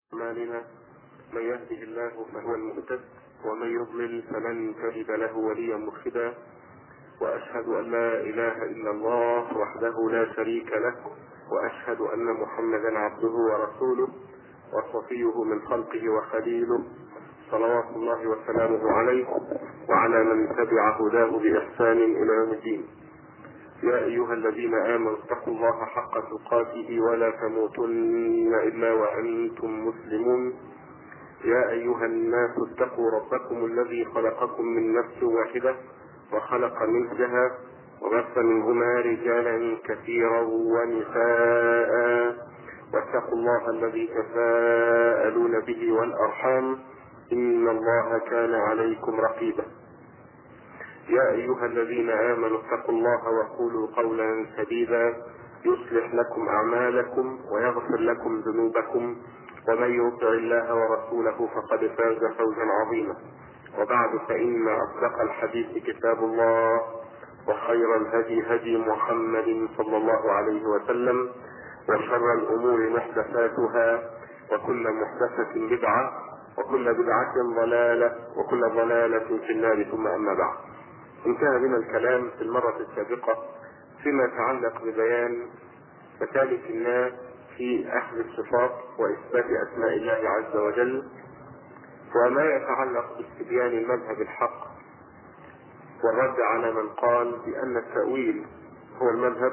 أعمالنا من يهده الله فهو المهتد ومن يضلل فلن تجد له وليا مرشدا وأشهد أن لا إله إلا الله وحده لا شريك له وأشهد أن محمدا عبده ورسوله وصفيه من خلقه وخليله صلوات الله وسلامه عليه وعلى من تبع هداه بإحسان إلى يوم الدين يا أيها الذين آمنوا اتقوا الله حق تقاته ولا تموتن إلا وأنتم مسلمون يا أيها الناس اتقوا ربكم الذي خلقكم من نفس واحدة وخلق منها وبث منهما رجالا كثيرا ونساء واتقوا الله الذي تساءلون به والأرحام إن الله كان عليكم رقيبا يا أيها الذين آمنوا اتقوا الله وقولوا قولا سديدا يصلح لكم أعمالكم ويغفر لكم ذنوبكم ومن يطع الله ورسوله فقد فاز فوزا عظيما وبعد فإن أصدق الحديث كتاب الله وخير الهدي هدي محمد صلى الله عليه وسلم وشر الأمور محدثاتها وكل محدثة بدعة وكل بدعة ضلالة وكل ضلالة في النار ثم أما بعد انتهى بنا الكلام في المرة السابقة فيما يتعلق ببيان مسالك الناس في أخذ الصفات وإثبات أسماء الله عز وجل وما يتعلق باستبيان المذهب الحق والرد على من قال بأن التأويل هو المذهب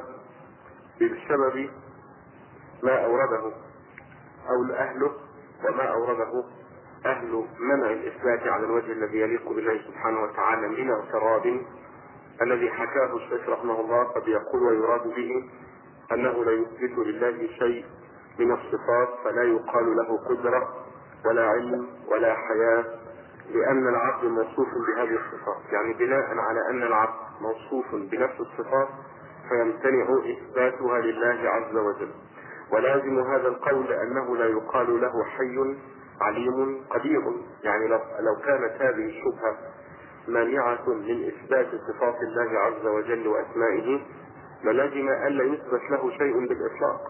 بسبب ما أورده أو أهله وما أورده أهل منع الإثبات على الوجه الذي يليق بالله سبحانه وتعالى من اعتراض الذي حكاه الشيخ رحمه الله قد يقول ويراد به أنه لا يثبت لله شيء من الصفات فلا يقال له قدرة ولا علم ولا حياة لأن العبد موصوف بهذه الصفات يعني بناء على أن العبد موصوف بنفس الصفات فيمتنع إثباتها لله عز وجل ولازم هذا القول أنه لا يقال له حي عليم قدير يعني لو, لو كانت هذه الشبهة مانعة من إثبات صفات الله عز وجل وأسمائه للزم ألا يثبت له شيء بالإطلاق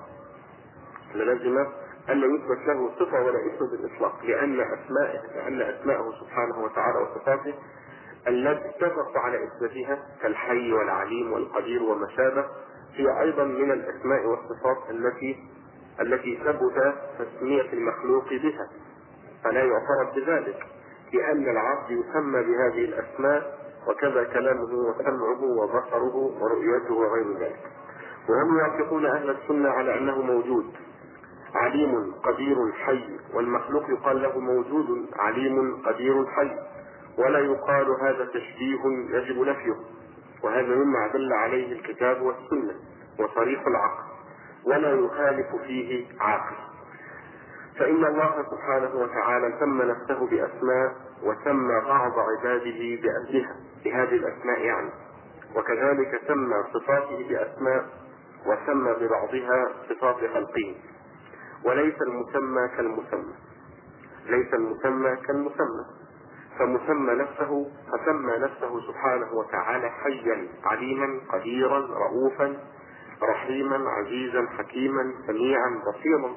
للزم ألا يثبت له صفة ولا اسم بالإطلاق لأن أسمائه لأن أسماءه سبحانه وتعالى وصفاته التي اتفق على إثباتها كالحي والعليم والقدير وما شابه هي أيضا من الأسماء والصفات التي التي ثبت تسمية المخلوق بها فلا يعترف بذلك لأن العبد يسمى بهذه الأسماء وكذا كلامه وسمعه وبصره ورؤيته وغير ذلك وهم يوافقون أهل السنة على أنه موجود عليم قدير حي والمخلوق يقال له موجود عليم قدير حي ولا يقال هذا تشبيه يجب نفيه وهذا مما دل عليه الكتاب والسنة وصريح العقل ولا يخالف فيه عاقل فإن الله سبحانه وتعالى سمى نفسه بأسماء وسمى بعض عباده بأهلها بهذه الأسماء يعني وكذلك سمى صفاته بأسماء وسمى ببعضها صفات خلقه وليس المسمى كالمسمى ليس المسمى كالمسمى فمسمى نفسه فسمى نفسه سبحانه وتعالى حيا عليما قديرا رؤوفا رحيما عزيزا حكيما سميعا بصيرا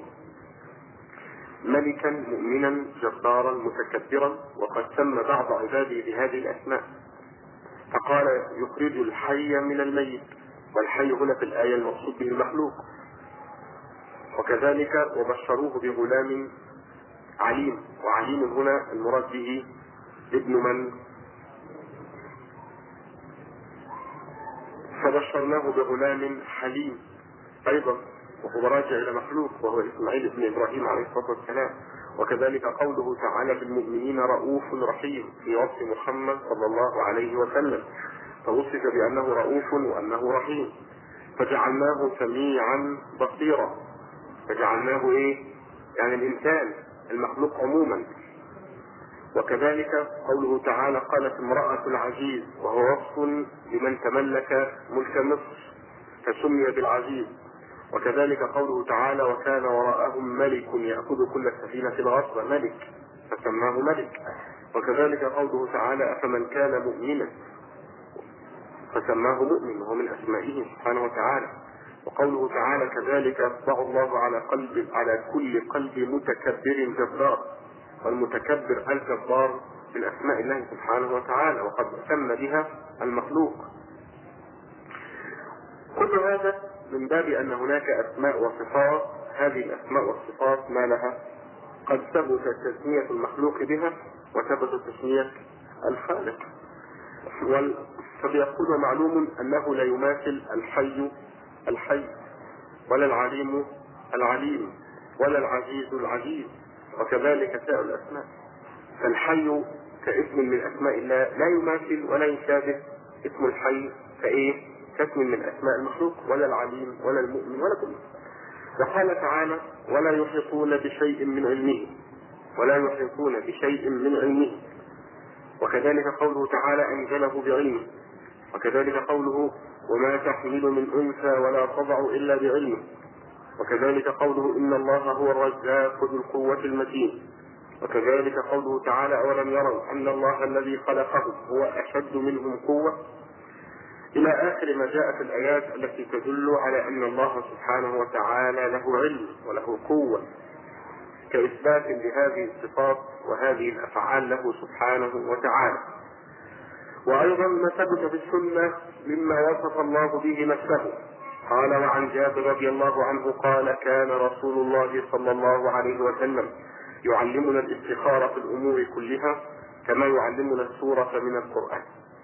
ملكا مؤمنا جبارا متكبرا وقد سمى بعض عباده بهذه الاسماء فقال يخرج الحي من الميت والحي هنا في الآية المقصود به المخلوق وكذلك وبشروه بغلام عليم وعليم هنا المراد به ابن من فبشرناه بغلام حليم ايضا وهو راجع الى مخلوق وهو اسماعيل بن ابراهيم عليه الصلاه والسلام وكذلك قوله تعالى بالمؤمنين رؤوف رحيم في وصف محمد صلى الله عليه وسلم فوصف بانه رؤوف وانه رحيم فجعلناه سميعا بصيرا فجعلناه ايه يعني الانسان المخلوق عموما وكذلك قوله تعالى قالت امرأة العزيز وهو وصف لمن تملك ملك مصر فسمي بالعزيز وكذلك قوله تعالى وكان وراءهم ملك يأخذ كل سفينة غصبا ملك فسماه ملك وكذلك قوله تعالى أفمن كان مؤمنا فسماه مؤمن وهو من أسمائه سبحانه وتعالى وقوله تعالى كذلك يطبع الله على قلب على كل قلب متكبر جبار والمتكبر الجبار من اسماء الله سبحانه وتعالى وقد سمى بها المخلوق كل هذا من باب ان هناك اسماء وصفات هذه الاسماء والصفات ما لها قد ثبت تسمية المخلوق بها وثبت تسمية الخالق فبيقول ومعلوم انه لا يماثل الحي الحي ولا العليم العليم ولا العزيز العزيز وكذلك سائر الاسماء فالحي كاسم من اسماء الله لا يماثل ولا يشابه اسم الحي كايه كاسم من اسماء المخلوق ولا العليم ولا المؤمن ولا كل وقال تعالى ولا يحيطون بشيء من علمه ولا يحيطون بشيء من علمه وكذلك قوله تعالى انزله بعلمه وكذلك قوله وما تحمل من انثى ولا تضع الا بعلمه وكذلك قوله ان الله هو الرزاق ذو القوه المتين وكذلك قوله تعالى اولم يروا ان الله الذي خلقهم هو اشد منهم قوه الى اخر ما جاء في الايات التي تدل على ان الله سبحانه وتعالى له علم وله قوه كاثبات لهذه الصفات وهذه الافعال له سبحانه وتعالى وايضا ما ثبت في السنه مما وصف الله به نفسه قال وعن جابر رضي الله عنه قال كان رسول الله صلى الله عليه وسلم يعلمنا الاستخاره في الامور كلها كما يعلمنا السوره من القران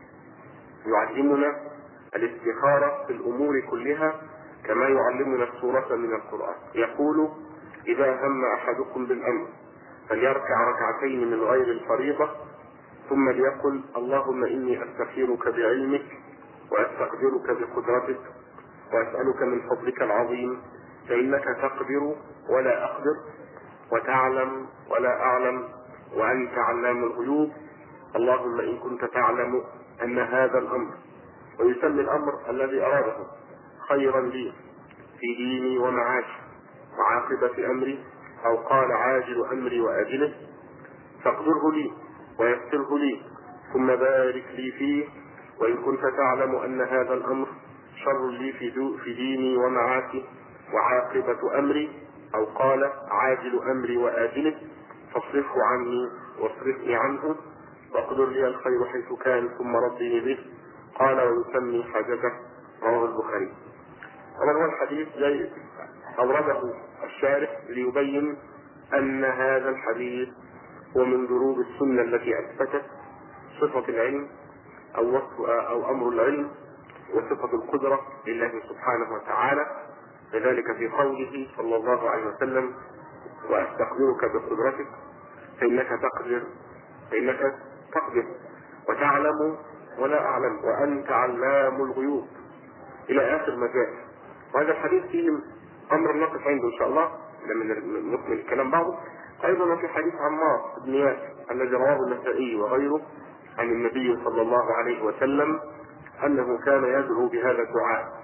يعلمنا الاستخاره في الامور كلها كما يعلمنا السوره من القران يقول اذا هم احدكم بالامر فليركع ركعتين من غير الفريضه ثم ليقل اللهم اني استخيرك بعلمك واستقدرك بقدرتك واسالك من فضلك العظيم فانك تقدر ولا اقدر وتعلم ولا اعلم وانت علام الغيوب اللهم ان كنت تعلم ان هذا الامر ويسمي الامر الذي اراده خيرا لي في ديني ومعاشي وعاقبه امري او قال عاجل امري واجله فاقدره لي ويسره لي ثم بارك لي فيه وإن كنت تعلم أن هذا الأمر شر لي في, في ديني ومعاشي وعاقبة أمري أو قال عاجل أمري وآجله فاصرفه عني واصرفني عنه واقدر لي الخير حيث كان ثم ردني به قال ويسمي حاجته رواه البخاري طبعا هو الحديث جاي أورده الشارح ليبين أن هذا الحديث ومن دروب السنة التي أثبتت صفة العلم أو وصف أو أمر العلم وصفة القدرة لله سبحانه وتعالى لذلك في قوله صلى الله عليه وسلم وأستقدرك بقدرتك فإنك تقدر فإنك تقدر وتعلم ولا أعلم وأنت علام الغيوب إلى آخر ما جاء وهذا الحديث فيه أمر نقف عنده إن شاء الله من نكمل الكلام بعضه ايضا في حديث عمار بن ياسر الذي رواه النسائي وغيره عن النبي صلى الله عليه وسلم انه كان يدعو بهذا الدعاء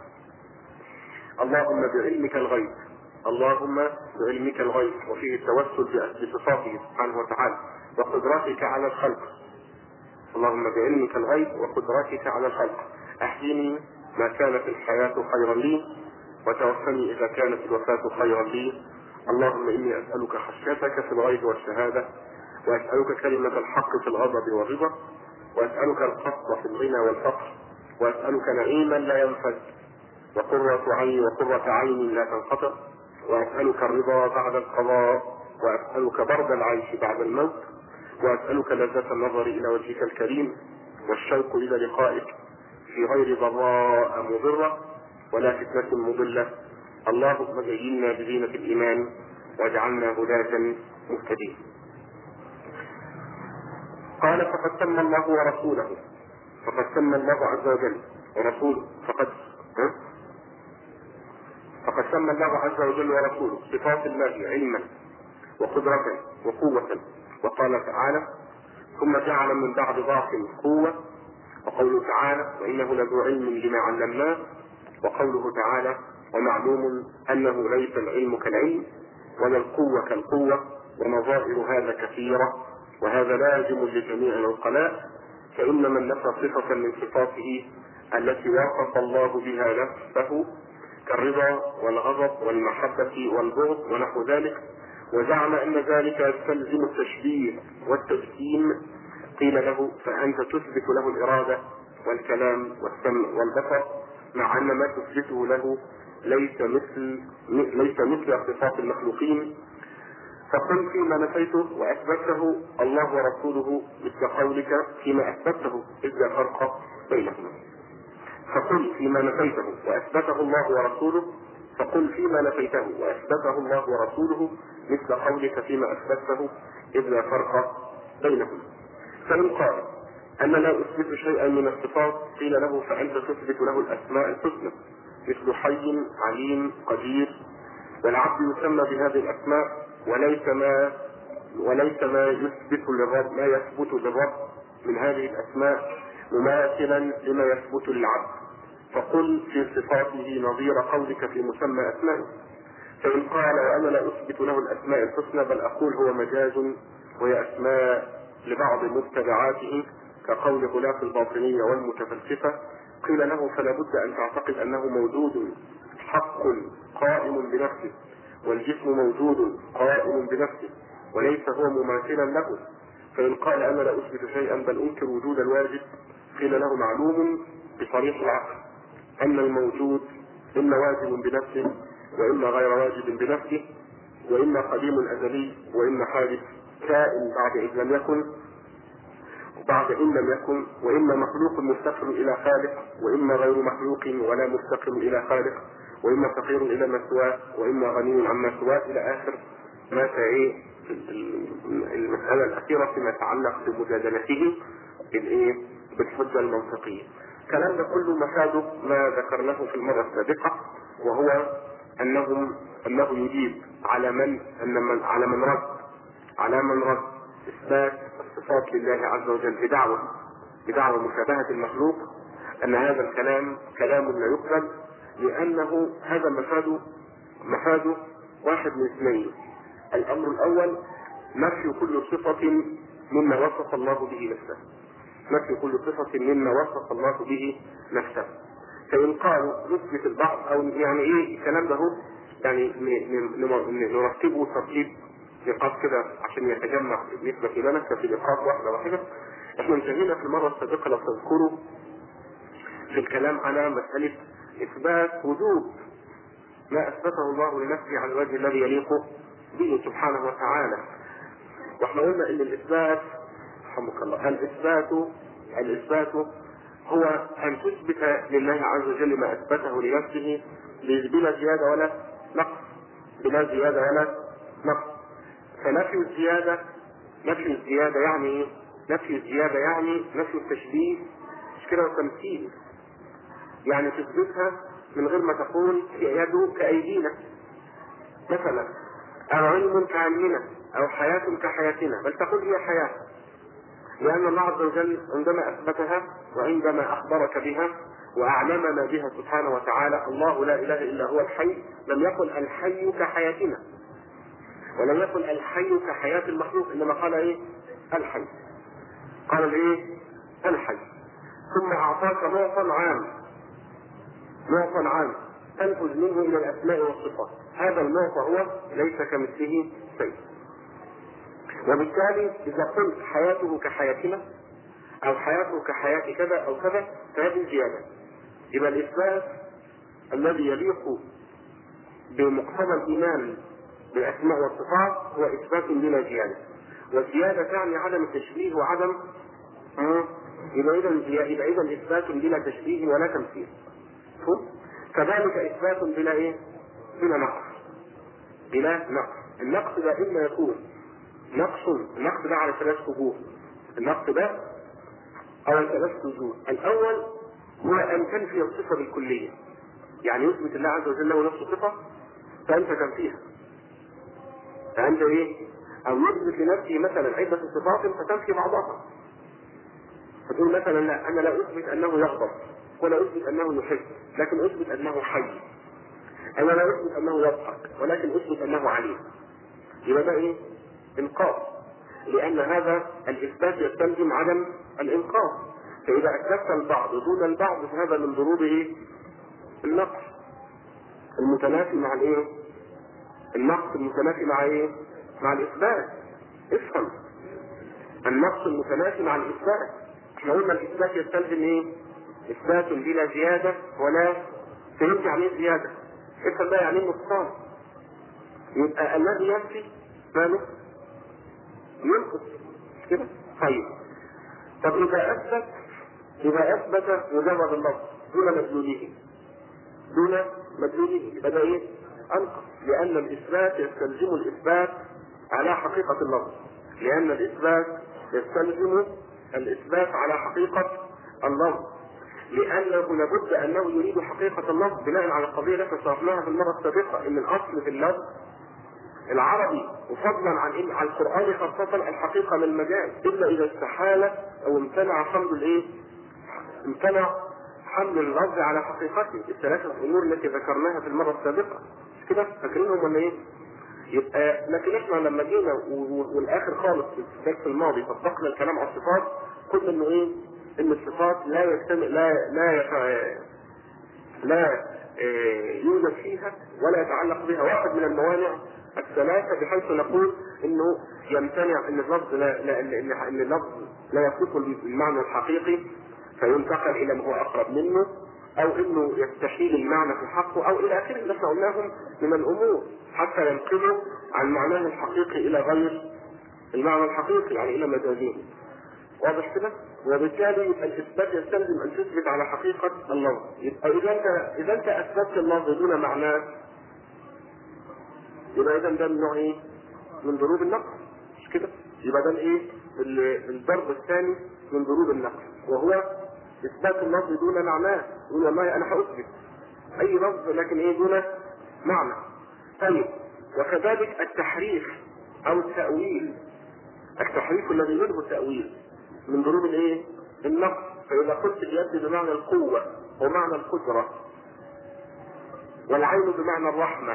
اللهم بعلمك الغيب اللهم بعلمك الغيب وفيه التوسل بصفاته سبحانه وتعالى وقدرتك على الخلق اللهم بعلمك الغيب وقدرتك على الخلق احيني ما كانت الحياة خيرا لي وتوفني إذا كانت الوفاة خيرا لي اللهم إني أسألك خشيتك في الغيب والشهادة وأسألك كلمة الحق في الغضب والرضا وأسألك القصد في الغنى والفقر وأسألك نعيما لا ينفد وقرة عين وقرة عين لا تنقطع وأسألك الرضا بعد القضاء وأسألك برد العيش بعد الموت وأسألك لذة النظر إلى وجهك الكريم والشوق إلى لقائك في غير ضراء مضرة ولا فتنة مضلة اللهم زينا بزينة الإيمان واجعلنا هداة مهتدين قال فقد سمى الله ورسوله فقد سمى الله عز وجل ورسوله فقد ها؟ فقد سمى الله عز وجل ورسوله صفات الله علما وقدرة وقوة وقال تعالى ثم جعل من بعد ضعف قوة وقوله تعالى وإنه لذو علم لما علمناه وقوله تعالى ومعلوم أنه ليس العلم كالعلم ولا القوة كالقوة ونظائر هذا كثيرة وهذا لازم لجميع العقلاء فإن من نفى صفة من صفاته التي وصف الله بها نفسه كالرضا والغضب والمحبة والبغض ونحو ذلك وزعم أن ذلك يستلزم التشبيه والتجسيم قيل له فأنت تثبت له الإرادة والكلام والسمع والبصر مع أن ما تثبته له ليس مثل ليس مثل صفات المخلوقين فقل فيما نفيته واثبته الله ورسوله مثل قولك فيما اثبته اذ لا فرق بينهما فقل فيما نفيته واثبته الله ورسوله فقل فيما نفيته واثبته الله ورسوله مثل قولك فيما اثبته اذ لا فرق بينهما فان قال انا لا اثبت شيئا من الصفات قيل له فانت تثبت له الاسماء الحسنى مثل حي عليم قدير والعبد يسمى بهذه الاسماء وليس ما وليس ما يثبت للرب ما يثبت للرب من هذه الاسماء مماثلا لما يثبت للعبد فقل في صفاته نظير قولك في مسمى اسمائه فان قال وانا لا اثبت له الاسماء الحسنى بل اقول هو مجاز وهي اسماء لبعض متبعاته كقول غلاف الباطنية والمتفلسفة قيل له فلا بد ان تعتقد انه موجود حق قائم بنفسه والجسم موجود قائم بنفسه وليس هو مماثلا له فإن قال أنا لا أثبت شيئا بل أنكر وجود الواجب قيل له معلوم بصريح العقل أن الموجود إما واجب بنفسه وإما غير واجب بنفسه وإما قديم أزلي وإما حادث كائن بعد إذ لم يكن بعد إن لم يكن وإما مخلوق مفتقر إلى خالق وإما غير مخلوق ولا مفتقر إلى خالق واما فقير الى ما سواه واما غني عما سواه الى اخر ما ايه المساله الاخيره فيما يتعلق بمجادلته بالايه بالحجه المنطقيه. الكلام ده كله مفاده ما ذكرناه في المره السابقه وهو انهم انه يجيب على من ان من على من رد على من رد اثبات الصفات لله عز وجل بدعوه بدعوه مشابهه المخلوق ان هذا الكلام كلام لا يقبل لأنه هذا مفاده مفاده واحد من اثنين الأمر الأول نفي كل صفة مما وصف الله به نفسه نفي كل صفة مما وصف الله به نفسه فإن قالوا نثبت البعض أو يعني إيه الكلام ده هو يعني نرتبه ترتيب نقاط كده عشان يتجمع بالنسبة لنا في نقاط واحدة واحدة احنا انتهينا في المرة السابقة لو تذكروا في الكلام على مسألة إثبات وجوب ما أثبته الله لنفسه على الوجه الذي يليق به سبحانه وتعالى واحنا قلنا ان الاثبات رحمك الله الاثبات الاثبات هو ان تثبت لله عز وجل ما اثبته لنفسه بلا زياده ولا نقص بلا زياده ولا نقص فنفي الزياده نفي الزياده يعني ايه؟ نفي الزياده يعني نفي التشبيه مش كده وتمثيل يعني تثبتها من غير ما تقول يد كأيدينا مثلا أو علم كعلمنا أو حياة كحياتنا بل تقول هي حياة لأن الله عز وجل عندما أثبتها وعندما أخبرك بها وأعلمنا بها سبحانه وتعالى الله لا إله إلا هو الحي لم يقل الحي كحياتنا ولم يقل الحي كحياة المخلوق إنما قال إيه؟ الحي قال إيه؟ الحي ثم أعطاك نوعا عام معطى عام تنفذ منه الى الاسماء والصفات هذا المعطى هو ليس كمثله شيء وبالتالي اذا قلت حياته كحياتنا او حياته كحياة كذا او كذا فهذه زيادة يبقى الاثبات الذي يليق بمقتضى الايمان بالاسماء والصفات هو اثبات بلا زيادة والزيادة تعني عدم التشبيه وعدم يبقى اذا يبقى اذا اثبات بلا تشبيه ولا تمثيل مفهوم؟ كذلك اثبات بلا ايه؟ بلا نقص بلا نقص النقص ده اما يكون نقص النقص ده على ثلاث وجوه النقص ده على ثلاث وجوه الاول هو ان تنفي الصفه بالكليه يعني يثبت الله عز وجل له نفسه صفه فانت تنفيها فانت ايه؟ او يثبت لنفسه مثلا عده صفات فتنفي بعضها فتقول مثلا لا انا لا اثبت انه يغضب ولا اثبت انه يحب لكن اثبت انه حي انا لا اثبت انه يضحك ولكن اثبت انه عليم يبقى ده ايه انقاذ لان هذا الاثبات يستلزم عدم الانقاذ فاذا اثبت البعض دون البعض فهذا من ضروب ايه النقص المتنافي مع الايه؟ النقص المتنافي مع ايه؟ مع الاثبات افهم النقص المتنافي مع الاثبات احنا قلنا الاثبات يستلزم ايه؟ اثبات بلا زياده ولا فهمت يعني ايه زياده؟ افهم بقى يعني ايه نقصان يبقى الذي ينفي ماله؟ ينقص مش كده؟ طيب طب اذا اثبت اذا اثبت مجرد اللفظ دون مدلوله دون مدلوله يبقى ده ايه؟ انقص لان الاثبات يستلزم الاثبات على حقيقه اللفظ لان الاثبات يستلزم الاثبات على حقيقه اللفظ لانه لابد انه يريد حقيقه اللفظ بناء على القضيه التي شرحناها في المره السابقه ان الاصل في اللفظ العربي وفضلا عن إن عن القران خاصه الحقيقه من المجال الا اذا استحال او امتنع حمل الايه؟ امتنع حمل اللفظ على حقيقته الثلاثه امور التي ذكرناها في المره السابقه مش كده فاكرينهم ولا ايه؟ يبقى لكن احنا لما جينا والاخر خالص في الدرس الماضي طبقنا الكلام على الصفات قلنا انه ايه؟ ان الصفات لا يجتمع لا لا يتع... لا يوجد فيها ولا يتعلق بها واحد من الموانع الثلاثة بحيث نقول انه يمتنع ان اللفظ لا, لا ان ان اللفظ لا يفوق المعنى الحقيقي فينتقل الى ما هو اقرب منه او انه يستحيل المعنى في حقه او الى اخره اللي احنا قلناهم من الامور حتى ينقله عن معناه الحقيقي الى غير المعنى الحقيقي يعني الى مجازيه واضح كده؟ وبالتالي يبقى الاثبات يستلزم ان تثبت على حقيقه اللفظ يبقى اذا انت اذا انت اثبتت اللفظ دون معناه يبقى اذا ده من نوع ايه؟ من ضروب النقص مش كده؟ يبقى ده الايه؟ الضرب الثاني من ضروب النقص وهو اثبات اللفظ دون معناه يقول والله انا هاثبت اي لفظ لكن ايه دون معنى طيب وكذلك التحريف او التاويل التحريف الذي يلغي التاويل من ضروب الايه؟ النقص فاذا قلت اليد بمعنى القوه ومعنى القدره والعين بمعنى الرحمه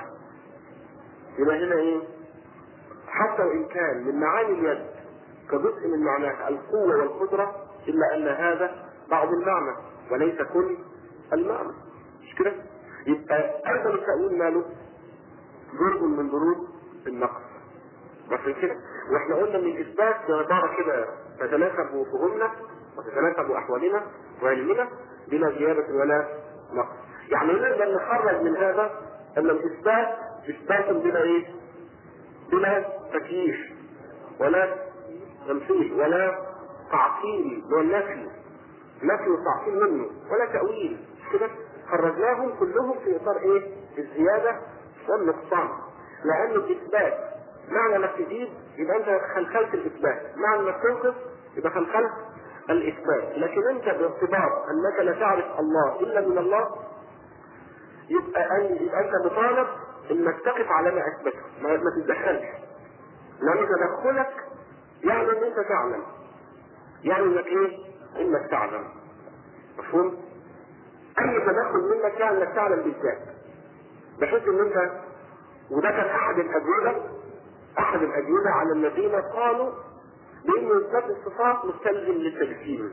يبقى هنا ايه؟ حتى وان كان من معاني اليد كجزء من معناها القوه والقدره الا ان هذا بعض المعنى وليس كل المعنى مش كده؟ يبقى ايضا التاويل ماله؟ ضرب من ضروب النقص بس كده واحنا قلنا ان الاثبات عباره كده تتناسب فهمنا وتتناسب احوالنا وعلمنا بلا زياده ولا نقص يعني نقدر نخرج من هذا ان الاثبات اثبات بلا ايه؟ بلا تكييف ولا تمثيل ولا تعطيل والنفي نفي وتعطيل منه ولا تأويل كده خرجناهم كلهم في اطار ايه؟ الزياده والنقصان لان الاثبات معنى انك تزيد يبقى انت خلخلت الاثبات معنى انك تنقص يبقى خلخلت الاثبات لكن انت باعتبار انك لا تعرف الله الا من الله يبقى أن يبقى انت مطالب انك تقف على ما اثبته ما, ما تتدخلش لان تدخلك يعني ان انت تعلم يعني انك ايه؟ انك تعلم مفهوم؟ اي تدخل منك يعني انك تعلم بالذات بحيث ان انت وده كان احد الاجوبه احد الاجوبه على الذين قالوا بان اثبات الصفات مستلزم للتجسيم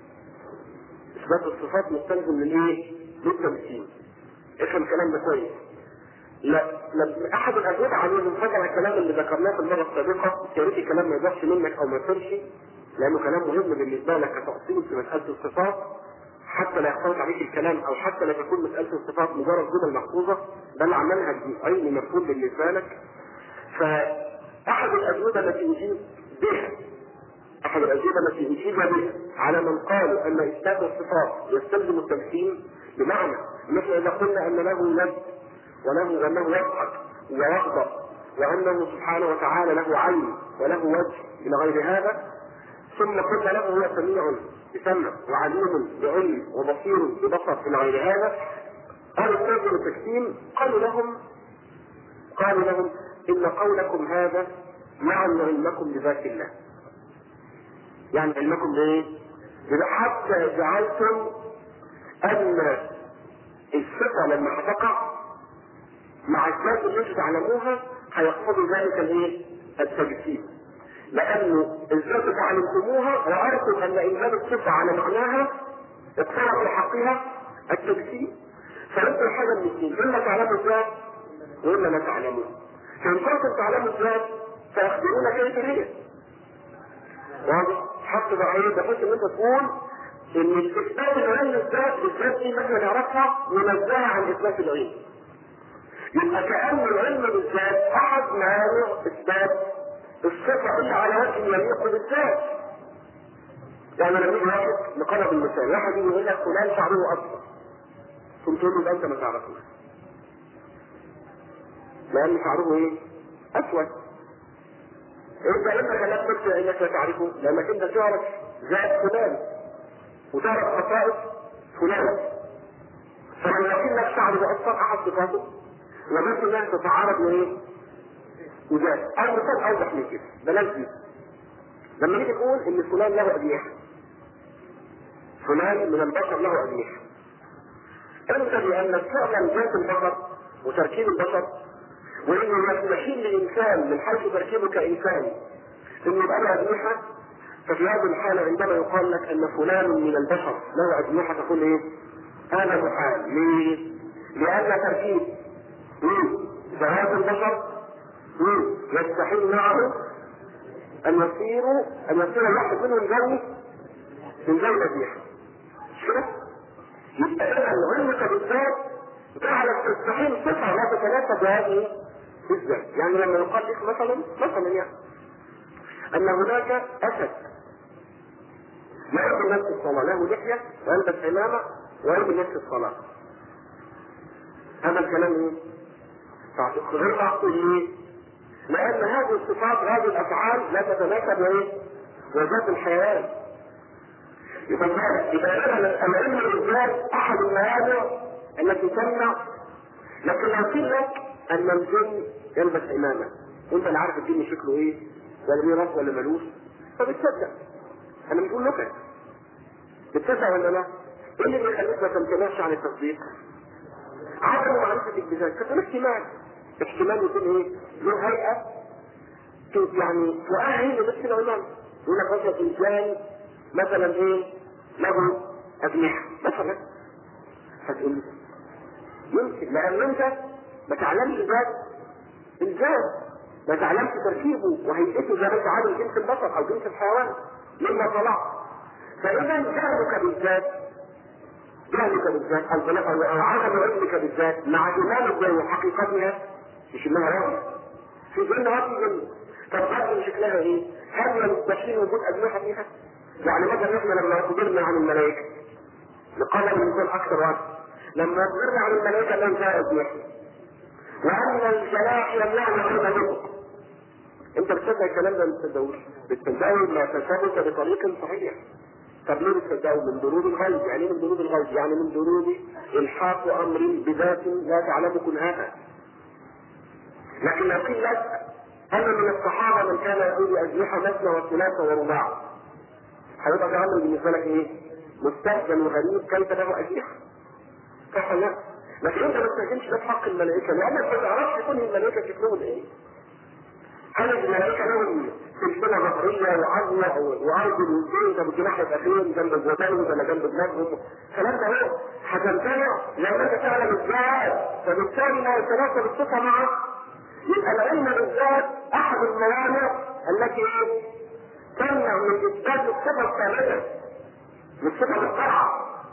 اثبات الصفات مستلزم للايه؟ للتجسيم افهم الكلام ده كويس لا لا احد الاجوبه عليهم فاكر الكلام اللي ذكرناه في المره السابقه يا ريت الكلام ما يضحش منك او ما يصيرش لانه كلام مهم بالنسبه لك كتأصيل في مساله الصفات حتى لا يختلط عليك الكلام او حتى لا تكون مساله الصفات مجرد جمل محفوظه بل منهج علمي مفهوم بالنسبه لك فاحد الاجوبه التي اجيب بها احد الاجوبه التي اجيب بها على من قالوا ان اثبات الصفات يستلزم التمثيل بمعنى مثل اذا قلنا ان له يد وله انه يضحك ويغضب وانه سبحانه وتعالى له عين وله وجه الى غير هذا ثم قلنا له هو سميع بسمع وعليم بعلم وبصير ببصر الى غير هذا قالوا الناس التكتيم قالوا لهم قالوا لهم ان قولكم هذا مع علمكم بذات الله يعني علمكم بايه؟ حتى جعلتم ان الثقه لما هتقع مع الذات اللي انتم تعلموها هيقتضي ذلك الايه؟ التجسيم لانه الذات تعلمتموها رايتم ان انزال الصفه على معناها اقترب في حقها التجسيم فانتوا حاجه من الاثنين اما تعلموا الذات واما لا تعلموا فان كنتم تعلموا الذات فاخبرونا كيف هي واضح حط بعين بحيث ان انت تقول ان الاثبات العلم الذات بالذات دي احنا نعرفها منزهه عن اثبات العلم يبقى كأن العلم بالذات أحد موانع إثبات الصفة اللي على وجه يليق بالذات. يعني لما يجي واحد نقرب المثال، واحد يجي يقول لك فلان شعره أصفر. ثم تقول له ده أنت ما تعرفوش. لأن شعره إيه؟ أسود. أنت إمتى خلاك تكتب إنك لا تعرفه؟ لأنك أنت تعرف ذات فلان وتعرف خصائص فلان. فلما يكون لك شعر أصفر أحد صفاته وممكن انها تتعارض وايه؟ وذات او مثال اوضح من كده بلاش دي لما نيجي نقول ان فلان له اجنحه فلان من البشر له اجنحه انت لان فعلا ذات البشر وتركيب البشر وانه يستحيل للانسان من حيث تركيبه كانسان انه يبقى له اجنحه ففي هذه الحاله عندما يقال لك ان فلان من البشر له اجنحه تقول ايه؟ هذا محال ليه؟ لان تركيب ذهاب البشر يستحيل معه ان يصير ان يصير الواحد منهم زوج من زوج ابيها مش كده؟ يبقى اذا علمك بالذات جعلك تستحيل صفه لا تتناسب بهذه بالذات يعني لما يقال لك مثلا مثلا يعني ان هناك اسد يعرف نفس الصلاه له لحيه ويلبس عمامه ويرمي نفس الصلاه هذا الكلام ايه؟ غير معقول ليه؟ لأن هذه الصفات هذه الأفعال لا تتناسب إيه؟ وذات الحيوان. يبقى يبقى العلم بالذات أحد الموانع التي تمنع لكن لو قيل لك أن الجن يلبس عمامة وأنت اللي عارف الجن شكله إيه؟ ولا ليه راس ولا ملوش فبتصدق. أنا بقول لك بتصدق ولا لا؟ إيه اللي بيخليك ما تمتنعش عن التصديق؟ عدم معرفتك بذلك فده احتمال احتمال يكون ايه؟ له هيئه يعني تؤهل لبس العلماء يقول لك مثلا انسان مثلا ايه؟ له اجنحه مثلا فتقول له يمكن لان انت ما تعلمش ذات الذات ما تعلمش تركيبه وهيئته زي ما انت عارف جنس البشر او جنس الحيوان مما طلع فاذا جهلك بالذات جهلك بالذات او او عدم علمك بالذات مع ايمانك وحقيقتها مش انها رأي في ظن هذه جنة طب هذه شكلها ايه؟ هل يستحيل وجود اجنحه فيها؟ يعني مثلا احنا لما اخبرنا عن الملائكه نقال الانسان اكثر وقت لما اخبرنا عن الملائكه لم فيها اجنحه وان الجناح يمنعنا عن النطق انت بتصدق الكلام ده ما بتصدقوش بتصدقه ما تثبت بطريق صحيح طب ليه بتصدقوا من دروب الغيب يعني ايه من دروب الغيب يعني من دروب الحاق امر بذات لا تعلم كنهاها لكن لو قيل لك ان من الصحابه من كان يقول اجنحه مثنى وثلاثه ورباع هيبقى ده امر بالنسبه لك ايه؟ مستهجن وغريب كيف له اجنحه؟ صح ولا لا؟ لكن انت ما تستهجنش ده في حق الملائكه لانك ما تعرفش كل الملائكه شكلهم ايه؟ هل الملائكه لهم سلسله ظهريه وعظمه وارجل وجين طب الجناح يبقى فين جنب الجبال ولا جنب دماغهم الكلام ده هو هتمتنع لو انت تعلم الذات فبالتالي لا يتناسب الصفه معك يبقى العلم بالذات احد الموانع التي ايه؟ تمنع من اثبات الصفه الثابته الصفه القطعه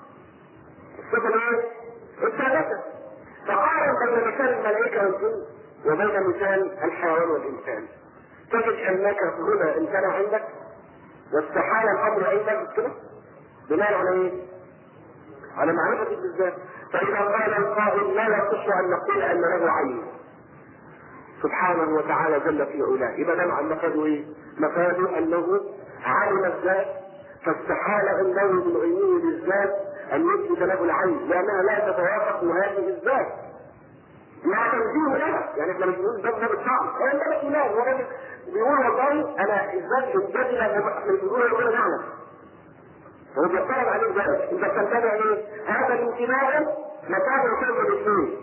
الصفه الايه؟ الثابته فقارن بين مثال الملائكه والجن وبين مثال الحيوان والانسان تجد انك هنا امتنع عندك واستحال الامر عندك كده بناء على ايه؟ على معرفتك بالذات فاذا قال القائل لا يصح ان نقول ان له عين سبحانه وتعالى جل في علاه يبقى ده مفاده ايه؟ مفاده انه علم الذات فاستحال عنده من علمه بالذات ان يثبت له العين لانها لا تتوافق هذه الذات لا تنزيه لها يعني احنا مش بنقول ده ده بالصعب هو ده الايمان هو ده بيقول والله انا الذات الذات احنا بنقول يقول نعلم هو بيطلب عليك ذلك انت بتتبع ايه؟ هذا الانتماء مكان يكون الاثنين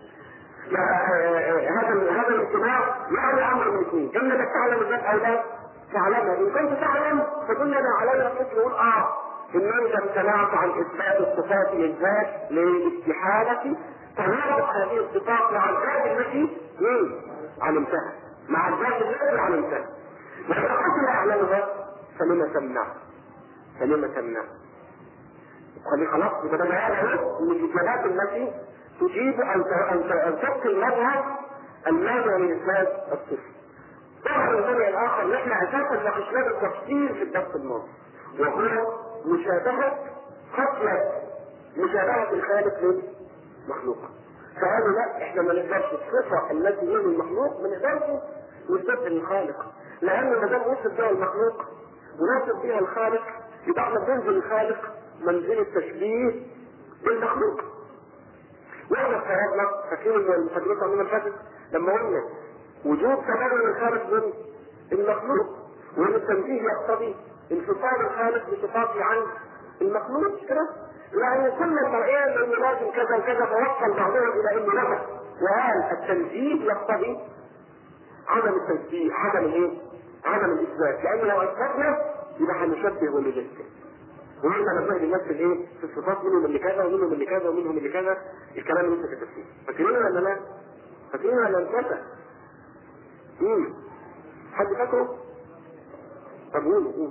هذا هذا الانتماء يعني امر من اثنين اما انك تعلم الذات او لا تعلمها ان كنت تعلم فدلنا عليها مثل نقول اه ان انت امتنعت عن اثبات الصفات للذات لاستحاله تناقض هذه الصفات مع الذات التي ايه؟ علمتها مع الذات التي علمتها وإذا كنت لا أعلمها فلما تمنع فلما تمنع خلي خلاص يبقى ده بيان من الاجابات التي تجيب ان ان ان تبقي المذهب المانع من اثبات الصفر. طبعا المانع الاخر نحن اساسا ناقشناه بالتفصيل في الدرس الماضي وهو مشابهه خصله مشابهه الخالق للمخلوق. فقالوا لا احنا ما نقدرش الصفه التي هي المخلوق ما نقدرش نثبتها للخالق لان ما دام وصف بها المخلوق ونصف بها الخالق يبقى احنا بننزل الخالق منزل التشبيه بالمخلوق واحنا افترضنا فاكرين المحاضرات من الفاتت لما قلنا وجود تبادل الخالق من المخلوق وان التنزيه يقتضي انفصال الخالق بصفاته عن المخلوق كده لان كل مرئيا انه لازم كذا وكذا فوصل بعضهم الى انه نفى وقال التنزيه يقتضي عدم التنزيه عدم الايه؟ عدم الاثبات لان لو اثبتنا يبقى هنشبه ونجسد ومنها نبهد الناس في الايه؟ في الصفات منهم اللي كذا ومنهم اللي كذا ومنهم اللي كذا الكلام اللي لسه في التفسير فاكرين ولا لا؟ فاكرين ولا انتهى؟ امم حد فاكره؟ طب قولوا قولوا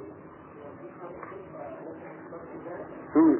امم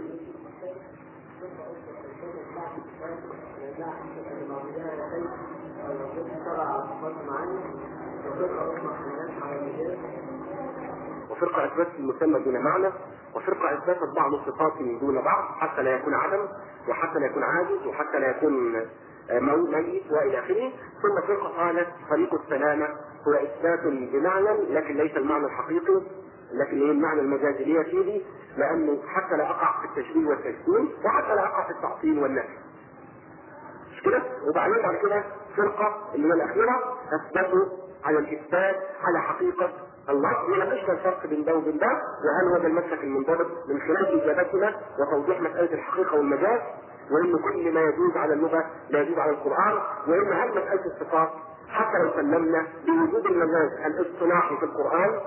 وفرقة أثبتت المسمى دون معنى وفرقة أثبتت بعض الصفات دون بعض حتى لا يكون عدم وحتى لا يكون عاجز وحتى لا يكون ميت والى اخره ثم فرقه قالت طريق السلامه هو اثبات بمعنى لكن ليس المعنى الحقيقي لكن هي المعنى المجازي ليه فيه لانه حتى لا اقع في التشبيه والتجسيم وحتى لا اقع في التعطيل والنفي مش كده وبعدين بعد كده فرقه اللي هي الاخيره اثبتوا على الاثبات على حقيقه الله يناقشنا الفرق بين ده وبين ده وهل هو ده المسلك المنضبط من خلال اجابتنا وتوضيح مساله الحقيقه والمجاز وان كل ما يجوز على اللغه لا يجوز على القران وان هل مساله الصفات حتى لو سلمنا بوجود المجاز الاصطلاحي في القران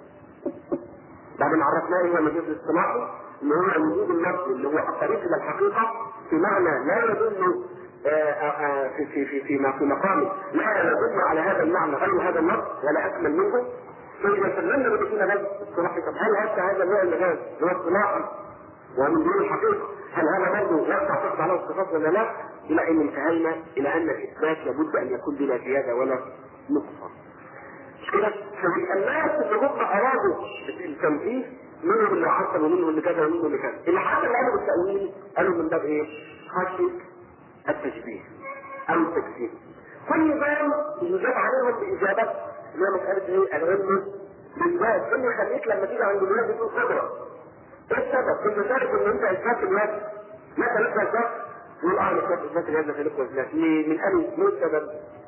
بعد ما عرفناه هو المجاز الاصطلاحي اللي هو وجود اللفظ اللي هو الطريق الى الحقيقه في معنى لا يدل في في في في في مقامه لا يدل على هذا المعنى غير هذا النص ولا اكمل منه فاذا سلمنا بوجود مجاز اصطلاحي طب هل حتى هذا النوع المجاز هو اصطلاحي ومن دون الحقيقه هل هذا برضه يقطع تحت على الصفات ولا لا؟ الى ان انتهينا الى ان الاثبات لابد ان يكون بلا زياده ولا نقصان. مش كده؟ فالناس اللي هم ارادوا التنفيذ منهم اللي حصل ومنهم اللي كذا ومنهم اللي كذا. اللي حصل اللي قالوا بالتاويل قالوا من باب ايه؟ خشيه التشبيه او التكفير. كل ده يجاب عليهم باجابه اللي هي مساله ايه؟ العلم بالذات اللي يخليك لما تيجي عند الولاد تقول خبره ايه السبب؟ انت شايف ان انت اثبات الوجه متى لك الذات؟ يقول اه اثبات اثبات الوجه خليك وزنات من انهي مو السبب؟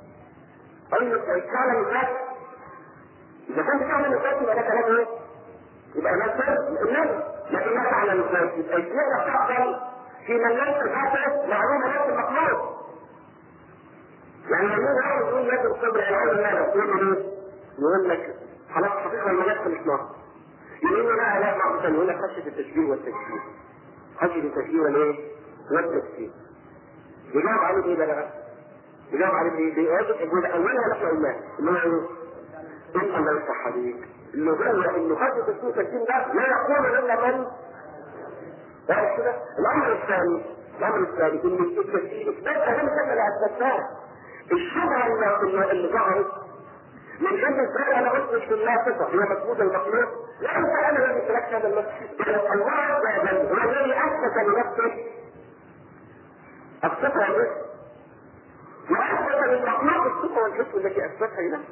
طيب تعلم الذات اذا كنت تعلم الذات يبقى ده كلام ايه؟ يبقى ده السبب النبي لكن لا تعلم الذات يبقى يقدر تقبل في من ليس ذاته معلومه ليس مقبول يعني لما يجي يقول يد الصبر العلم ماذا؟ يقول له يقول لك خلاص حقيقه المجال مش ناقص يقول لا لا معروفا يقول لك خشيه التشبيه والتكفير خشيه التشبيه والايه؟ والتكفير يجاوب عليه ايه ده بقى؟ يجاوب عليه ايه؟ بيواجب يقول اولها نحن قلناه اللي هو ايه؟ انت الله يفتح عليك اللي هو انه خشيه التشبيه والتكفير ده لا يقول الا من واضح كده؟ الامر الثاني الامر الثاني ان التشبيه اثبات اهم حاجه اللي اثبتناه الشبهه اللي اللي ظهرت من جنب ازاي انا اثبت بالله صفه هي مسجود المخلوق لا انت انا لم ادرك هذا النص بل الله عز وجل هو الذي اثبت لنفسه الصفه والاسم واثبت للمخلوق الصفه والاسم التي اثبتها لنفسه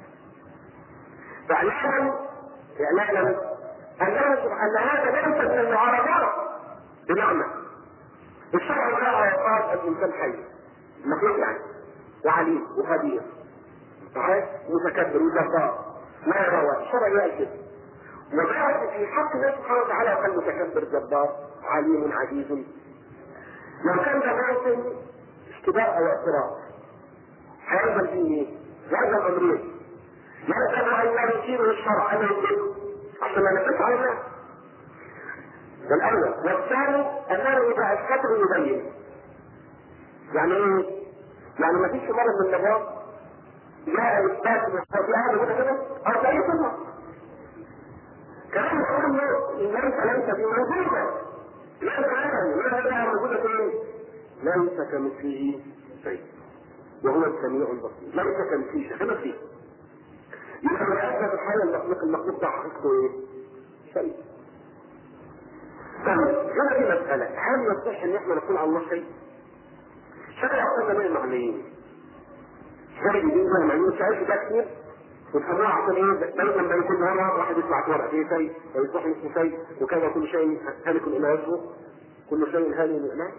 فاعلم اعلم انه ان هذا ليس من المعارضات بمعنى الشرع جاء وقال الانسان حي المخلوق يعني وعليم وخبير صحيح متكبر وجبار لا يروى الشرع يقول كده وجاءت في حق الله سبحانه وتعالى قال متكبر جبار عليم عزيز لو كان ده موسم اشتباه او اعتراض هيفضل فيه ايه؟ يلزم امرين يلزم ان لا يثيره الشرع ان يثيره عشان ما نقص على الناس ده الاول والثاني انه اذا اثبته يبين يعني ايه؟ يعني ما فيش مرض من الامراض جاء اثبات من في اهل كده كده او في اي صفه كمان يقول له ليس ليس في موجوده ليس عالم ليس موجوده فين؟ ليس كمثله شيء وهو السميع البصير ليس كمثله شيء كما فيه يبقى من اثبت الحاله المخلوق المخلوق ده حقيقته ايه؟ شيء طيب هنا في مسألة هل يصح ان احنا نقول على الله شيء؟ شرع أصلا من المعنيين شرع دين من المعنيين شرع ده كتير وتفرع عشان ايه دايما ما يكون مرة واحد يسمع ورقة فيه شيء ويصح اسمه شيء وكذا كل شيء هالك الى اسمه كل شيء هالي من الإله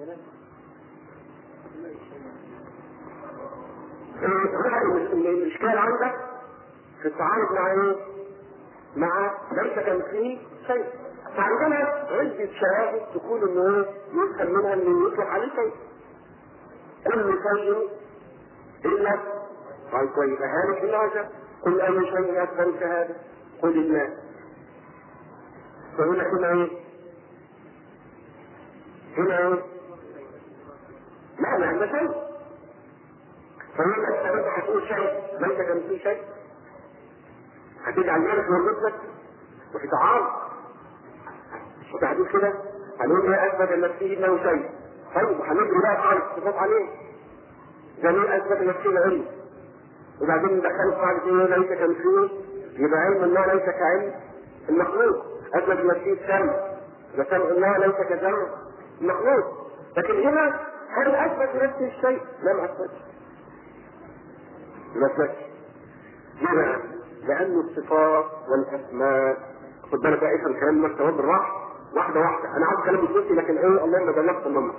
الإشكال عندك في التعارض مع ايه؟ مع ليس كمثله شيء فعندنا عدة شواهد تقول انه يفهم منها انه يطلق عليه شيء كل شيء الا قال طيب هذا في العجب قل اي شيء اكبر شهاده قل الله فهنا هنا ايه؟ هنا ايه؟ لا ما عندنا شيء فهنا انت هتقول شيء ليس كمثله شيء هتجعل نفسك وجودك وفي تعارض وبعدين كده هنقول ايه اثبت لنفسه انه شيء طيب هنجري بقى قاعدة صفات عليه جميع اثبت لنفسه العلم وبعدين ندخله في قاعدة ايه ليس كمثله يبقى علم الله ليس كعلم المخلوق اثبت لنفسه السمع وسمع الله ليس كسمع المخلوق لكن هنا هل اثبت لنفسه الشيء؟ لم اثبتش ما اثبتش ليه لأن الصفات والأسماء خد بالك بقى افهم كلام المستوى بالراحة واحدة واحدة أنا عاوز كلام بصوتي لكن إيه اللهم بلغت منك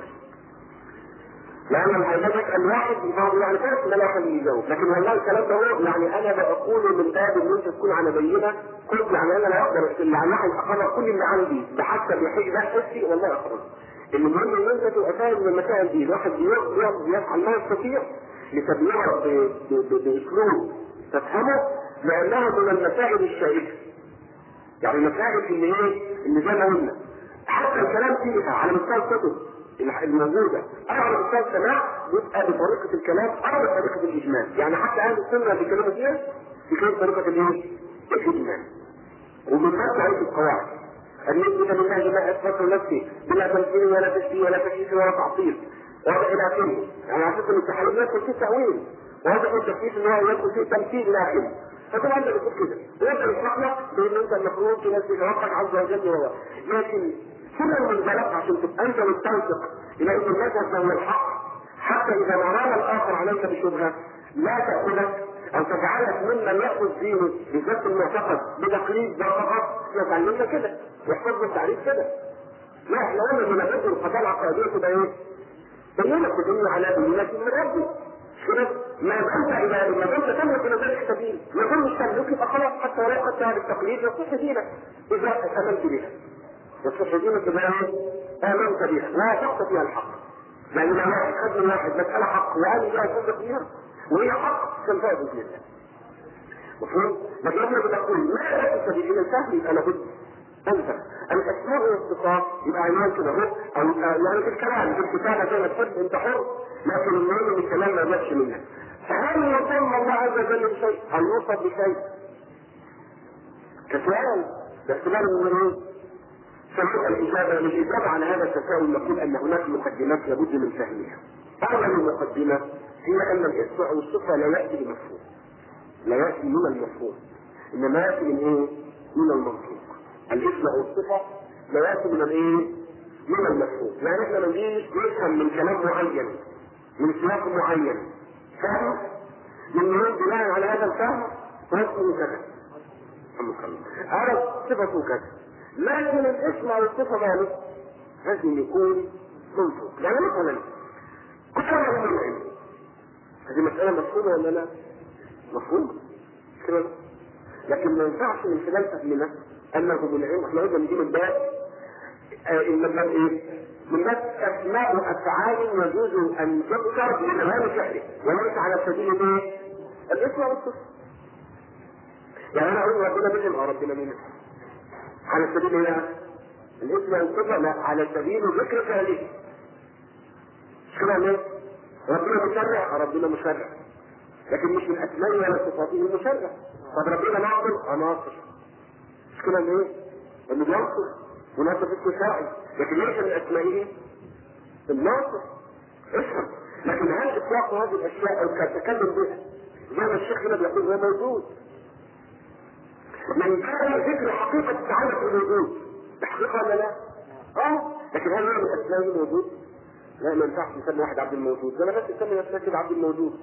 لأن الحاجات الواحد بعض يعني فارق لا يخليه يجاوب لكن والله الكلام ده هو يعني أنا بقوله من باب إن أنت تكون على بينة كل يعني أنا لا أقدر اللي على ناحية أقرر كل اللي عندي بحسب يحيي ده حسي والله أقرر المهم إن أنت تبقى فاهم من المسائل دي الواحد بيفعل ما يستطيع لتبليغها بأسلوب تفهمه لأنها من المسائل الشائكة يعني المسائل اللي ايه اللي زي ما قلنا حتى الكلام فيها على مستوى الكتب الموجودة أو على مستوى السماع يبقى بطريقة الكلام أو بطريقة الإجمال يعني حتى أهل السنة بيتكلموا فيها بيكون بطريقة الإيه؟ الإجمال ومن باب تعريف القواعد أن يثبت لله ما أثبت نفسه بلا تمثيل ولا تشبيه ولا تكييف ولا تعطيل وهذا إلى آخره يعني على فكرة التحريم يدخل فيه تأويل وهذا هو التكييف إن هو يدخل فيه تمثيل إلى آخره فطبعا انت بتقول كده وانت بتشرح لك بان انت المفروض تنزل ربك عز وجل وهو لكن سنة من ذلك عشان تبقى انت مستنطق الى ان المذهب هو الحق حتى اذا ما رأى الاخر عليك بشبهه لا تاخذك او تجعلك ممن ياخذ دينه بالذات المعتقد بتقليد ده فقط احنا اتعلمنا كده واحفظنا التعريف كده لا احنا قلنا من الرجل القضاء العقائديه كده ايه؟ بينك تدل على بينك من ربك ما دمت اذا ما دمت تملك الى ذلك سبيل يكون مش تملك يبقى خلاص حتى ولو قد هذا التقليد يصح دينك اذا امنت بها يصح دينك بما امنت بها لا شخص فيها الحق لان لو واحد خد من واحد مساله حق وقال لا يصدق فيها وهي حق تنفع باذن الله مفهوم؟ لكن احنا بنقول ما لا سبيل الى السهل يبقى لابد انت الاسماء والصفات يبقى عنوان كده اهو او يعني في الكلام في الكتابه زي ما تحب انت حر لكن المهم ان الكلام ما يبقاش منك فهل يصم الله عز وجل بشيء؟ هل يوصف بشيء؟ كسؤال باعتبار من ايه؟ سمعت الاجابه الاجابه على هذا التساؤل نقول ان هناك مقدمات لابد من فهمها. اول المقدمه هي ان الاسم او الصفه لا ياتي بمفهوم. لا ياتي من المفهوم. انما ياتي من ايه؟ من المنطوق. الاسم او الصفه لا ياتي من الايه؟ من المفهوم. يعني احنا ما نجيش نفهم من كلام معين من سياق معين فهم من يريد بناء على هذا الفهم فاسمه كذا هذا صفته كذا لكن الاسم او الصفه ماله لازم يكون منطوق يعني مثلا كل من العلم هذه مسألة مفهومة ولا لا؟ مفهومة كده لكن ما ينفعش من خلال فهمنا انه من العلم احنا قلنا نجيب الباب آه ان الباب ايه؟ من بس اسماء افعال يجوز ان تذكر بتمام فعله وليس على سبيل ايه؟ الاسم والصفه. يعني انا اقول ربنا منهم او ربنا منهم. على سبيل ايه؟ الاسم والصفة لا على سبيل ذكر فعله مش كده ليه؟ ربنا مشرع ربنا مشرع لكن مش من اسمائه ولا صفاته المشرع طب ربنا ناصر اه ناصر مش كده ليه؟ انه بينصر وناصر اسم شرعي لكن ليس من اسمائه الناصر افهم لكن هل اطلاق هذه الاشياء او التكلم بها زي ما الشيخ هنا بيقول هو موجود من باب ذكر حقيقة التعلق بالوجود الحقيقة ولا لا؟ اه لكن هل هو من اسمائه الموجود؟ لا ما ينفعش نسمي واحد عبد الموجود ده انا بس نسمي نفسنا كده عبد الموجود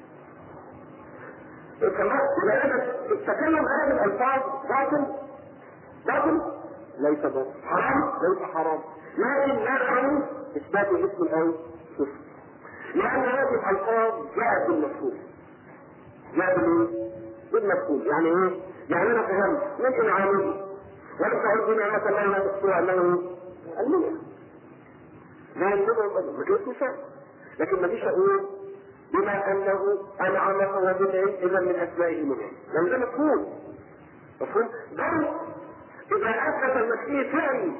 كمان يبقى انا التكلم هذه الالفاظ باطل باطل ليس باطل حرام ليس حرام لكن لا يعني اثبات اسم او صفه لان هذه الالفاظ جاءت بالمفهوم جاءت بالايه؟ بالمفهوم يعني ايه؟ يعني انا فهمت ممكن عامل وانت عندي نعمة الله لا تحصوها انه المنعم لا المنعم ما جبت مثال لكن ما فيش اقول بما انه انعم فهو بدعي اذا من اسمائه المنعم لان ده مفهوم مفهوم بل اذا اثبت المسيح فعل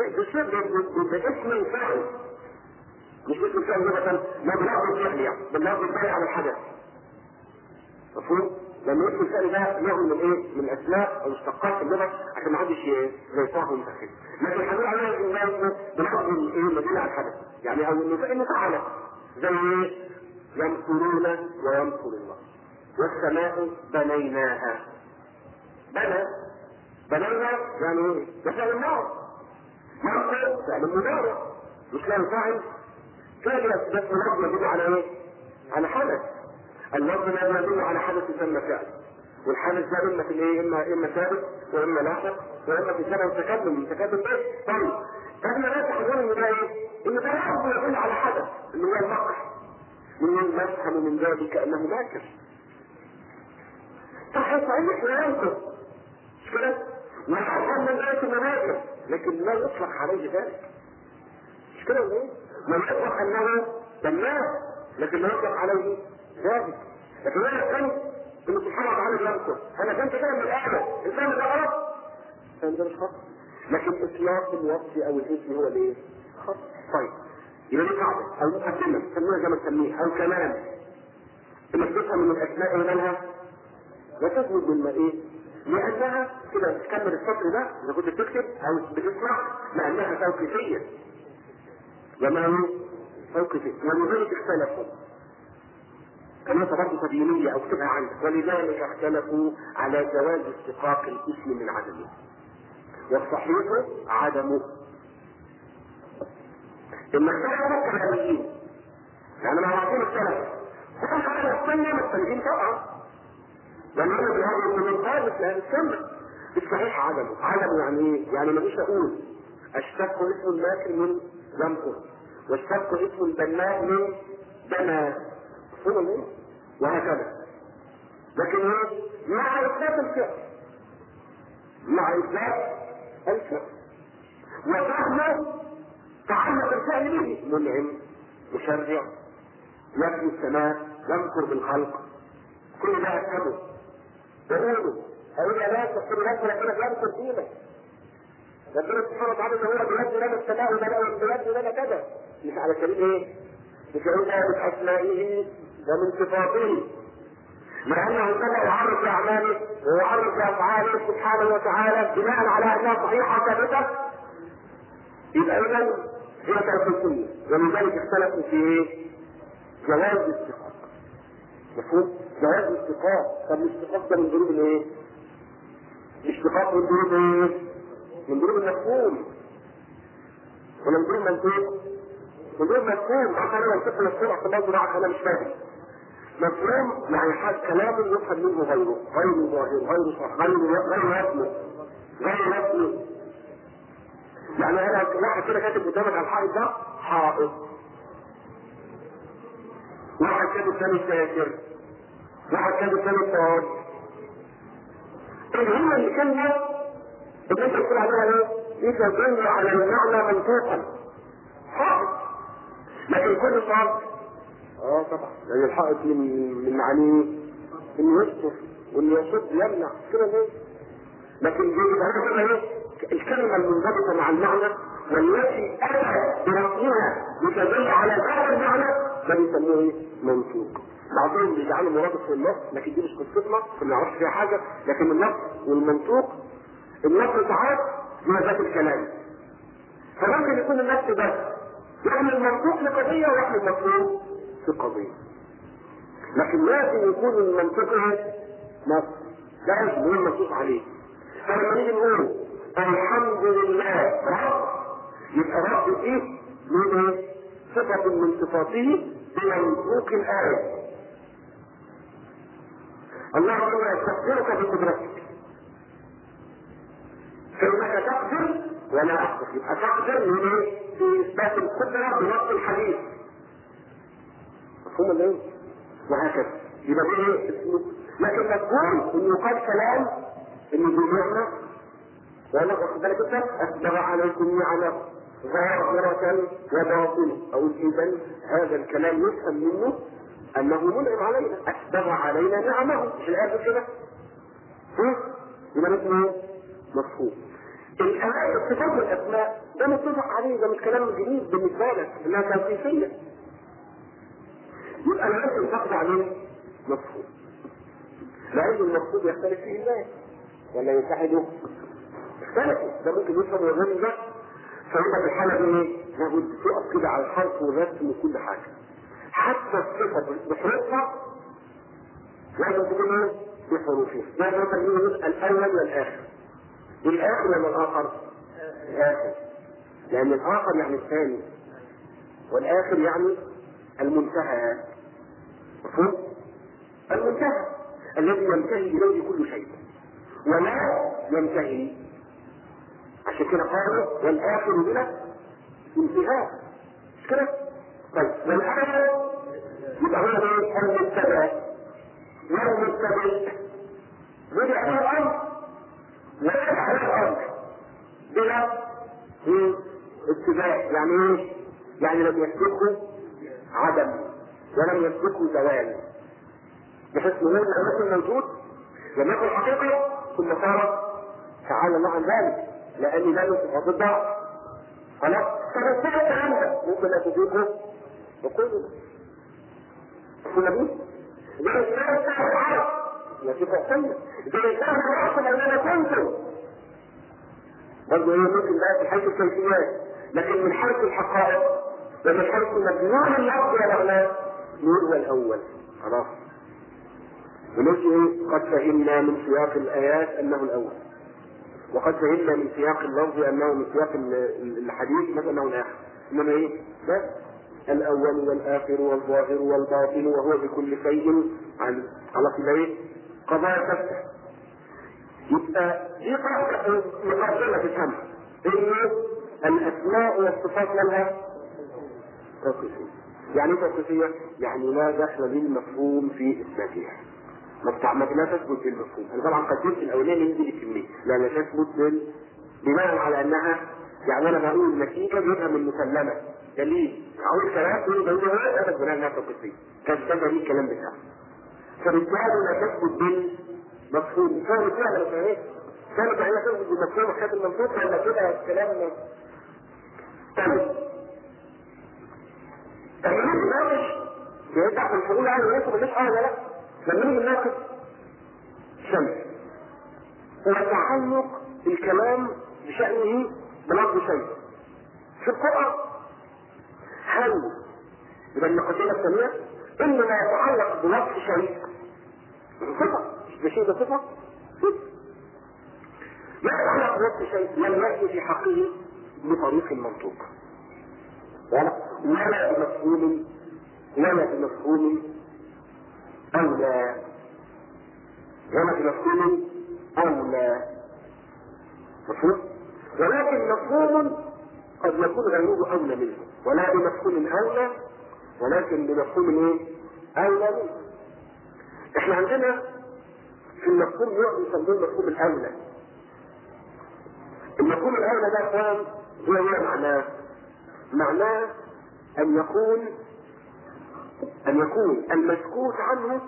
باسم فعل مش اسم فعل مثلا ما بلغ الفعل يعني بلغ الفعل على الحدث مفهوم؟ لما اسم الفعل ده نوع من ايه؟ من اسماء او مشتقات اللغه عشان ما حدش يصاحب ويتاخد لكن هنقول عليها ان بلغ الايه؟ مدينه على الحدث يعني او انه انه فعل زي ايه؟ يمكرون ويمكر الله والسماء بنيناها بنى بنينا يعني ايه؟ ده فعل النار يمكر فعل المضارع مش لا فاعل فعل بس لفظ يدل على ايه؟ على حدث اللفظ لا يدل على حدث يسمى فعل والحدث ده اما في الايه؟ اما اما ثابت واما لاحق واما في سبب تكلم تكلم بس طيب فاحنا لا تحزن ان ده ايه؟ ان ده لفظ يدل على حدث اللي هو المقح من نفهم من ذلك انه ماكر صحيح صحيح لا ينكر مش كده؟ ونفهم من ذلك انه ماكر لكن لا يطلق عليه ذلك مش كده ولا ايه؟ ما يطلق انه بناء لكن لا يطلق عليه ذلك لكن انا فهمت انه سبحانه وتعالى بينكر انا فهمت كده من الايه الفهم ده غلط الفهم ده مش خطأ لكن اطلاق الوصف او الاسم هو الايه؟ خطأ طيب يبقى دي قاعدة أو مقدمة سموها زي ما تسميها أو كلام إنك تفهم من الأسماء منها لا تثبت من إيه؟ لأنها كده تكمل السطر ده إذا كنت بتكتب أو بتسمع لأنها توقيفية وما هو توقيفية ولذلك اختلفوا كما برضه تبيينية أو كتبها عندك ولذلك اختلفوا على جواز اشتقاق الاسم من عدمه والصحيح عدمه المختلفة كلاميين يعني مع عظيم السلف هم على السنة مختلفين طبعا لما انا بهذا من خالص لأهل السنة الصحيح عدمه عدمه يعني ايه؟ يعني ما فيش اقول اشتق اسم الماكر من يمكر واشتق اسم البناء من بنى مفهوم ايه؟ وهكذا لكن ايه؟ مع اثبات الفعل مع اثبات الفعل وفهمه تعلق الفعل به منعم مشرع يبني السماء يمكر بالخلق كل ده افهمه بقوله اقول لا تقول لك ربنا بيمكر فينا ربنا سبحانه وتعالى هو بيبني لنا السماء وبيبني لنا كذا مش على سبيل ايه؟ مش هقول من اسمائه ومن صفاته لانه كما يعرف باعماله ويعرف بافعاله سبحانه وتعالى بناء على انها صحيحه ثابته يبقى اذا هي توقيفيه ولذلك اختلفوا في ايه؟ جواز الاستقاق مفهوم؟ جواز الاستقاق طب الاستقاق ده من ضروب الايه؟ الاشتقاق من ضروب ايه؟ من ضروب المفهوم ولا من ضروب منطوق؟ من ضروب مفهوم حتى انا منطق مفهوم عشان برضه ده عشان انا مش فاهم مفهوم يعني حاجة كلام يفهم منه غيره غير ظاهر غير صح غير غير رسمه غير رسمه يعني انا واحد كده كاتب قدامك على الحائط ده حائط واحد كاتب ثاني ساكر واحد كاتب ثاني صاد ايه هي الكلمة اللي انت بتقول عليها ايه؟ يتدل على المعنى منطوقا حائط لكن كل صاد اه طبعا لان الحائط من من معانيه انه يستر وانه يصد يمنع كده ليه؟ لكن دي يبقى كده ايه؟ الكلمة الكلمة المنضبطة مع المعنى والتي أتى برسمها لتدل على هذا المعنى ده بيسموه ايه؟ منطوق. بعضهم بيجعلوا مرادف في النص لكن دي مش قصتنا ما نعرفش فيها حاجة لكن النص والمنطوق النص ساعات ما ذات الكلام. فممكن يكون النص بس يحمل المنطوق لقضية ويحمل المفهوم في قضية. لكن لازم يكون المنطق نص لازم يكون منطوق عليه. فلما نيجي نقول الحمد لله رب يبقى رب ايه؟ من ايه؟ صفة من صفاته بمنطوق الآية. الله تعالى يستغفرك بقدرتك. فإنك تقدر ولا أقدر، يبقى تقدر من ايه؟ في إثبات القدرة بنص الحديث. مفهوم ولا ايه؟ وهكذا. يبقى ده ايه؟ اسمه لكن مفهوم انه قال كلام انه بمعنى ولا واخد بالك انت اسبغ عليكم نعمه ظاهرة وباطنة أو إذا هذا الكلام يفهم منه أنه منعم علينا أسبغ علينا نعمه مش الآية كده؟ ها؟ يبقى اسمه مفهوم الآية الصفات والأسماء ده متفق عليه ده مش كلام جديد بالنسبة لك إنها توقيفية يبقى لازم تاخد عليه مفهوم لأن المفهوم يختلف فيه الناس ولا يتحدوا اختلفوا ده ممكن يفهم الرجل ده فيبقى في الحالة دي ايه؟ لابد تقف كده على الحرف والرسم وكل حاجة حتى الصفة بحروفها لازم تكون ايه؟ بحروفها يعني مثلا يقول الأول والآخر الآخر ولا الآخر؟ الآخر لأن الآخر يعني الثاني والآخر يعني المنتهى مفهوم؟ المنتهى الذي ينتهي إليه كل شيء ولا ينتهي عشان كده قالوا والآخر بلا انتهاء مش كده؟ طيب والآخر يبقى هو ايه؟ المتبع والمتبع بدأ على الأمر وقع على الأمر بلا اتباع يعني ايه؟ يعني لم يسبقه عدم ولم يسبقه زوال بحيث انه لم يكن موجود لم يكن حقيقه ثم صار تعالى الله عن ذلك لان لا صفات الضعف خلاص فبالتالي الكلام ده ممكن لا تفيده وقوله كنا بيه ده الكلام بتاع العرب لا صفة ثانية ده الكلام العرب ان انا كنت برضه هي ممكن بقى في حيث الكيفيات لكن من حيث الحقائق ومن حيث مجنون اللفظ يا معناه نور الاول خلاص ونجي قد فهمنا من سياق الآيات أنه الأول وقد فهمنا من سياق اللفظ أنه من سياق الحديث مثلا أنه الآخر إنما إيه؟ بس الأول والآخر والظاهر والباطن وهو بكل شيء على على كده إيه؟ قضايا تفتح يبقى دي قاعدة مقدمة تفهمها إنه الأسماء والصفات لها توقيفية يعني ايه توقيفية؟ يعني لا دخل للمفهوم في إثباتها ما بتعمد لا تثبت بالمفهوم انا طبعا قدمت الاولاني دي الكميه لا لا تثبت بال بناء على انها يعني انا بقول نتيجه جبهه من مسلمه دليل اقول كلام تقول ده هو انا بناء انها توقيفيه كان ده دليل الكلام بتاعه فبالتالي لا تثبت بالمفهوم فاهم فعلا ولا ايه؟ فاهم يعني لا تثبت بالمفهوم وحكايه المنطوق ولا كده كلام طيب تغيير الناقش يرجع في الحقوق يعني وياخد مش اه ولا لا لما نيجي ناخد شمس وتعلق الكلام بشأنه بلفظ شيء في القرآن هل يبقى المقدمة الثانية إن ما يتعلق بلفظ شيء صفة مش ده شيء ده صفة ما يتعلق بلفظ شيء لم يأتي في حقه بطريق المنطوق ولا ولا بمفهوم ولا بمفهوم أولى ولا بمفهوم أولى مفهوم ولكن مفهوم قد يكون غيره أولى منه ولا بمفهوم أولى ولكن بمفهوم إيه؟ أولى منه إحنا عندنا في المفهوم نوع يسموه المفهوم الأولى المفهوم الأولى ده كان هو هو معناه معناه أن يكون أن يكون المسكوت عنه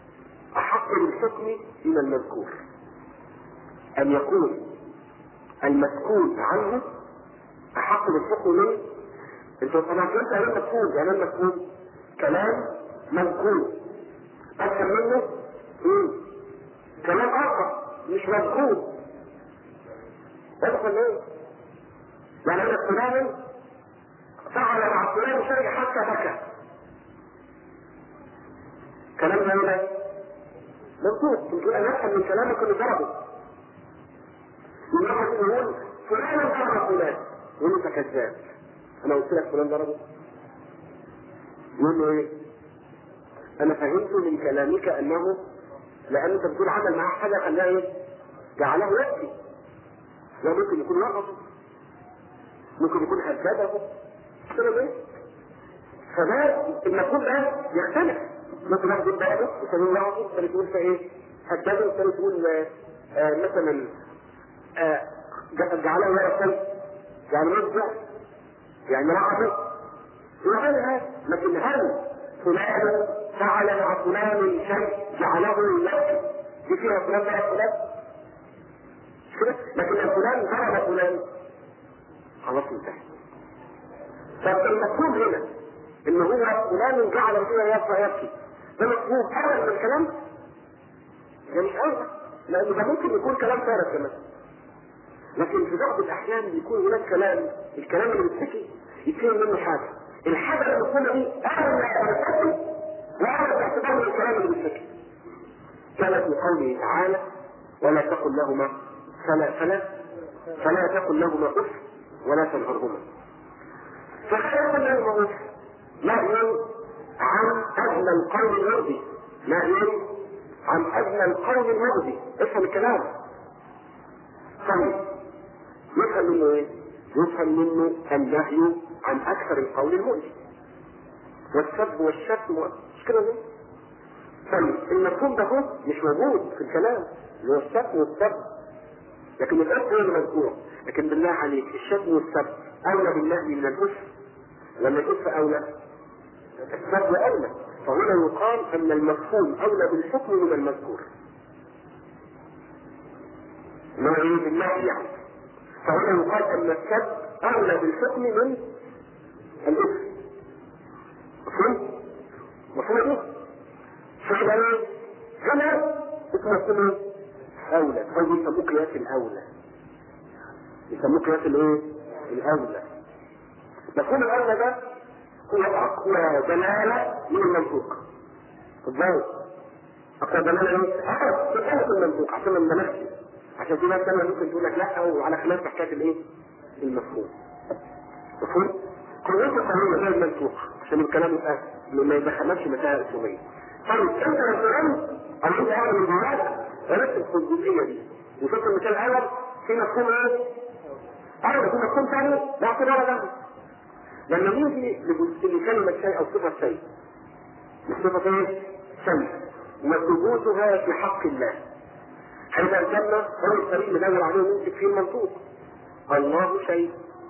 أحق بالحكم من المذكور أن يكون المسكوت عنه احق بالحكم من انت طبعا فهمت يعني المسكوت يعني المسكوت كلام منقول افهم منه مم. كلام اخر مش مذكور ادخل ليه؟ يعني انا فلان فعل مع فلان شيء حتى بكى كلام ده ايه منطوق يمكن ان نفهم من كلامك انه ضربه يروح يقول فلان ضرب فلان يقول انت كذاب انا قلت لك فلان ضربه يقول له ايه انا فهمت من كلامك انه لان انت بتقول عمل معاه حاجه خلاها ايه جعله يبكي لا ممكن يكون وقفه ممكن يكون هدده كده ايه فده المفهوم ده يختلف ممكن واحد يقول بقى والثاني يقول وقفه والثاني تقول فايه هدده والثاني تقول آه آه مثلا آه جعله يرسل يعني يرجع يعني رعبه وغير هذا لكن هل فلان فعل مع فلان شيء جعله يبكي دي فيها فلان مع فلان مش كده لكن فلان ضرب فلان خلاص انتهى طب المفهوم هنا ان هو فلان جعل رسوله يبكي يبكي ده مفهوم اول من الكلام ده مش اول لان ده ممكن يكون كلام فارغ كمان لكن في بعض الاحيان يكون هناك كلام الكلام اللي بيتحكي يتفهم منه حاجه الحاجه اللي بتكون دي اعلى باعتبار واعلى باعتبار من الكلام اللي بيتحكي كما في قوله تعالى ولا تقل لهما فلا فلا فلا تقل لهما اف ولا تنهرهما فلا يقل لهما اف نهي عن ادنى القول المرضي نهي عن ادنى القول المرضي افهم الكلام طيب يفهم منه ايه؟ يفهم منه النهي عن اكثر القول المؤذي والسب والشتم مش كده ليه؟ طيب المفهوم ده هو مش موجود في الكلام اللي هو الشتم والسب لكن الأب هو اللي مذكور لكن بالله عليك الشتم والسب أولى بالنهي من الأف ولا الأف أولى؟ السب أولى فهنا يقال أن المفهوم أولى بالحكم من المذكور ما هي بالنهي يعني فهنا يقال أن السب أولى بالحكم من الأف مفهوم؟ مفهوم إيه؟ فإذا إيه؟ هنا اسمه اسمه أولى أو يسموه قياس الأولى يسموه قياس الإيه؟ الأولى مفهوم الأولى ده هو أقوى دلالة من المنطوق ازاي؟ أقوى دلالة من أقوى دلالة من المنطوق عشان ما نفسي عشان في ناس تانية ممكن تقول لك لا وعلى خلاف حكاية الإيه؟ المفهوم مفهوم؟ قوته قوية غير المنطوق عشان الكلام يبقى ما يدخلكش مسائل أصولية طيب انت لو فهمت او انت قاعد من جواك عرفت في الجزئيه دي وشفت المثال الاول في مفهوم ايه؟ ايوه في مفهوم ثاني لا اعتبار له لما نيجي لكلمه شيء او صفه شيء صفه ايه؟ شيء وثبوتها في حق الله حيث الجنة هو الطريق اللي دور عليه يمسك فيه المنطوق الله شيء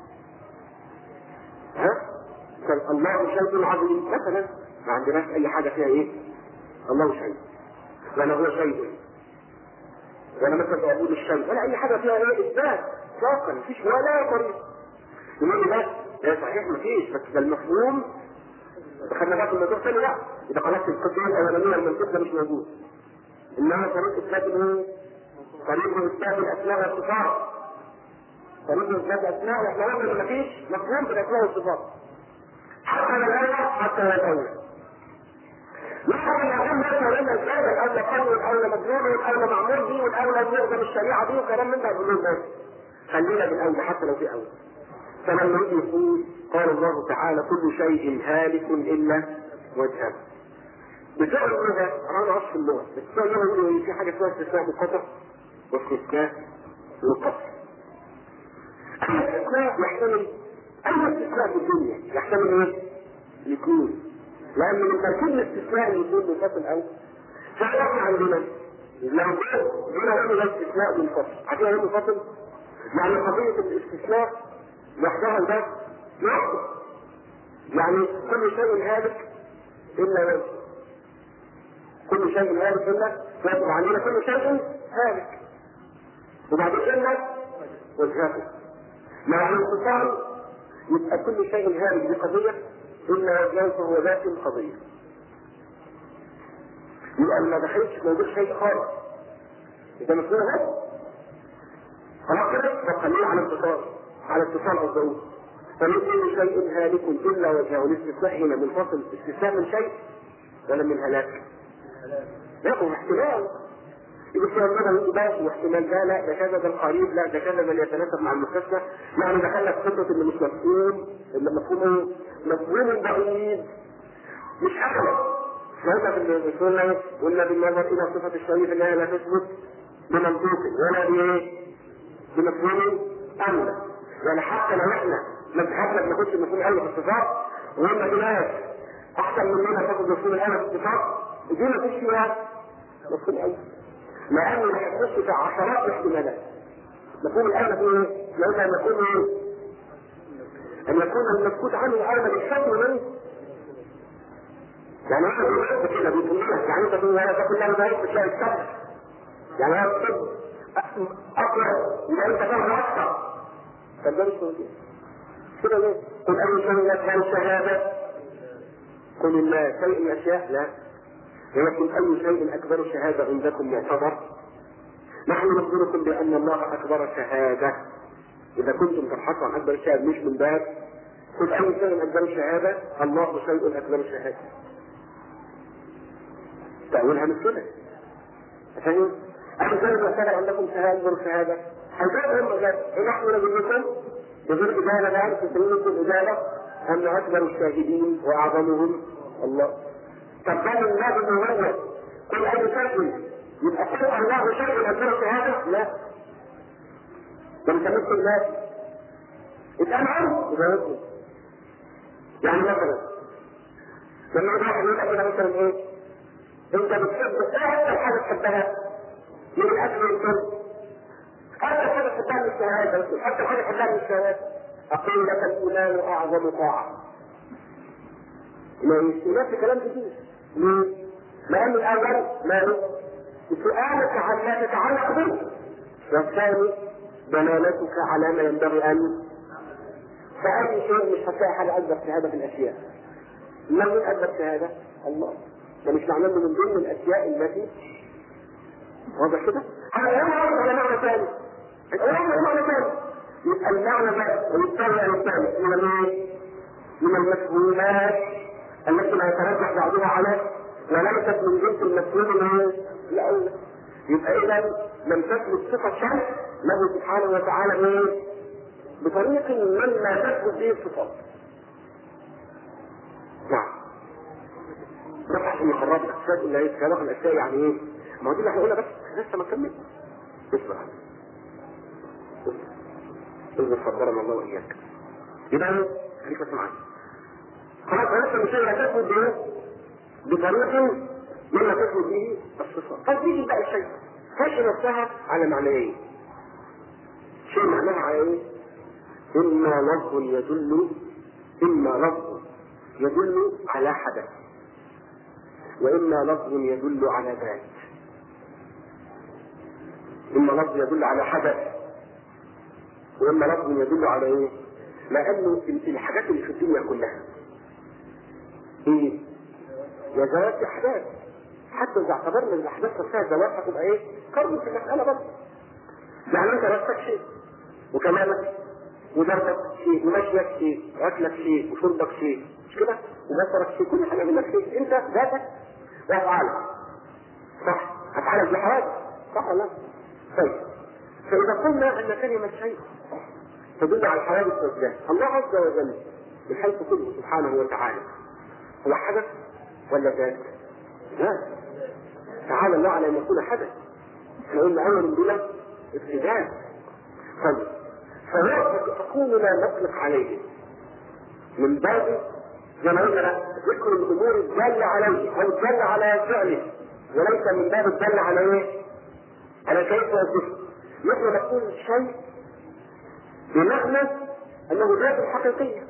ها؟ الله شيء عظيم مثلا ما عندناش اي حاجه فيها ايه؟ الله شيء ولا هو شيء ولا مثلا بقول الشيء ولا اي حاجه فيها ايه اثبات اطلاقا مفيش ولا طريق يقول لا ده صحيح مفيش بس ده المفهوم دخلنا بقى في الموضوع ثاني لا اذا خلاص القضيه الاولانيه المنطق ده مش موجود انما طريق اثبات الايه؟ طريق اثبات الاسماء والصفات طريق اثبات الاسماء واحنا قلنا ان مفيش مفهوم في الاسماء والصفات حتى الاول حتى الاول نحن نقول مثلا ان الزاد الاولى قول والاولى مجنون والاولى معمول به والاولى بيخدم الشريعه دي وكلام من ده يقولون الناس خلينا بالاولى حتى لو في اولى فلما يجي يقول قال الله تعالى كل شيء هالك الا وجهه بتوع اللغه انا عرفت اللغه بس بتوع اللغه يقولوا في حاجه اسمها استثناء بالقطع واستثناء بالقطع الاستثناء يحتمل اي استثناء في الدنيا يحتمل ايه؟ الاثنين لان من تركيب الاستثناء اللي يكون منفصل او فاحنا عندنا لو هنا هنا ده استثناء منفصل عارفين ايه منفصل؟ يعني قضية الاستثناء لوحدها ده لوحده يعني كل شيء هالك الا وجه كل شيء هالك الا وجه عندنا كل شيء هالك وبعد كده وجهته مع الانفصال يبقى كل شيء هارج بقضية إلا وجهه فهو ذات قضية يبقى ما دخلتش في موضوع شيء خالص إذا مفهوم هذا خلاص كده بخليه على اتصال على اتصال قصده فمن كل شيء هالك إلا وجهه الاستثناء هنا منفصل استثناء من شيء ولا من هلاك؟ لا هو احتمال يبقى مثلا انتباه واحتمال ده لا ده كذا ده القريب لا ده كذا ده اللي يتناسب مع المستثنى يعني دخلنا في خطه اللي مش مفهوم اللي مفهوم مفهوم بعيد مش اغلب قلنا في السنه قلنا بالنظر الى صفه الشريف انها لا تثبت بمنطوق ولا بايه؟ بمفهوم امر يعني حتى لو احنا مذهبنا بنخش بمفهوم امر في الصفات وهم في ناس احسن مننا تاخد مفهوم الامر في الصفات دي ما فيش فيها مفهوم امر مع انه هيخش في عشرات الاحتمالات مفهوم الامر في ايه؟ لو ان يكون ايه؟ ان يكون المسكوت عنه الامر بالشكل منه يعني احنا بنحب كده بيقول لك يعني انت تقول هذا كل ما ذلك بتلاقي السبب يعني هذا الطب اقوى يبقى انت فاهم اكثر طب ده مش موجود كده ليه؟ قل اي شيء يكبر الشهاده قل الله شيء من الاشياء لا ولكن اي شيء اكبر الشهاده عندكم معتبر نحن نخبركم بان الله اكبر شهاده اذا كنتم تبحثوا عن اكبر الشهاده مش من باب قل اي شيء اكبر الشهاده الله شيء اكبر الشهاده تأويلها مش كده فاهم؟ أنا زي ما كان عندكم شهادة أكبر شهادة هل هم قال نحن نقول لكم بغير إجابة الآن في سبيل الإجابة أن أكبر الشاهدين وأعظمهم الله طب كان الله بمميز قل أي شيء يبقى قل الله شيء أكبر شهادة لا ده مش مثل الناس اتقال عنه يبقى يطلب يعني مثلا لما واحد يقول كده مثلا ايه انت بتحب ايه اكثر حاجه تحبها من الاكل والشرب اكثر حاجه تحبها من الشهوات اكثر حاجه تحبها من الشهوات اقول لك الايمان اعظم طاعه ما يشتغل في كلام كتير ليه؟ لان الاول ما هو سؤالك عما تتعلق به والثاني دلالتك على ما ينبغي ان فأي شيء مش هتلاقي حاجة أكبر شهادة في الأشياء. من أكبر شهادة؟ الله. ده مش معناه انه من ضمن الاشياء التي واضح كده؟ هذا يوم على معنى ثاني الأول على معنى ثاني يبقى المعنى ده ويتبع الثاني من الايه؟ من المفهومات التي لا يترجح بعضها على وليست من جنس المفهوم الاول يبقى اذا لم تثبت صفه شرط له سبحانه وتعالى ايه؟ بطريق مما تثبت به الصفات. نعم. بس عشان يقرب لك شويه اللي هي كلام الاشياء يعني ايه؟ ما هو دي اللي احنا قلنا بس لسه ما كمل اسمع اصبر قدرنا الله واياك يبقى خليك بس معايا خلاص عرفت ان شيء تثبت به بطريقه مما تثبت به الصفات طب نيجي بقى الشيء تشي نفسها على معنيين شيء معناها على ايه؟ اما لفظ يدل اما لفظ يدل على حدث واما لفظ يدل على ذات اما لفظ يدل على حدث واما لفظ يدل على ايه لانه الحاجات اللي في الدنيا كلها ايه يا ذات احداث حتى اذا اعتبرنا ان الاحداث نفسها ذوات هتبقى ايه قرب في المساله برضه يعني انت نفسك شيء وكلامك وضربك شيء ومشيك شيء واكلك شيء وشربك شيء مش كده وبصرك شيء كل حاجه منك شيء انت ذاتك وافعالك صح افعالك بحوادث صح ولا لا؟ طيب فاذا قلنا ان كلمه شيء تدل على الحوادث والذات الله عز وجل من حيث كله سبحانه وتعالى هو حدث ولا ذات؟ ذات تعالى الله على ان يكون حدث احنا قلنا اول بلا ابتداء طيب فكوننا نطلق عليه من باب زي ما قلنا ذكر الامور الداله عليه او الداله على فعله وليس من باب الداله على ايه؟ على كيف وصفه مثل نقول الشيء بمعنى انه ذات حقيقيه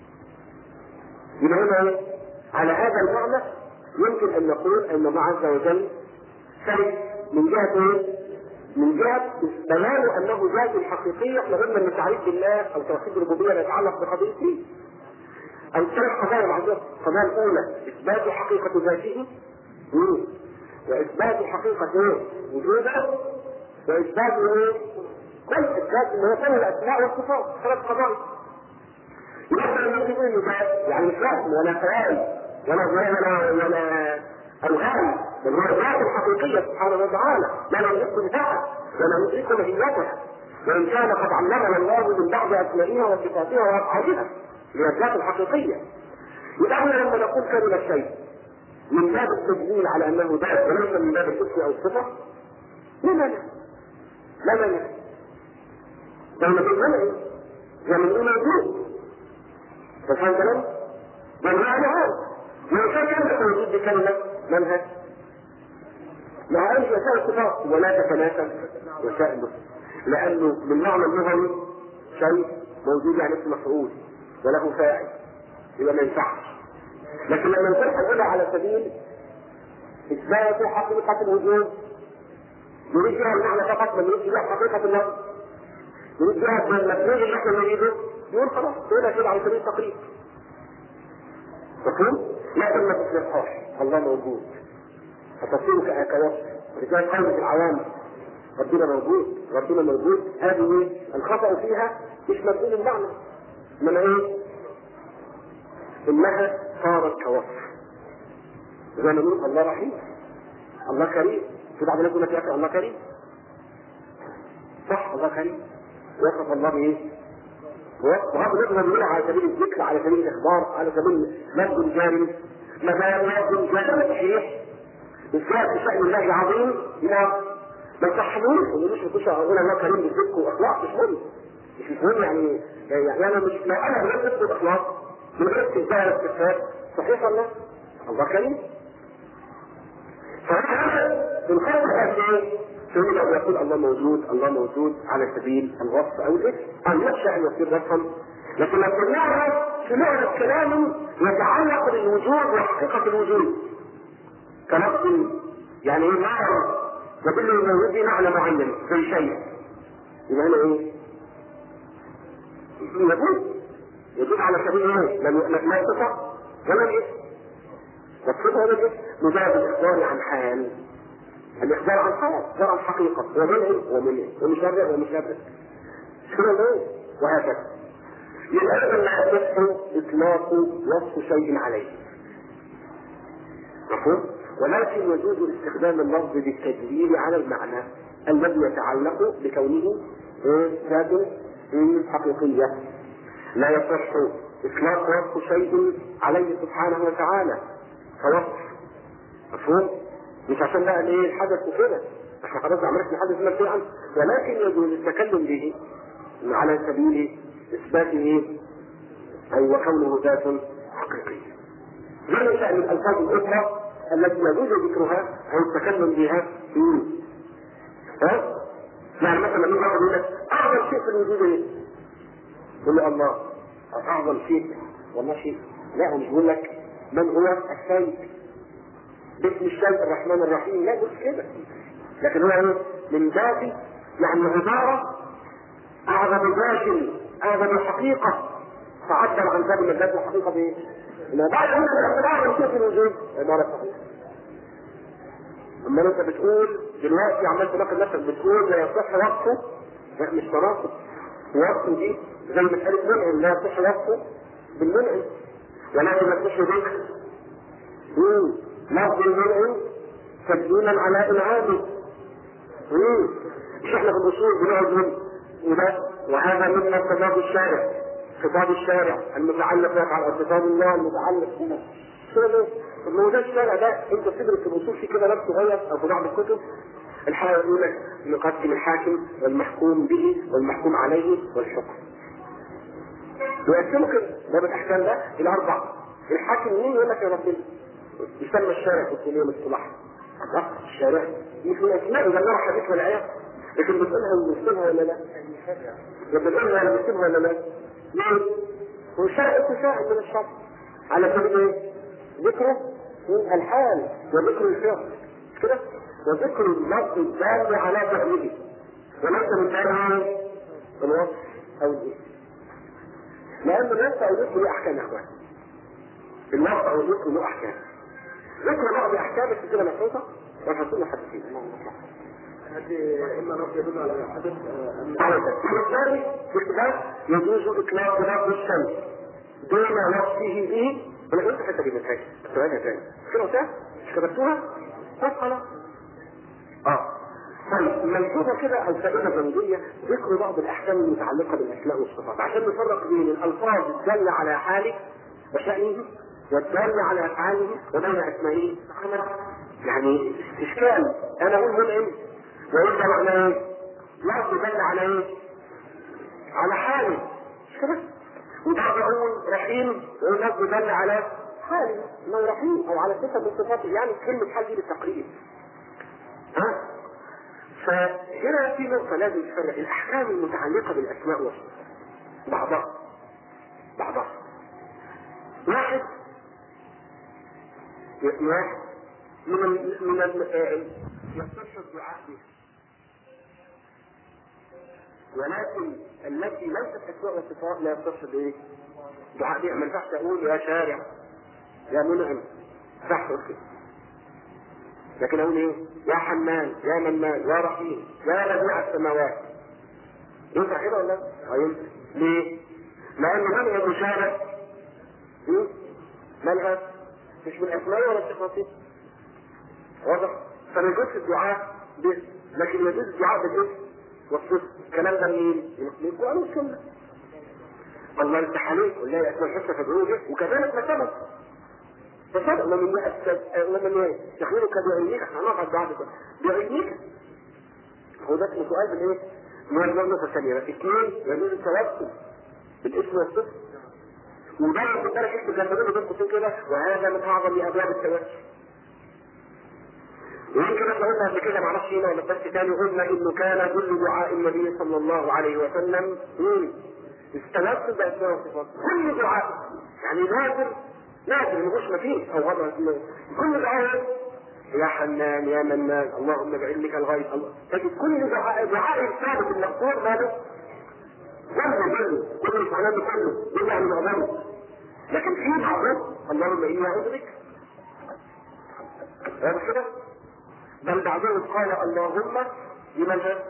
يبقى هنا ايه؟ على هذا المعنى يمكن ان نقول ان الله عز وجل شيء من جهه ايه؟ من جهه بيان انه ذات حقيقيه احنا قلنا ان تعريف الله او توحيد الربوبيه لا يتعلق بقضيتين او ثلاث قضايا معذره القضايا الاولى اثبات حقيقه ذاته مم. واثبات حقيقه ايه؟ وجوده واثبات ايه؟ كل اثبات ان هو كل الاسماء والصفات ثلاث قضايا يبقى لما تقول انه يعني مش وهم ولا خيال ولا ولا ولا الغاية بل هو الذات الحقيقية سبحانه وتعالى ما لا ندرك ذاتها ولا ندرك ماهيتها وإن كان قد علمنا الله من بعض أسمائها وصفاتها وأفعالها من الذات الحقيقية يبقى احنا لما نقول كلمة شيء من باب التدليل على أنه ذات وليس من باب الاسم أو الصفة لا لا لا لا لا لا ده من المنع ده من الموجود ففهم كلام؟ ده المعنى هذا لو كان يملك وجود بكلمة منهج مع أي وسائل الصفات ولا تتناسب وسائل لأنه من معنى اللغوي شيء موجود يعني اسم مفعول وله فاعل يبقى ما ينفعش لكن لما نقول هنقولها على سبيل إثبات حقيقة الوجود نريد بها المعنى فقط ما نريد بها حقيقة اللفظ نريد بها المفعول اللي احنا نريده يقول خلاص تقولها كده على سبيل التقريب مفهوم؟ لكن ما تصلحهاش الله موجود فتصير كوصف ولذلك قولة العوام ربنا موجود ربنا موجود هذه الخطأ فيها مش مفهوم المعنى انما ايه؟ انها صارت كوصف زي ما نقول الله رحيم الله كريم في بعض الناس يقول لك يا اخي الله كريم صح الله كريم وصف الله بايه؟ وهذا نقدر نقول على سبيل الذكر على سبيل الاخبار على سبيل مد جاري مثلا مد جاري صحيح إثبات شأن الله العظيم إلى ما تصحبوش ومش مش أقول الله كريم بالصدق وأخلاق مش مهم مش مهم يعني يعني أنا مش لا أنا من غير صدق وأخلاق من غير استهزاء واستفهام صحيح الله الله كريم فهذا الخلق ايه؟ تريد ان يقول الله موجود الله موجود على سبيل الوصف او الاسم ان يخشى ان يصير رسما لكن لو قلناها في معنى كلام يتعلق بالوجود وحقيقه الوجود كلفظ يعني ايه معنى يدل الموجود معنى معين في شيء يبقى هنا ايه؟ يدل يدل على سبيل ايه؟ لا صفه ولا الاسم والصفه ولا الاسم مجرد الاخبار عن حال الإخبار عن حال إخبار عن حقيقة ومنع ومنع ومشرع ومشرع كده ايه وهكذا يبقى لا يصح إطلاق وصف شيء عليه مفهوم؟ ولكن يجوز استخدام اللفظ بالتدليل على المعنى الذي يتعلق بكونه ذات حقيقية لا يصح إطلاق وصف شيء عليه سبحانه وتعالى كوصف مفهوم؟ مش عشان بقى ايه الحدث وكده احنا خلاص عملنا الحدث ما شيئا ولكن يجوز التكلم به على سبيل اثبات ايه؟ اي وكونه ذات حقيقيه. غير شأن الالفاظ الاخرى التي يجوز ذكرها او التكلم بها في ها؟ يعني مثلا لما واحد يقول لك اعظم شيء في الوجود ايه؟ يقول له الله اعظم شيء والله شيء لا هو مش بيقول لك من هو السيد باسم الشيء الرحمن الرحيم لا مش كده لكن هو ايه من ذاتي يعني عبارة أعظم ذات أعظم حقيقة تعبر عن ذات من ذات الحقيقة بإيه؟ إنها بعد أن أعظم شيء في الوجود عبارة صحيحة أما أنت بتقول دلوقتي عمال تناقض نفسك بتقول لا يصح وصفه لا مش تناقض وصفه دي زي مسألة منع لا يصح وصفه بالمنع ولكن ما يصح ذكر لفظ المنع تدليلا على انعامه مش احنا في الاصول بنقعد من وده وهذا مما خطاب الشارع خطاب الشارع المتعلق على خطاب الله المتعلق كده كده طب ما هو ده الشارع ده انت تدرس في الاصول في كده نفس صغير او في بعض الكتب الحقيقه يقول لك نقدم الحاكم والمحكوم به والمحكوم عليه والحكم ويقسموا كده باب الاحكام ده الى اربع الحاكم مين يقول لك يا ربنا يسمى الشارع في الكليه مصطلح الله الشارع مش من اسماء اذا نرى حديث ولا ايه لكن بتقولها وبنكتبها ولا لا؟ بتقولها ولا بنكتبها ولا لا؟ ليه؟ هو الشارع اسمه شاهد من الشرع على سبيل ايه؟ ذكره الحال وذكر الفعل مش كده؟ وذكر اللفظ الدال على فعله وليس من باب الوصف او الاسم لان الوصف او الاسم له احكام يا اخوان الوصف او الاسم له احكام ذكر بعض احكام السلسله محفوظه وحصلنا حديثين هذه اما نص يدل على حدث وبالتالي باختلاف يجوز اطلاق لفظ الشمس دون وصفه به انا قلت الحته دي من حاجه سؤالها تاني كده وسام مش كتبتوها؟ طب خلاص اه طيب ملحوظه كده او فائده ضمنيه ذكر بعض الاحكام المتعلقه بالاسماء والصفات عشان نفرق بين الالفاظ الداله على حاله وشانه والداله على افعاله وبين اسمائه يعني اشكال انا اقول منعم واقول ده معناه ايه؟ لفظ دل على ايه؟ على حاله مش كده؟ وده بقول رحيم ويقول لفظ دل على حاله انه رحيم او على صفه من صفاته يعني كلمه حال دي بالتقريب ها؟ فهنا في نقطة لازم تفرق الأحكام المتعلقة بالأسماء والصفات بعضها بعضها واحد واحد من ال من ال يصح الدعاء بها ولكن التي ليست اسماء وصفات لا يصح بايه؟ دعاء بها ما ينفعش اقول يا شارع يا منعم صح كده لكن اقول ايه؟ يا حنان يا منان يا رحيم يا بديع السماوات ينفع كده ولا لا؟ ينفع ليه؟ لان منع المشارع ملغى مش من اسماء ولا صفاته واضح؟ فما يجوزش الدعاء باسم لكن يجوز الدعاء بالاسم والصفر الكلام ده منين؟ من القران والسنه الله يفتح عليك قول لها اسماء الحسنى فادعوه به وكذلك ما ثبت فصدق لمن لمن يخبرك بعلمك احنا هنقعد بعد كده بعلمك هو ده اسمه سؤال بالايه؟ من النقطة الثانية اثنين يجوز التوسل بالاسم والصفر وده خد بالك انتوا كاتبين بين قوسين كده وهذا من اعظم ابواب التوسل ويمكن احنا قلنا قبل كده معرفش هنا ولا بس تاني قلنا انه كان كل دعاء النبي صلى الله عليه وسلم مين؟ التوسل باسماء وصفات كل دعاء يعني نادر نادر مش مفيش او غلط كل دعاء يا حنان يا منان اللهم بعلمك الغيب الله تجد كل دعاء دعاء الثابت المقصود ماله كله كله كله معناه كله كله عن معظمه لكن في بعضهم اللهم اني اعوذ بك هذا كده بل بعضهم قال اللهم لماذا؟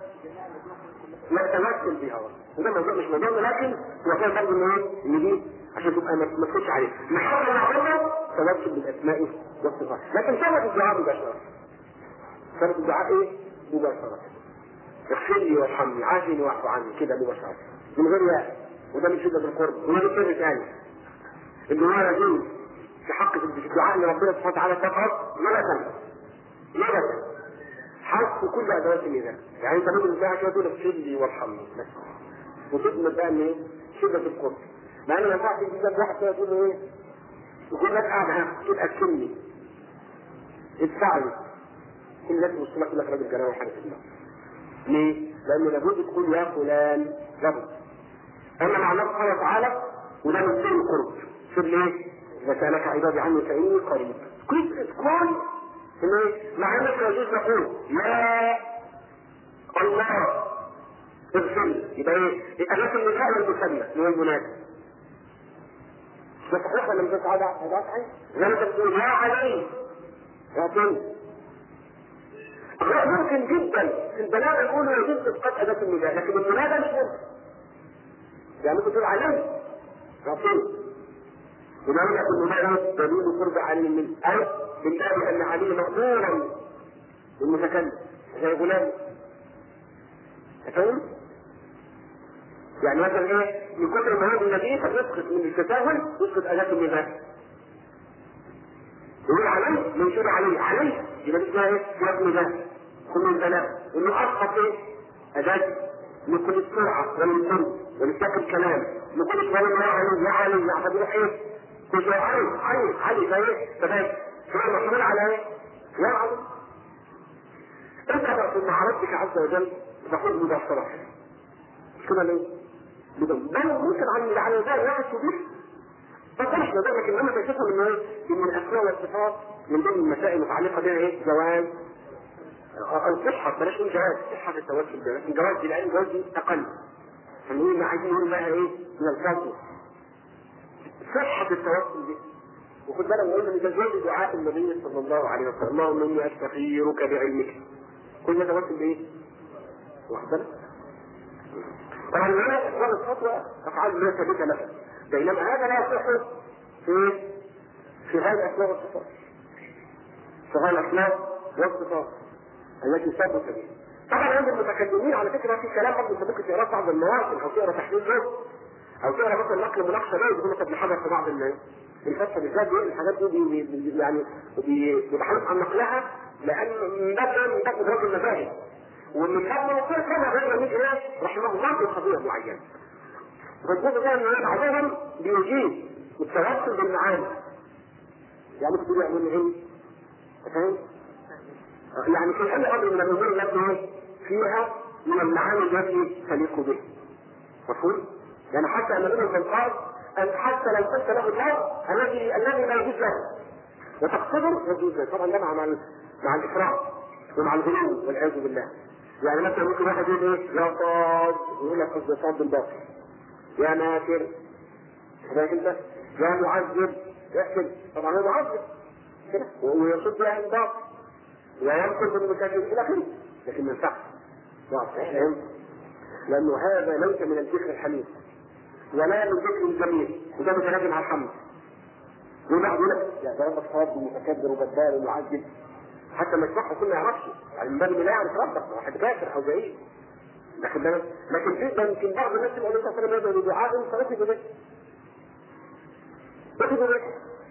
يتوسل بها وده موضوع مش موضوع لكن هو كان برضه ان ايه؟ ان دي عشان تبقى ما تخش عليه نحاول نعملها توسل بالاسماء والصفات لكن ثبت الدعاء مباشره ثبت الدعاء ايه؟ مباشره اغفر لي وارحمني عافني واعف عني كده مباشره من غير ياء وده من شده القرب وده من سر ثاني ان هو يجوز في حق الدعاء لربنا سبحانه وتعالى فقط ملكا ملكا حق كل ادوات النداء يعني انت ممكن تلاقي كده تقول اغفر لي وارحمني بس وتضمن بقى ان ايه؟ شده القرب مع ان ما ينفعش يجيب لك واحد كده تقول له ايه؟ يقول لك قاعد ها تقول اكلني ادفع لي كل لازم يوصل لك لك راجل جناه وحاجه في الله ليه؟ لان لابد تقول يا فلان لابد اما مع الله سبحانه وتعالى وده من سر القرب سر ليه؟ اذا سالك عبادي عني فاني قريب كويس كويس ان ايه؟ مع انك يجوز نقول يا الله اغفر لي يبقى ايه؟ يبقى لكن النداء والمسمى اللي هو المنادي ده صحيح ولا مش صحيح؟ ده صحيح؟ لما تقول يا علي يا طيب ممكن جدا في البلاغه يقولوا يجوز اسقاط اداه النداء لكن المنادى مش ممكن يعني ممكن تقول علي يا طيب ولو يكن المنادى دليل قرب علي منه اي من باب ان علي مأمورا بالمتكلم زي غلام فاهم؟ يعني مثلا ايه من كثر ما هو النبي فيسقط من التساهل يسقط اداه النداء يقول علي منشور علي علي يبقى دي اسمها ايه؟ اسمها نداء كل البلاء انه اسقط ايه؟ اداه لكل السرعه والنصر ولساق الكلام لكل شويه يا علي يا علي يا حبيبي ايه؟ كل شويه علي علي علي فايه؟ فايه؟ فهو محمول على ايه؟ يا علي انت مع ربك عز وجل تقول مباشره مش كده ليه؟ بل ممكن عن على ذلك واحد كبير فقلش ده لكن لما تشوفها من ايه؟ ان الاسماء والصفات من ضمن المسائل المتعلقه بها ايه؟ زواج او صحه بلاش نقول جواز صحه التوسل ده لكن جواز لان الجواز دي اقل فنقول عايزين نقول لها ايه من الفضل صحه التوسل دي وخد بالك نقول ان ده جزء دعاء النبي صلى الله عليه وسلم اللهم اني استخيرك بعلمك كل ده توسل بايه؟ واخد بالك؟ طبعا لا افعال الفتوى افعال لا ثابته لها بينما هذا لا يصح في في هذه الاسماء والصفات في هذه الاسماء والصفات التي ثبت بها طبعا عند المتكلمين على فكره في كلام برضه انت ممكن تقرا بعض المواطن او تقرا تحليل له او تقرا مثلا نقل مناقشه له يقول لك ابن حجر في بعض الناس الفتحه بالذات دي الحاجات دي بي بي يعني بيبحث عن نقلها لان من باب من باب ادراك المذاهب ومن باب موقف كما غير من ايه رحمه الله في قضيه معينه والجزء ده ان بعضهم بيجيب التوسل بالمعاني يعني تقول يعمل ايه؟ فاهم؟ يعني في اي امر من الامور التي فيها من المعاني التي تليق به مفهوم؟ يعني حتى ان ابن القنطار ان حتى لو قلت له الله الذي الذي لا يجوز له وتقصده يجوز له طبعا ده مع مع الافراط ومع الغلو والعياذ بالله يعني مثلا ممكن واحد يقول ايه يا صاد يقول لك قصد صاد بالباطل يا نافر كذلك انت يا معذب يحسن طبعا هو معذب كده ويصد يعني الباطل وينقذ المساجد الى اخره لكن ما ينفعش فاهم لانه هذا ليس من الذكر الحميد ولا من ذكر الجميل وده متراجم على الحمد وبعد يقول لك يا ده ربك صاد ومتكبر وجبار ومعذب حتى ما يسمعه كله ما يعرفش يعني من باب لا يعرف ربك واحد كافر او زعيم لكن ده لكن في يمكن بعض الناس يقول لك انا يدعو بدعاء فنسجد به نسجد به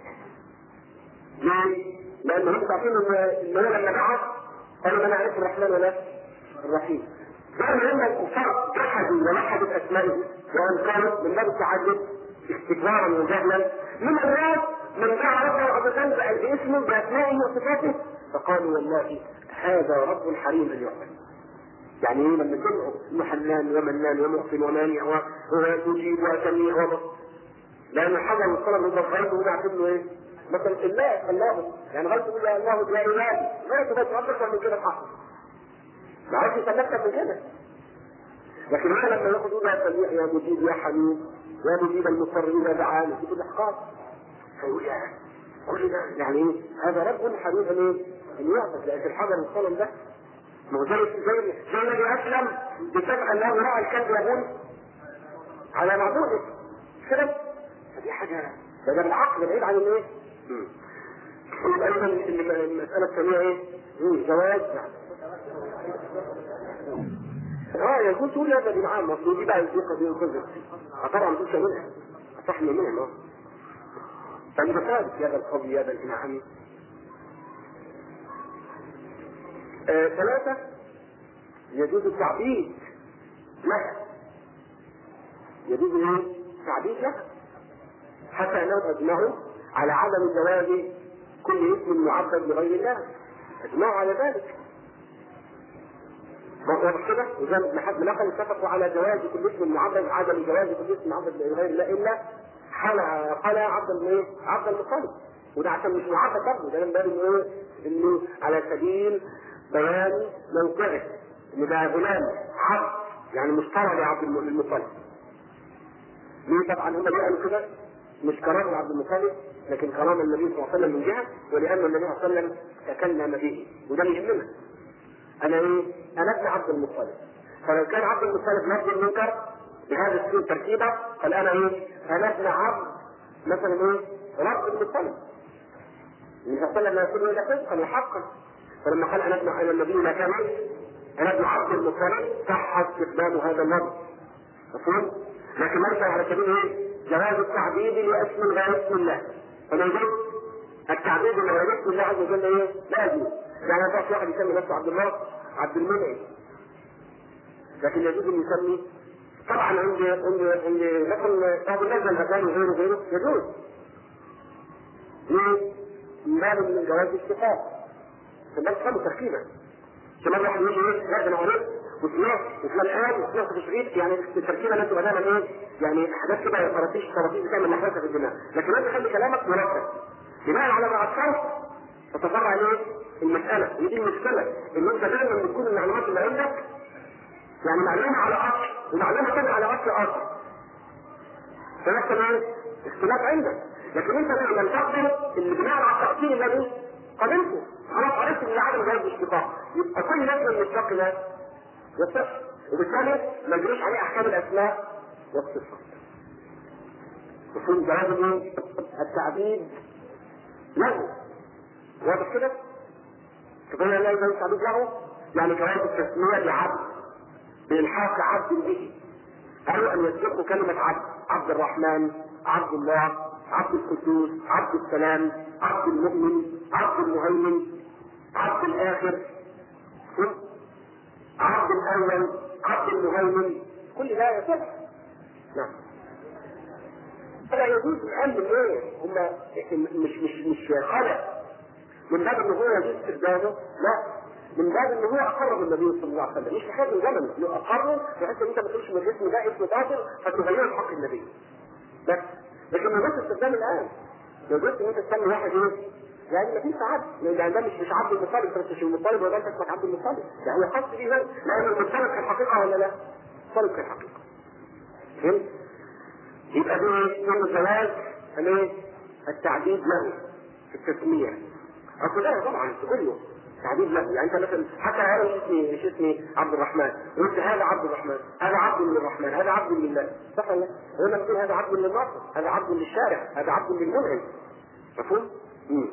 ليه؟ لان هم عارفين ان هو لما دعا قالوا انا عرفت الرحمن ولا الرحيم رغم ان الكفار جحدوا ولحدوا اسمائه وانكروا من باب التعدد استكبارا وجهلا من الناس من دعا ربه عز وجل باسمه باسمائه وصفاته فقالوا والله هذا رب حريم ان يعبد يعني ايه لما تدعو انه حنان ومنان ومحسن ومانع ويجيب وسميع وبص لان الحاجه المصطلح من ضفايته وده له ايه؟ مثلا الله الله يعني غير تقول يا الله يا الهي ما تبقى اكثر من كده حق ما عرفش يسمى من كده لكن انا لما ياخد يقول يا سميع يا مجيب يا حميد يا مجيب المضطرين يا دعاني يقول احقاق فيقول يا كل ده يعني ايه؟ هذا رب حريم ان ايه؟ ان يعبد لان الحجر الصنم ده ما هو زي زي زي الذي اسلم بسبب انه راى الكلب يقول على معبوده كده فدي حاجه ده ده بالعقل بعيد عن الايه؟ يبقى اذا المساله الثانيه ايه؟ جواز يعني اه يكون تقول هذا دي معاه المفروض دي بقى دي قضيه الخزر طبعا مش منها صح منها فإذا ثابت هذا القول هذا الإمام آه ثلاثة يجوز التعبيد لها يجوز ايه؟ تعبيد لها حتى انهم اجمعوا على عدم جواز كل اسم معبد لغير الله اجمعوا على ذلك واضح كده؟ وزي ابن حزم نقل اتفقوا على جواز كل اسم معبد عدم جواز كل اسم معبد لغير الله الا حلا حلا عبد الايه؟ عبد المطلب وده عشان مش معبد برضه ده من باب ايه؟ انه على سبيل بيان موقعه ان ده غلام عبد يعني مشترى لعبد المطلب ليه طبعا هم ليه قالوا كده؟ مش كرام عبد المطلب لكن كرام النبي صلى الله عليه وسلم من جهه ولان النبي صلى الله عليه وسلم تكلم به وده يهمنا انا ايه؟ انا ابن عبد المطلب فلو كان عبد المطلب نفس المنكر بهذا السوء ترتيبه قال انا ايه؟ انا ابن عبد مثلا ايه؟ رب المطلب النبي صلى الله عليه وسلم يقول الا صدقا وحقا فلما قال انا ابن انا النبي لا كان انا ابن عبد المطلب صح استخدام هذا اللفظ مفهوم؟ لكن نرجع على سبيل ايه؟ جواز التعبيد لاسم غير اسم الله فما يجوز التعبيد لغير اسم الله عز وجل ايه؟ لا يجوز يعني ما ينفعش واحد يسمي نفسه عبد الله عبد المنعم لكن يجوز ان يسمي طبعا عند عند عند مثلا بعض الناس الغزالي وغيره وغيره يجوز ليه؟ من باب من جواز الاتفاق الناس فهموا تركيبا كمان واحد يجي ايه؟ لا ده انا قريت وسمعت وفلان قال وسمعت تشريط يعني التركيبه التي بدانا ايه؟ يعني حاجات كده طراطيش طراطيش بتعمل نحاسه في الدماغ لكن انت خلي كلامك مرتب بناء على ما عصرت تتفرع ايه؟ المسألة ودي المشكلة ان انت دايما بتكون المعلومات اللي عندك يعني معلومة على اصل ومعلومة تانية على اصل اخر فنفس ايه؟ اختلاف عندك لكن انت لما تقبل اللي بناء على التأصيل الذي قبلته خلاص عرفت ان عدم جواز الاشتقاق يبقى كل لازم المشتق ده يصح وبالتالي ما يجريش عليه احكام الاسماء والصفات مفهوم جواز ايه؟ التعبيد له واضح كده؟ تقول لا يجوز التعبيد له يعني جواز التسمية لعبد بإلحاق عبد به أو أن يسبقوا كلمة عبد عبد الرحمن عبد الله عبد القدوس عبد السلام عبد المؤمن عبد المهيمن عبد الآخر عبد الأول عبد المهيمن كل ده يصح نعم فلا يجوز الآن من إيه؟ هم مش مش مش خلق من باب إن هو يجوز استخدامه لا من باب ان هو اقر بالنبي صلى الله عليه وسلم مش محتاج الزمن انه اقره بحيث ان انت ما تقولش من الاسم ده اسم باطل فتغيره حق النبي بس لكن ما بس استخدام الان لو قلت ان انت تسمي واحد ايه يعني ما فيش عبد لان ده مش مش عبد المطلب انت مش المطلب ولا انت اسمك عبد المطلب ده هو خاص بيه لان المطلب في الحقيقه ولا لا؟ المطلب في الحقيقه فهمت؟ يبقى دي من الزواج الايه؟ التعديد له في التسميه اصل ده طبعا كله تعديد له يعني انت مثلا حتى انا مش اسمي مش اسمي عبد الرحمن قلت هذا عبد الرحمن هذا عبد للرحمن هذا عبد لله صح ولا لا؟ هنا بتقول هذا عبد للناصر هذا عبد للشارع هذا عبد للمنعم مفهوم؟ امم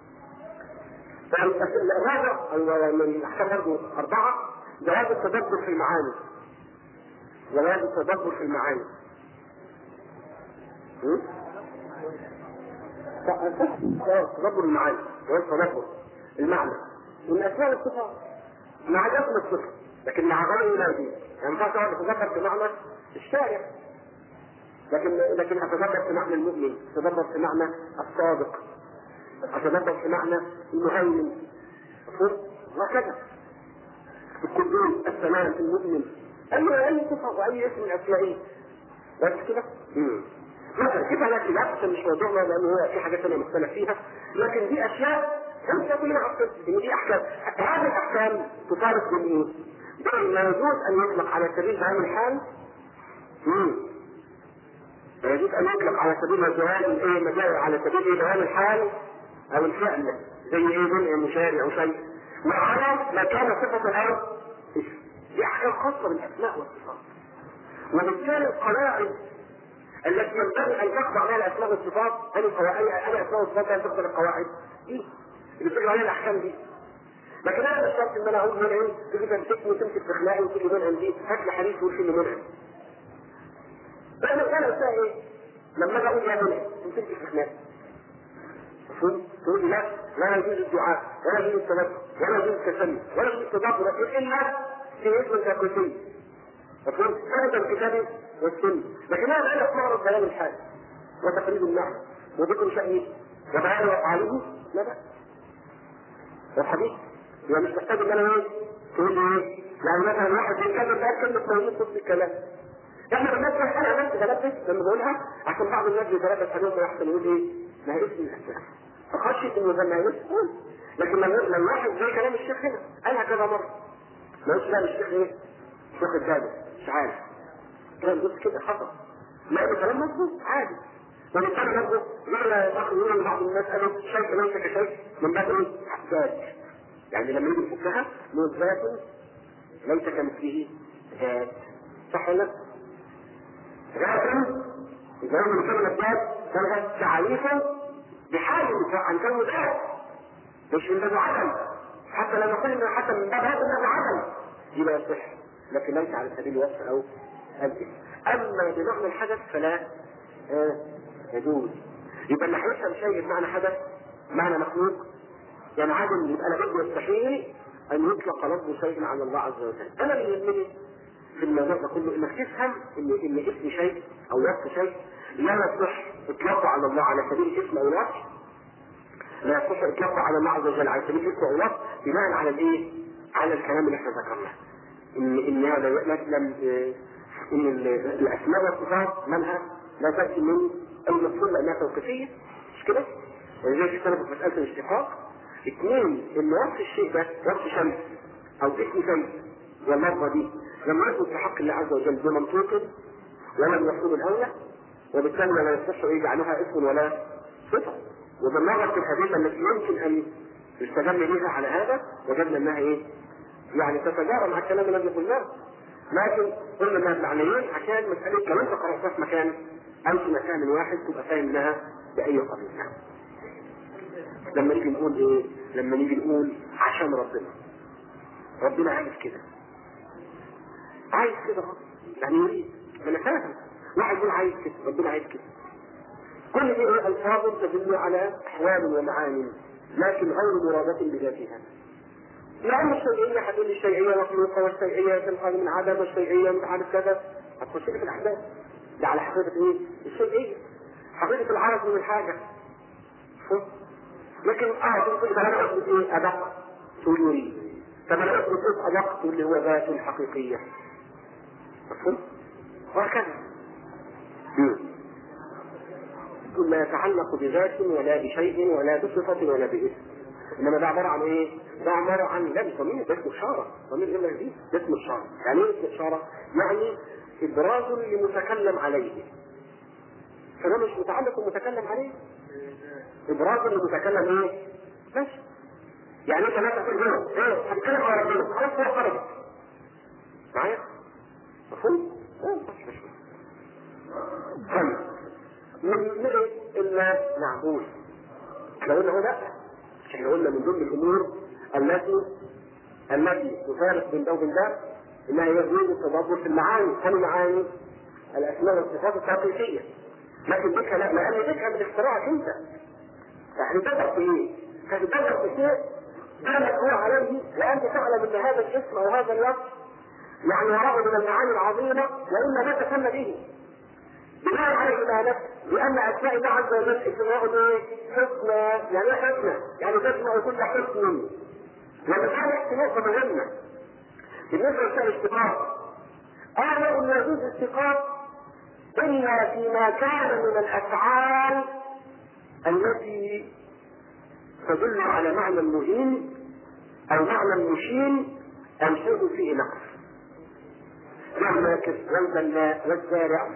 الرابع من الاحكام برضه اربعه جواز التدبر في المعاني جواز التدبر في المعاني تدبر المعاني جواز تدبر المعنى من اسماء الصفات مع اسم الصفه لكن مع غير ينادي يعني ما ينفعش اتذكر بمعنى الشارع لكن لكن اتذكر في معنى المؤمن اتذكر في معنى الصادق اتذكر في معنى المهيمن مفهوم وهكذا القدوس السلام المؤمن اي اي صفه واي اسم من اسمائه بس كده؟ مثلا كده لا خلاف عشان مش موضوعنا لان هو في حاجات ثانيه مختلف فيها لكن دي اشياء لم تكن عقد ان دي احكام هذه الاحكام تطالب بالايه؟ ما يجوز ان يطلق على سبيل بيان الحال يجوز ان يطلق على سبيل مجال ايه مجال على سبيل ايه بيان الحال او الفعل زي ايه منع مشارع او شيء وعلى ما كان صفة او دي احكام خاصة بالاسماء والصفات وبالتالي القواعد التي ينبغي ان تخضع لها الاسماء والصفات هل القواعد انا اسماء والصفات لا تخضع للقواعد دي اللي بتقرا عليها الاحكام دي لكن انا مش شرط ان انا اقول منعم تيجي تمسكني وتمسك في خلاقي وتقول لي منعم دي هات لي حديث وقول لي منعم انا انا قلتها ايه؟ لما اجي اقول يا منعم تمسكني في خلاقي مفهوم؟ تقول لي لا لا يجوز الدعاء ولا يجوز التذكر ولا يجوز التسمي ولا يجوز التدبر الا في اسم الكرسي مفهوم؟ هذا الكتاب والسنه لكن انا انا معرض بيان الحال وتقريب المعنى وذكر شأنه وبيان افعاله لا بأس الحديث يبقى مش محتاج ان انا ايه تقول لي ايه يعني مثلا واحد بيتكلم بقى كلمه موجود في الكلام احنا بالناس انا عملت تلبس لما بقولها عشان بعض الناس بيتلبس عليهم ويحصل يقول ايه ما هي اسم الاسلام فخشيت انه ده ما هي اسم لكن لما لما واحد زي كلام الشيخ هنا قالها كذا مره ما قلتش لا الشيخ ايه مش واخد باله مش عارف كلام بص كده حصل لا الكلام مظبوط عادي وبالتالي برضه مرة يدخل يقول بعض الناس قالوا شيء ليس كشيء من باب ايه؟ ذات يعني لما يجي يفكها من ذات ليس كمثله ذات صح ولا لا؟ ذات إذا هو من كلمة ذات كان تعريفه بحال عن كلمة ذات مش من باب عدم حتى لما قلنا حتى من باب هذا من باب عدم يبقى يصح لكن ليس على سبيل الوصف أو الاسم أما بمعنى الحدث فلا آه يجوز يبقى اللي هيفهم شيء بمعنى حدث معنى مخلوق يعني عدم يبقى لابد يستحيل ان يطلق لفظ شيء على الله عز وجل انا اللي يهمني في الموضوع ده كله انك تفهم ان ان اسم شيء او وصف شيء لا يصح اطلاقه على الله على سبيل اسم او وصف لا يصح اطلاقه على الله عز وجل على سبيل اسم او وصف بناء على الايه؟ على الكلام اللي احنا ذكرناه ان ان هذا لم ان الاسماء والصفات منها لا تاتي من المفهوم لانها توقيفيه مش كده؟ ولذلك اختلفوا في مساله الاشتقاق اثنين ان وصف الشيء ده وصف شمس او اسم شمس واللفظه دي لما يثبت في حق الله عز وجل بمنطوقه ولم يحصل الاولى وبالتالي لا يصح يجعلها اسم ولا صفه وبالنظر في الحديث التي يمكن ان يستدل بها على هذا وجدنا انها ايه؟ يعني تتجارى مع الكلام الذي قلناه لكن قلنا انها معنيين عشان مساله لو انت قراتها في مكان او في مكان واحد تبقى فاهم لها باي قبيل يعني. لما نيجي نقول ايه؟ لما نيجي نقول عشان ربنا ربنا عايز كده عايز كده اه يعني يريد ما انا فاهم واحد يقول عايز كده ربنا عايز كده كل دي ايه الفاظ تدل على احوال ومعاني لكن غير مرادة بذاتها لأن الشيئية هتقول الشيئية مخلوقة والشيئية تنقل من عدم والشيئية مش عارف كذا هتخش لي في الأحداث ده على حقيقة إيه؟ الشيئية حقيقة العرض من الحاجة شوف لكن اه تقول ده انا اثبت ايه ادق تقول يريد طب انا اثبت ايه ادق تقول لي هو ذات حقيقية مفهوم؟ وهكذا كل ما يتعلق بذات ولا بشيء ولا بصفة ولا باسم انما ده عبارة عن ايه؟ ده عبارة عن لا ضمير ده اسمه اشارة ضمير غير دي ده اسمه اشارة يعني ايه اسمه اشارة؟ يعني ابراز لمتكلم عليه فده مش متعلق بمتكلم عليه ابراز لمتكلم ايه؟ بس يعني انت لا تقول له ايه هتتكلم على ربنا خلاص هو خرج معايا؟ مفهوم؟ اه مش مش طيب من الا معقول احنا قلنا هو لا احنا قلنا من ضمن الامور التي التي تفارق بين ده وبين ده انها يجوز التدبر في المعاني هل المعاني الاسماء والصفات التحقيقيه لكن ذكر لا لان ذكر من اختراعك انت يعني تدرس في ايه؟ تدرس في شيء دلك هو عليه وانت تعلم ان هذا الاسم او هذا اللفظ يعني وراءه من المعاني العظيمه والا ما تسمى به بناء على ايمانك لان اسماء الله عز وجل اسماء ايه؟ حسنى يعني ايه حسنى؟ يعني تجمع كل حسن ولذلك نقطه مهمه بالنسبه لشان الاشتقاق قالوا ان يجوز الاشتقاق الا فيما كان من الافعال التي تدل على معنى مهين او معنى مشين او شيء فيه نقص كالماكس والبناء والزارع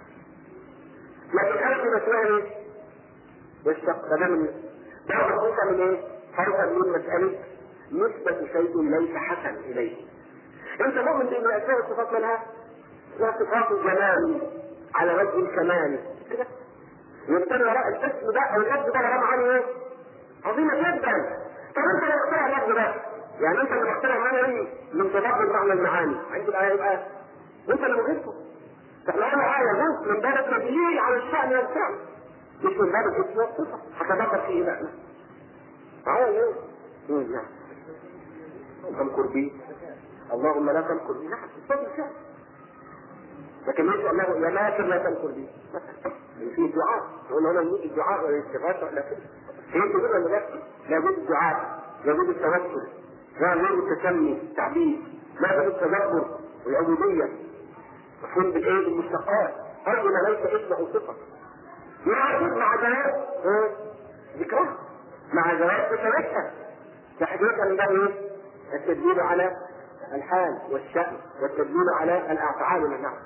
لكن ألف مسألة يشتق ده من ده خوفا من ايه؟ خوفا من مسألة نسبة شيء ليس حسن إليه. أنت مؤمن بأن الأسماء والصفات منها اسمها صفات الجمال على وجه الكمال كده؟ يبتدي وراء الاسم ده أو اللفظ ده وراه معاني ايه؟ عظيمة جدا. طب أنت لو اخترع اللفظ ده يعني أنت اللي مخترع معنى من تدبر معنى المعاني عندي الآية يبقى وأنت اللي مغيثه فاحنا آية يجوز من باب التدليل على الشأن والفعل مش من باب الاسم والصفة هتدبر فيه بقى معايا يا نعم تمكر بي اللهم لا تمكر بي نعم الصفة الفعل لكن ليس انه يا ماكر لا تمكر بي في دعاء يقول هنا يجوز الدعاء والاستغاثة ولا كده هي تقول ان لا لا يجوز الدعاء لا يجوز التوسل لا يجوز التسمي التعبيد لا يجوز التدبر والعبودية مفهوم بالايه بالمشتقات رجل ليس اسمه صفه مع مع جواب ذكرها مع جواب تتمثل تحديدا من باب ايه؟ التدليل على الحال والشأن والتدليل على الافعال والنعم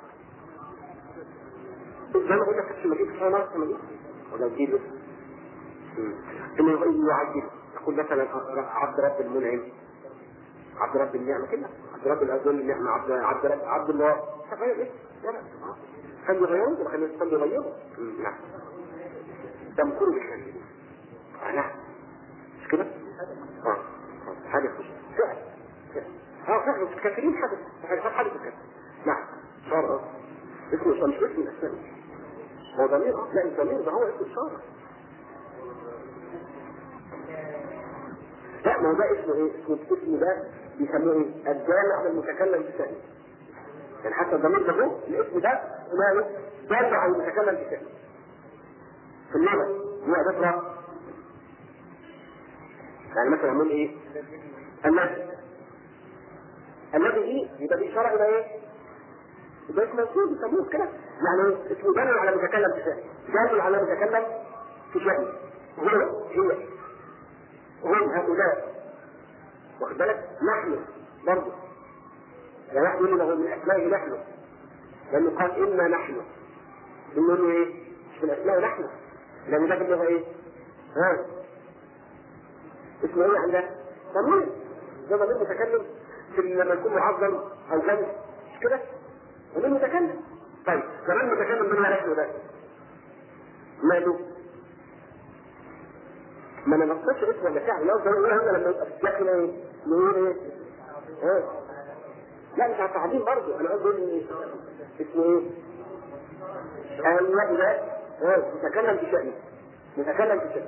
زي ما قلت لك في مجيء في ناس مجيء ولا تجيبه انه يعجب يقول مثلا عبد رب المنعم عبد رب النعمة كده عبد رب الأذن النعمة عبد عبد رب عبد الله تغير ايه؟ لا خلي يغيروا ولا خلي خلي يغيروا نعم ده من كل شيء نعم مش كده؟ اه حاجة خش فعل اه فعل مش كافرين حدث حاجة حدث كده نعم صار اسمه مش اسم الأسماء هو ضمير لا الضمير ده هو اسم الشارع لا ما هو ده اسمه ايه؟ اسمه الاسم ده بيسموه ايه؟ الدال على المتكلم بشأنه. يعني حتى الضمير ده هو الاسم ده اسمه ايه؟ دال على المتكلم بشأنه. في اللغة هو ذكرى يعني مثلا نقول ايه؟ الذي الذي دي يبقى دي اشاره الى ايه؟ يبقى اسم موجود يسموه كده يعني اسمه دال على المتكلم بشأنه. دال على المتكلم في شأنه. هو هي هم هؤلاء واخد بالك نحن برضه لا نحن له من اسمائه نحن لانه قال انا نحن بنقول له ايه؟ مش من اسمائه نحن لان ده باللغه ايه؟ ها اسمه ايه عندك؟ ضمير ده ضمير متكلم في لما يكون معظم او جمع مش كده؟ ضمير متكلم طيب كمان متكلم من نحن ده ماله؟ ما انا ما اقصدش اسم ولا فعل لو ده هنا لما يبقى في الداخل ايه؟ نقول ايه؟ ها؟ لا مش على التعظيم برضه انا قصدي ايه؟ اسمه ايه؟ ايوه ده ها متكلم بشأنه متكلم بشأنه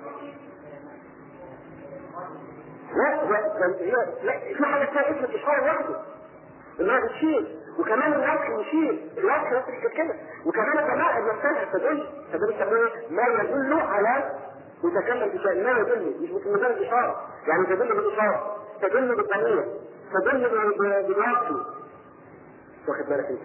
لا لا هي لا في حاجه اسمها اسم الاشاره لوحده انها بتشيل وكمان النفس يشيل النفس نفس كده وكمان الجماعه نفسها تدل تدل يسموها ما يدل على متكلم بشيء ما يدل مش مجرد اشاره يعني تدل بالاشاره تدل بالضمير تدل بالوصف واخد بالك انت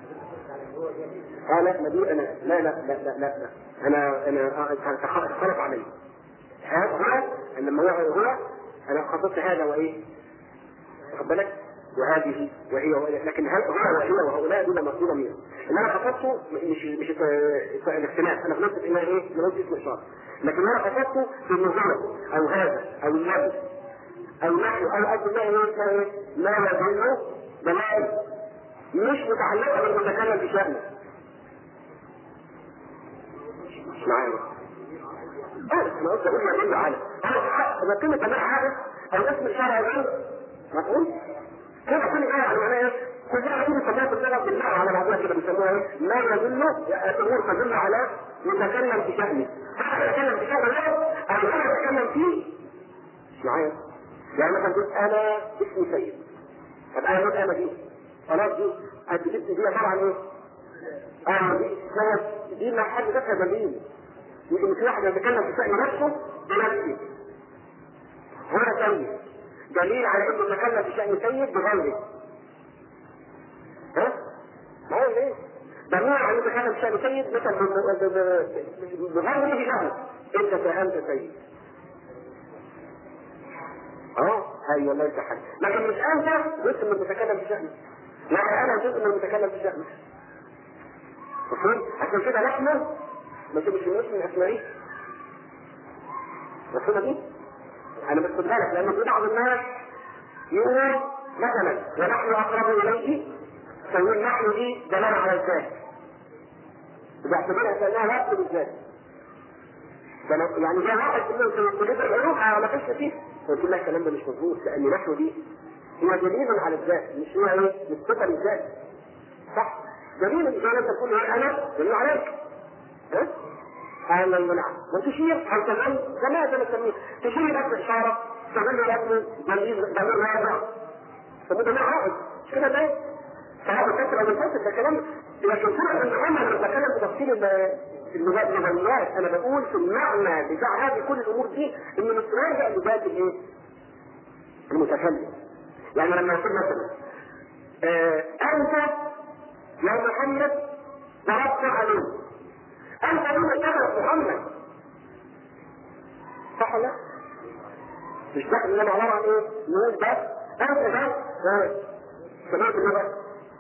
اه لا ما دي انا لا لا لا لا لا, لا. انا انا اختلط علي هذا هو لما هو هو انا خطبت هذا وايه واخد بالك وهذه وهي وهي لكن هل هو وهي وهؤلاء دول مقصوده مين؟ اللي انا خطبته مش مش الاختلاف انا غلطت انها ايه؟ غلطت اسم اشاره لكن انا خطبته في النزول او هذا او النبي او نحن او قد الله ايه ما يدل دلائل مش متعلقه بالمتكلم بشأنه مش معايا اه انا قلت اقول ما يدل على انا كلمه جماعه حاجه او اسم الشرع ايه مفهوم كده كل حاجه على معناها ايه كلها عايزين يسموها في اللغه بالله على بعضها كده بيسموها ايه ما يدل الامور تدل على متكلم بشأنه هل يتكلم بشأنه له او هل يتكلم فيه مش معايا يعني مثلا تقول انا اسمي سيد طب انا مين انا دي خلاص دي قد جبت دي عباره عن ايه؟ اه دي سيد دي ما حد ذكر دليل يمكن في واحد يتكلم في شأن نفسه بنفسه هو سيد دليل على انه يتكلم في شأن سيد بغيره ها؟ ما هو ليه؟ دليل على انه يتكلم في شأن سيد مثلا بغيره له انت فهمت سيد اه ايوه الله يفتح عليك لكن مش انت جزء من المتكلم في شأنه لا انا جزء من المتكلم في شأنه مفهوم؟ عشان كده نحن ما تبقش من اسمائي مفهومة دي؟ انا بس بالك لان في بعض الناس يقول مثلا ونحن اقرب اليه فيقول نحن دي دلاله على الذات باعتبارها كانها وقت بالذات يعني جاء واحد في كليه العلوم ما فيش فيه قلت لها الكلام ده مش مظبوط لان نحن دي هي دليل على الذات مش هي ايه؟ مش صفه للذات صح؟ دليل اذا لم تكون انا دليل عليك ها؟ قال المنع وتشير او تمام كما نسميه تشير بس اشاره تدل لك دليل دليل واضح تقول ده عائد مش كده ده فهذا كسر او الكسر ده كلام لكن فرق ان انا لما بتكلم بتفصيل اللغويات انا بقول في المعنى بتاع هذه كل الامور دي ان مش راجع لذات الايه؟ المتكلم يعني لما يقول مثلا آه انت يا محمد ضربت عليه انت لما تدرس محمد صح ولا مش ده اللي انا عباره عن ايه؟ نقول بس انت ده سمعت اللغه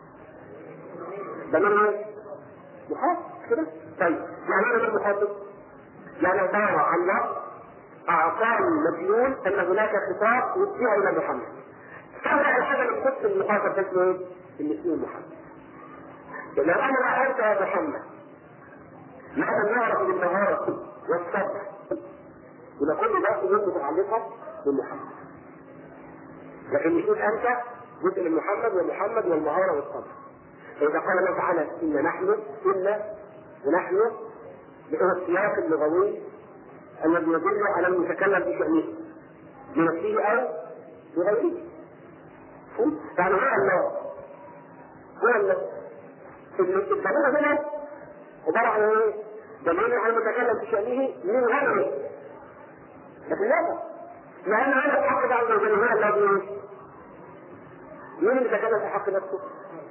ده من محافظ كده طيب يعني ايه غير محافظ؟ يعني عباره عن لفظ اعطاني مديون ان هناك خطاب يدعي الى محمد فبدا الحاجه اللي تخص المخاطب ده اسمه ايه؟ اللي اسمه محمد لو انا رايت يا محمد ماذا نعرف بالمهارة والصبر يبقى كل ده امور متعلقه بمحمد لكن مش انت جزء من محمد ومحمد والمهاره والصبر فاذا قال الله تعالى ان نحن الا ونحن هو السياق اللغوي الذي يدل على المتكلم بشأنه بنفسه او بغيره يعني هو الله هو الله الدليل هنا عبارة عن ايه؟ دليل على المتكلم بشأنه من غيره لكن لا لأن هذا الحق ده عز وجل هو الذي مين اللي تكلم في حق نفسه؟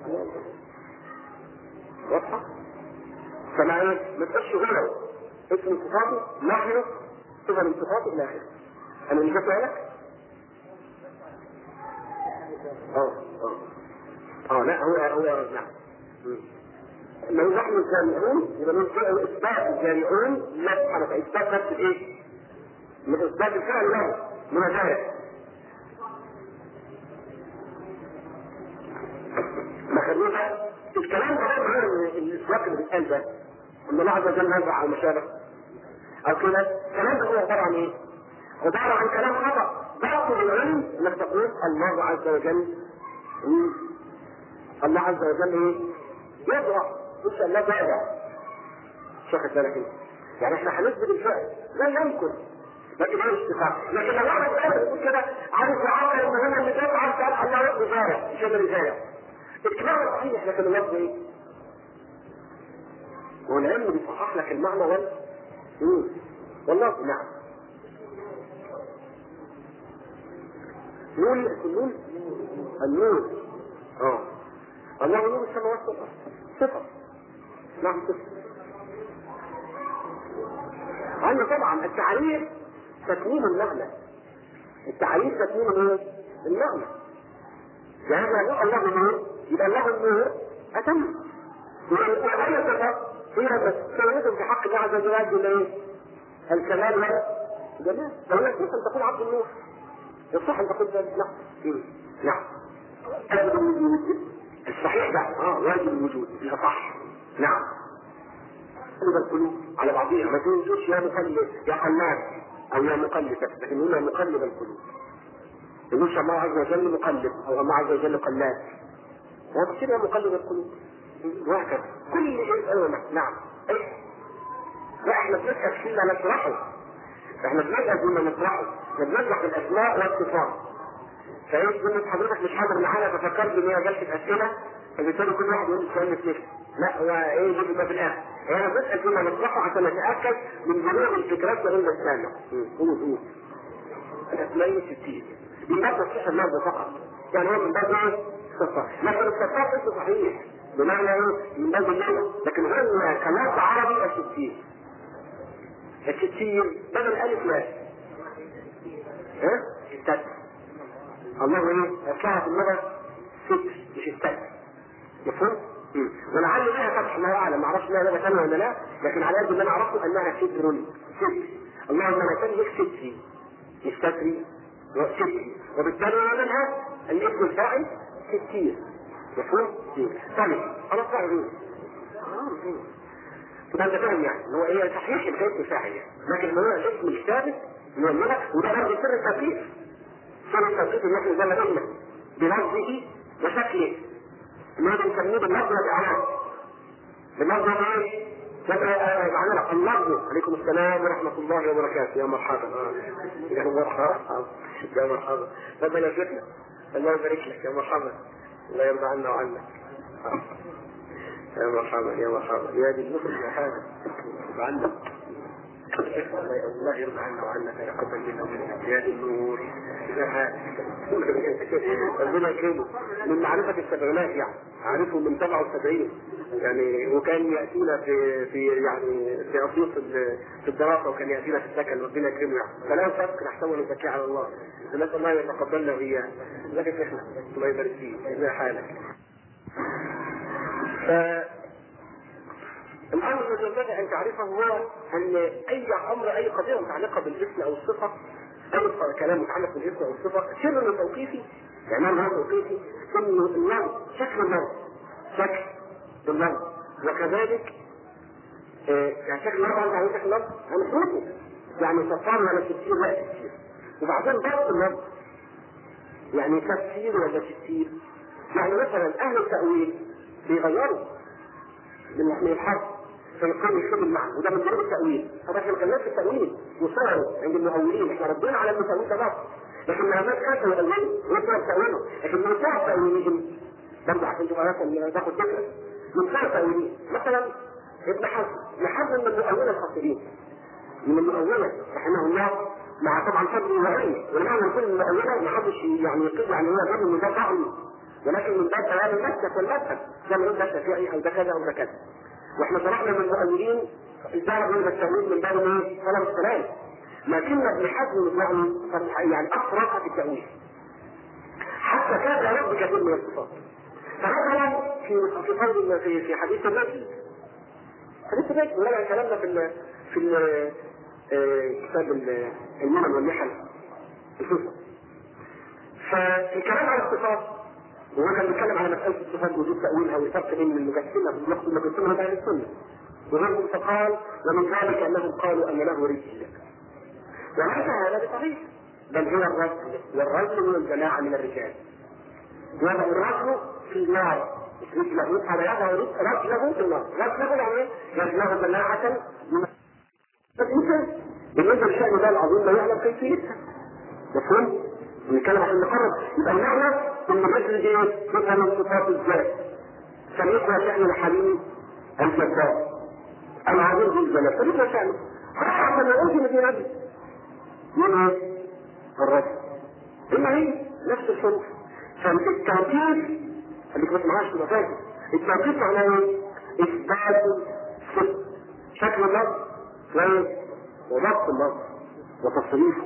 واضحة؟ فما ايه؟ ما تبقاش هنا اسم صفاته نحن صفة من صفاته إلى آخره انا اللي جبت لك؟ اه اه اه لا هو هو نعم مم. لو نحن الجامعون يبقى من اثبات الجامعون لا سبحانه اثبات نفس الايه؟ من اثبات الفعل له من ذلك ما خلونا الكلام ده غير الاسواق اللي بيتقال ده ان الله عز وجل نزع او ما شابه او كده الكلام ده هو عباره عن ايه؟ عباره عن كلام خطا باطل العلم انك تقول الله عز وجل مم. الله عز وجل ايه؟ يزرع ان شاء الله زارع مش واخد بالك انت يعني احنا هنثبت الفعل لا يمكن لكن ايه اتفاق لكن لو واحد قال يقول كده عارف يعقل ان هنا اللي تفعل قال الله يقضي زارع مش قادر يزارع الكلام صحيح لكن اللفظ ايه؟ والعلم بيصحح لك المعنى ولا مم. والله نعم نور نور النور اه الله نور السماوات والارض صفه نعم صفه أن طبعا التعريف تكوين المعنى التعريف تكوين ايه؟ المعنى يعني هو الله نور يبقى الله النور أتم وأي صفة هي بس تولد في حق الله عز وجل ولا ايه؟ الكمال والجمال لو لك ان تكون عبد النور يصح ان تقول ذلك نعم مم. نعم واجب الوجود الصحيح ده اه واجب الوجود الاصح نعم قلب القلوب على بعضها ما تنسوش يا مقلب يا قلاب او يا مقلب لكن هنا مقلب القلوب يقولش الله عز وجل مقلب او الله عز وجل قلاب هو كده مقلب القلوب وهكذا كل شيء أمامك نعم إيه؟ لا احنا بنسأل فيما نشرحه احنا بنسأل فيما نشرحه احنا بنشرح الاسماء والصفات فايه كلمة حضرتك مش حاضر معانا ففكرت ان هي جلسة اسئلة فبالتالي كل واحد يقول السؤال مثله لا هو ايه يجيب ما في الاخر احنا بنسأل فيما نشرحه عشان نتأكد من جميع الفكرات عند السامع قول قول الاسماء والستين من باب تصحيح اللفظ فقط يعني هو من باب ايه؟ صفة لكن الصفات ليس صحيح بمعنى ايه؟ من باب اللغة لكن هو كلام عربي الستين الستين بدل الف لا ها؟ ستة الله ايه؟ اركعها في اللغة ست مش الستة مفهوم؟ ولعل لها فتح الله اعلم ما اعرفش لها لغه ثانيه ولا لا لكن على قد ما انا عرفته انها ستر ست اللهم لا تملك ستري مش ستري ستري وبالتالي منها الاسم الفاعل ستير مفهوم؟ طيب خلاص بقى ايه؟ تبقى انت فاهم يعني ان هو ايه صحيح الاسم الفاعل يعني لكن هو الاسم الثابت من اللغه وده برضه سر التوقيف سر التوقيف ان احنا زي ما قلنا بلفظه وشكله ما بنسميه باللفظ والاعلام باللفظ ايه؟ معنى اللفظ عليكم السلام ورحمة الله وبركاته يا مرحبا يا مرحبا يا مرحبا ربنا يشفنا الله يبارك لك يا مرحبا الله يرضى عنا وعنك يا مرحبا يا مرحبا يا دي النصر يا حاجة عندك الله يرضى عنا وعنك يا قبل منا ومنك يا دي النور يا حاجة ربنا يكرمه من معرفة السبعينات يعني أعرفه من 77 يعني وكان يأتينا في في يعني في أسيوط في الدراسة وكان يأتينا في السكن ربنا يكرمه يعني فلا نفكر نحسبه ونزكيه على الله نسأل الله يتقبلنا وإياه لكن احنا الله يبارك فيك إذا حالك ف الأمر الذي ينبغي أن تعرفه هو أن أي أمر أي قضية متعلقة بالاسم أو الصفة أي كلام متعلق بالاسم أو الصفة سر توقيفي يعني ما توقيفي إنه اللفظ شكل اللفظ شكل اللفظ وكذلك آه يعني شكل اللفظ عند يعني شكل اللفظ هنحوطه يعني صفان ولا تفسير ولا تفسير وبعدين ضبط اللفظ يعني تفسير ولا تفسير يعني مثلا أهل التأويل بيغيروا من الحرف فيقام يخدم المعنى وده من ضمن التأويل طب احنا ما كناش في التأويل وصاروا عند المؤولين احنا ردينا على المتأويل ده بس لكن ما ما كانش يؤولوا ويقدر تأويله لكن من صار تأويلهم برضه عشان تبقى مثلا تاخد فكرة من صار تأويلهم مثلا ابن حزم ابن حزم من المؤولين الخاطئين من المؤولة رحمه الله مع طبعا فضل وعلم ولمعنى كل المؤولة ما حدش يعني يقول يعني هو غير من ده طعم ولكن من باب بيان المسلك والمذهب زي ما قلنا الشافعي او ده كذا او ده كذا واحنا شرحنا من المؤولين الدار من التأويل من باب ايه؟ طلب السلام لكن ابن حزم يعني يعني افرط في التاويل حتى كاد يرد كثير من الصفات فمثلا في في قول في في حديث النبي حديث النبي ولا كلامنا في ال في ال آه، كتاب ال- المنن والنحل الفصل فالكلام على الصفات وهو كان بيتكلم على مسألة الصفات وجود تأويلها والفرق بين المجسمة والنقص المجسمة من أهل السنة وغيرهم فقال ومن ذلك أنهم قالوا أن له رجل وليس هذا بصحيح بل هو الرجل والرجل من الجماعة من الرجال وضع الرجل في النار مش رجله على يضع رجله في النار رجله يعني إيه؟ رجله جماعة من الإنسان بالنسبة للشأن ده العظيم لا يعلم كيفيتها مفهوم؟ بنتكلم عشان نقرب يبقى المعنى ان الرجل دي يبقى من صفات الذات فليكن شأن الحليم الجبار العظيم ذو الجلال فليكن شأنه حتى ما يقولش ان في رجل من ايه؟ الرجل اما هي نفس الحروف فالتوكيد خليك بس معاش تبقى فاكر التوكيد معناه ايه؟ اثبات صدق شكل اللفظ وايه؟ وضبط اللفظ وتصريفه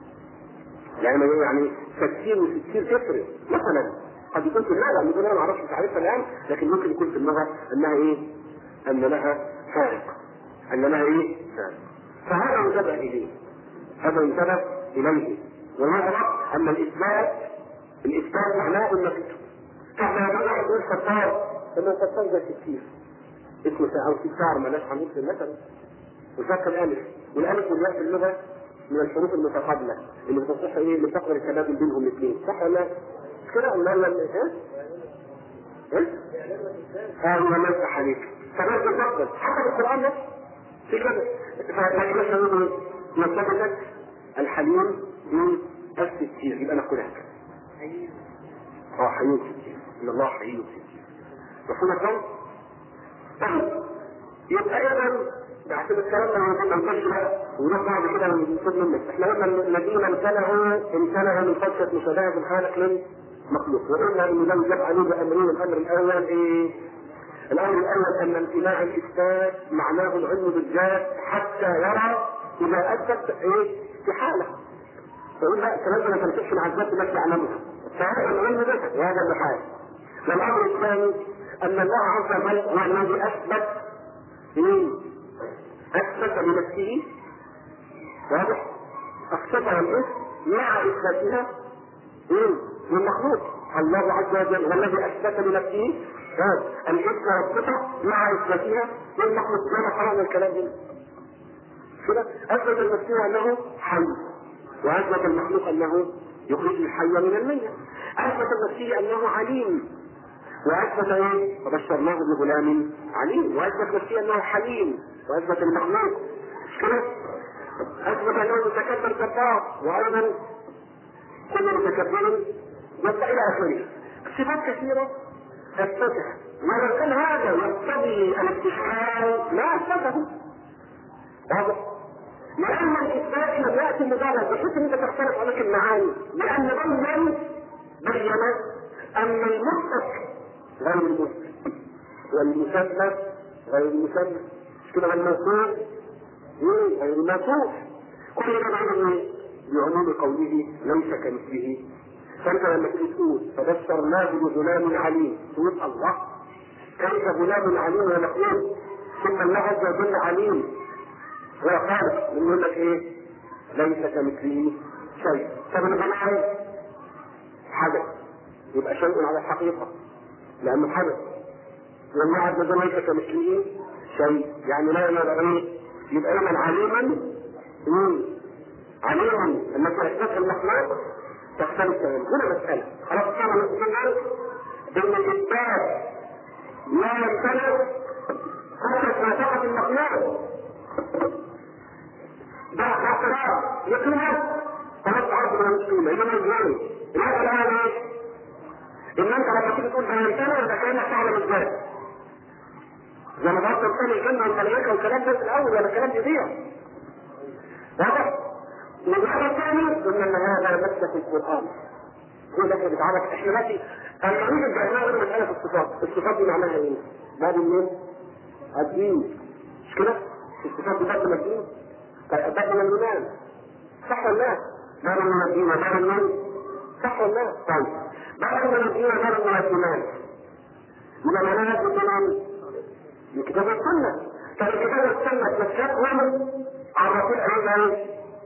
يعني ايه يعني تفسير وتفسير تفرق مثلا قد يكون في اللغه يقول انا ما اعرفش تعريفها الان لكن ممكن يكون في اللغه انها ايه؟ ان لها فارق ان لها ايه؟ فارق فهذا ينتبه اليه هذا ينتبه اليه وهذا ان الاثبات الاثبات معناه انك كما يقول يقول ستار انه ستار ده ستير اسمه او ستار مالهاش عمود في المثل وفك الالف والالف والياء في اللغه من الحروف المتقابله اللي بتصح ايه اللي تقبل التبادل بينهم الاثنين صح ولا لا؟ مش كده ولا لا ايه؟ ايه؟ اه ما مسح عليك فبس تقبل حتى في القران نفسه في كده فلكن مثلا نقول نصبت الحليم من الستير يبقى ناكلها اه حيين ستير ان الله حيين ستير مفهوم الكلام؟ طيب يبقى اذا بعد الكلام ده ما نخش بقى ونروح بعد كده ونشوف منك احنا قلنا ان الذين امتنعوا امتنعوا من خشيه مشابهه الخالق للمخلوق وقلنا ان ده يجاب عليه بامرين الامر الاول ايه؟ الامر الاول ان امتناع الاثبات معناه العلم بالذات حتى يرى اذا اثبت ايه؟ في حاله فيقول لا الكلام ده ما تنفعش مع الذات التي يعلمها فهذا العلم ده وهذا المحال والامر الثاني ان الله عز وجل هو الذي اثبت مين؟ اثبت لنفسه واضح؟ اثبتها الاسم مع اثباتها مين؟ للمخلوق الله عز وجل هو الذي اثبت لنفسه هذا الاسم والصفه مع اثباتها للمخلوق ما قرانا الكلام هنا كده اثبت لنفسه انه حي واثبت المخلوق انه يخرج الحي من الميت اثبت لنفسه انه عليم واثبت ايه؟ وبشرناه بغلام عليم واثبت نفسه انه حليم واثبت المخلوق مش كده؟ اثبت انه متكبر جبار وايضا كل متكبر يبقى الى اخره صفات كثيره اثبتها واذا كان هذا يقتضي الاستشهاد ما اثبته واضح؟ لأن الإثبات لم يأتي مجرد بحيث أن أنت تختلف عليك المعاني، لأن بين بين أن المثبت غير المثبت والمسمى غير المسمى مش كده الموصوف ايه غير الموصوف كل ده معنى ايه؟ بعموم قوله ليس كمثله فانت لما تيجي تقول فبشرناه بغلام عليم تقول الله كيف غلام عليم ومخلوق ثم الله عز وجل عليم هو خالق يقول لك ايه؟ ليس كمثله شيء طب الغلام حدث يبقى شيء على الحقيقه لانه حدث والله عز وجل ليس كمثله شيء يعني لا يرى ايه يبقى اذا عليما مم. عليما انك اثبت المخلوق تختلف تماما هنا مساله خلاص كان مسلم ان الاثبات لا يمتنع حتى معتقد المخلوق ده اعتراض يقينا خلاص عرض من المسلمين انما الزاني هذا الان ايه؟ ان انت لما تيجي تقول انا امتنع يبقى كانك تعلم الذات زي ما ضربت مثال الجنه والملائكه والكلام ده في الاول ولا الكلام يضيع واضح؟ والحاجه الثانيه ان هذا مسلك القران هو ده اللي بيتعرف احنا ماشي المريض الجهنمي هو مساله الصفات الصفات دي معناها ايه؟ باب منين؟ الدين مش كده؟ الصفات دي باب من الدين باب من الايمان صح ولا لا؟ دار من الدين ودار من صح ولا لا؟ طيب دار من الدين ودار من الايمان يبقى معناها طبعا من كتاب السنه طب كتاب السنه تشكل عن رسول الله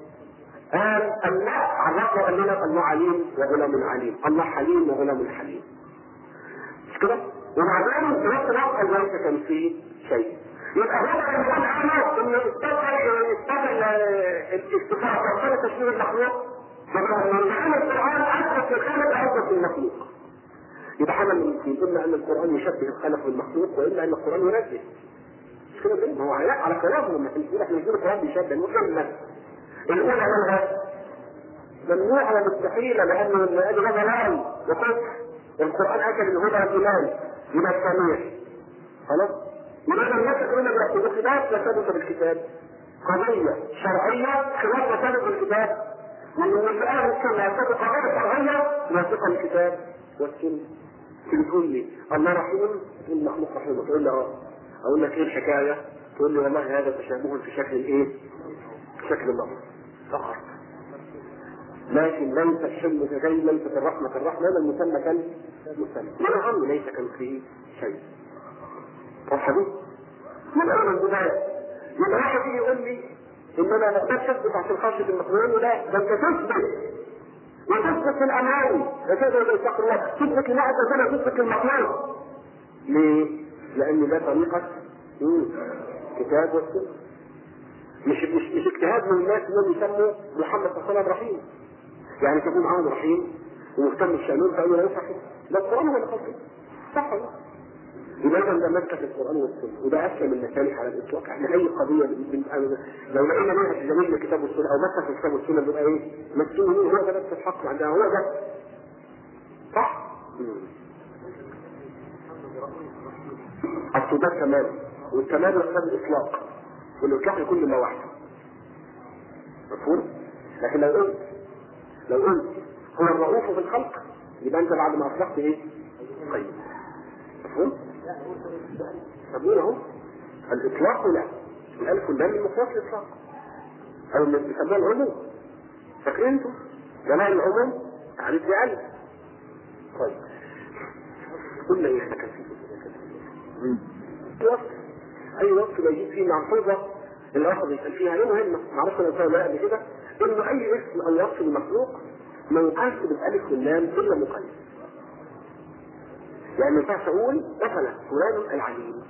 قال الله عرفنا قال لنا الله عليم وغلام عليم الله حليم وغلام حليم مش كده؟ ومع ذلك في نفس الوقت قال ليس كان فيه شيء يبقى هو كان يقول عنه انه استدعى استدعى الاستفاء وكان تشبيه المخلوق فكان من معنى القران اثبت الخلق اثبت المخلوق يبقى حاجه من الاثنين اما ان القران يشبه الخلق بالمخلوق والا ان القران ينزه مش كده ليه؟ ما هو على على كلامه لما تقول احنا نقول القران بيشبه نقول الاولى منها ممنوع ومستحيلة لأنه لأن هذا لعن وكفر القرآن أكل الهدى الإيمان يبقى السميع خلاص؟ يبقى الناس تقول لك بخلاف لا ثبت بالكتاب قضية شرعية خلاف لا ثبت بالكتاب ومن الآن السنة يثبت قضية شرعية موافقة الكتاب والسنة تقول لي الله رحيم تقول لي مخلوق رحيم تقول لي اه اقول لك ايه الحكايه؟ تقول لي والله هذا تشابه في شكل الايه؟ في شكل اللفظ فقط لكن ليس الحلم كغير ليست الرحمة كالرحمة هذا المسمى كان مسمى من أهم ليس كان فيه شيء واضحة دي؟ من أول البداية يبقى واحد يجي يقول لي إن أنا ما أقدرش أثبت عشان خشية المخلوقين لا ده أنت تثبت وتثبت في الأمان وكذا يبقى يتقي الله تثبت لله عز وجل تثبت المخلوق ليه؟ لأن ده طريقة مم. كتاب والسنة مش مش مش اجتهاد من الناس انهم يسموا محمد صلى الله عليه وسلم رحيم يعني تكون معاهم رحيم ومهتم بشأنهم فقالوا لا يصح ده القرآن هو اللي قال كده صح ولا يبقى اذا ده مسك القرآن والسنة وده أسلم المسالك على الإطلاق احنا أي قضية بن- بن- لو لقينا منها في جميع الكتاب والسنة أو مسك الكتاب والسنة بيبقى إيه؟ مسكين هو ده بس الحق عندنا هو ده صح؟ مم. أصل ده كمال والكمال يقتضي الإطلاق والإطلاق يكون لله وحده مفهوم؟ لكن لو قلت لو قلت هو الرؤوف في الخلق يبقى انت بعد ما اطلقت ايه؟ طيب مفهوم؟ طب مين اهو؟ الاطلاق لا الالف واللام من مقياس الاطلاق او اللي بيسموها العموم فاكرين انتوا؟ جمال العموم تعريف بألف طيب قلنا ايه احنا كان في وصف اي وصف ما يجيب فيه ملحوظه الاخر يسال فيها ايه مهمه معرفش انا قلتها قبل كده انه اي اسم او وصف المخلوق ما يقاس بالالف واللام الا مقيد يعني ما ينفعش اقول مثلا فلان العليم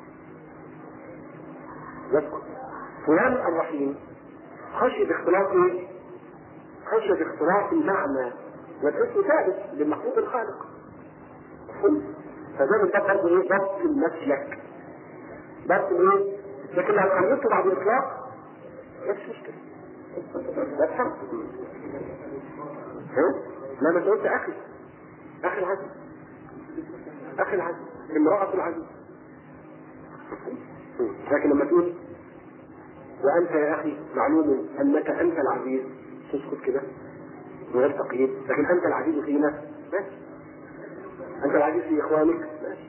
يذكر فلان الرحيم خشي باختلاط ايه؟ خشي باختلاط المعنى والاسم ثابت للمخلوق الخالق مفهوم؟ فده من ده برضه ايه ضبط المسلك ضبط ايه؟ لكن لو خليته بعد الاطلاق مفيش مشكله ده الحق ها؟ لا ما انت قلت اخي اخي العزيز اخي العزيز امرأة العزيز لكن لما تقول وانت يا اخي معلوم انك انت العزيز تسكت كده من غير تقييد لكن انت العزيز فينا ماشي انت العزيز في اخوانك ماشي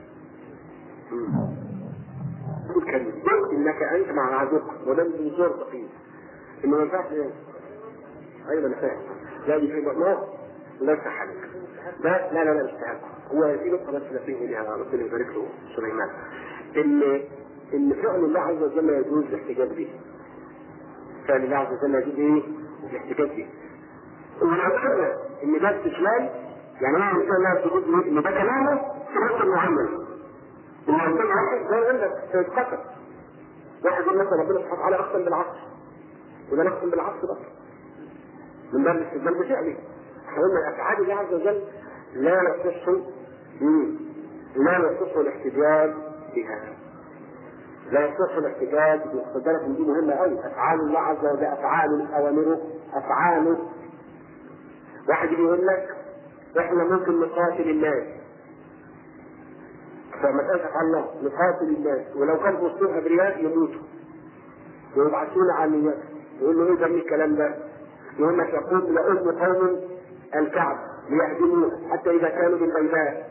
تقول كلمة قل انك انت مع عدوك وده من زور تقييد انه ما ينفعش ايه ايوه انا فاهم لا دي في ما لا يفتح عليك لا لا لا لا مش تهاب هو في نقطة بس نبيه ليها ربنا يبارك له سليمان ان ان فعل الله عز وجل يجوز الاحتجاج به فعل الله عز وجل يجوز ايه؟ الاحتجاج به ونعتبر ان ده استشمال يعني انا ان شاء الله تقول لي ان ده كلامه في وقت معين ان انسان واحد زي عندك سيتقتل واحد يقول مثلا ربنا سبحانه وتعالى اقسم بالعصر وده نقسم بالعصر بس من باب الاستدلال بفعله احنا قلنا افعال الله عز وجل لا يصح مم. لا يصح الاحتجاج بها لا يصح الاحتجاج خد بالك من دي مهمه قوي افعال الله عز وجل افعال اوامره افعاله واحد يجي يقول لك احنا ممكن نقاتل الناس فمسألة افعال الله نقاتل الناس ولو كان في وسطهم ابرياء يموتوا ويبعثون عمليات يقول له ايه ده من الكلام ده؟ يقول لك يقول لأذن قوم الكعب ليهدموه حتى إذا كانوا بالبيداء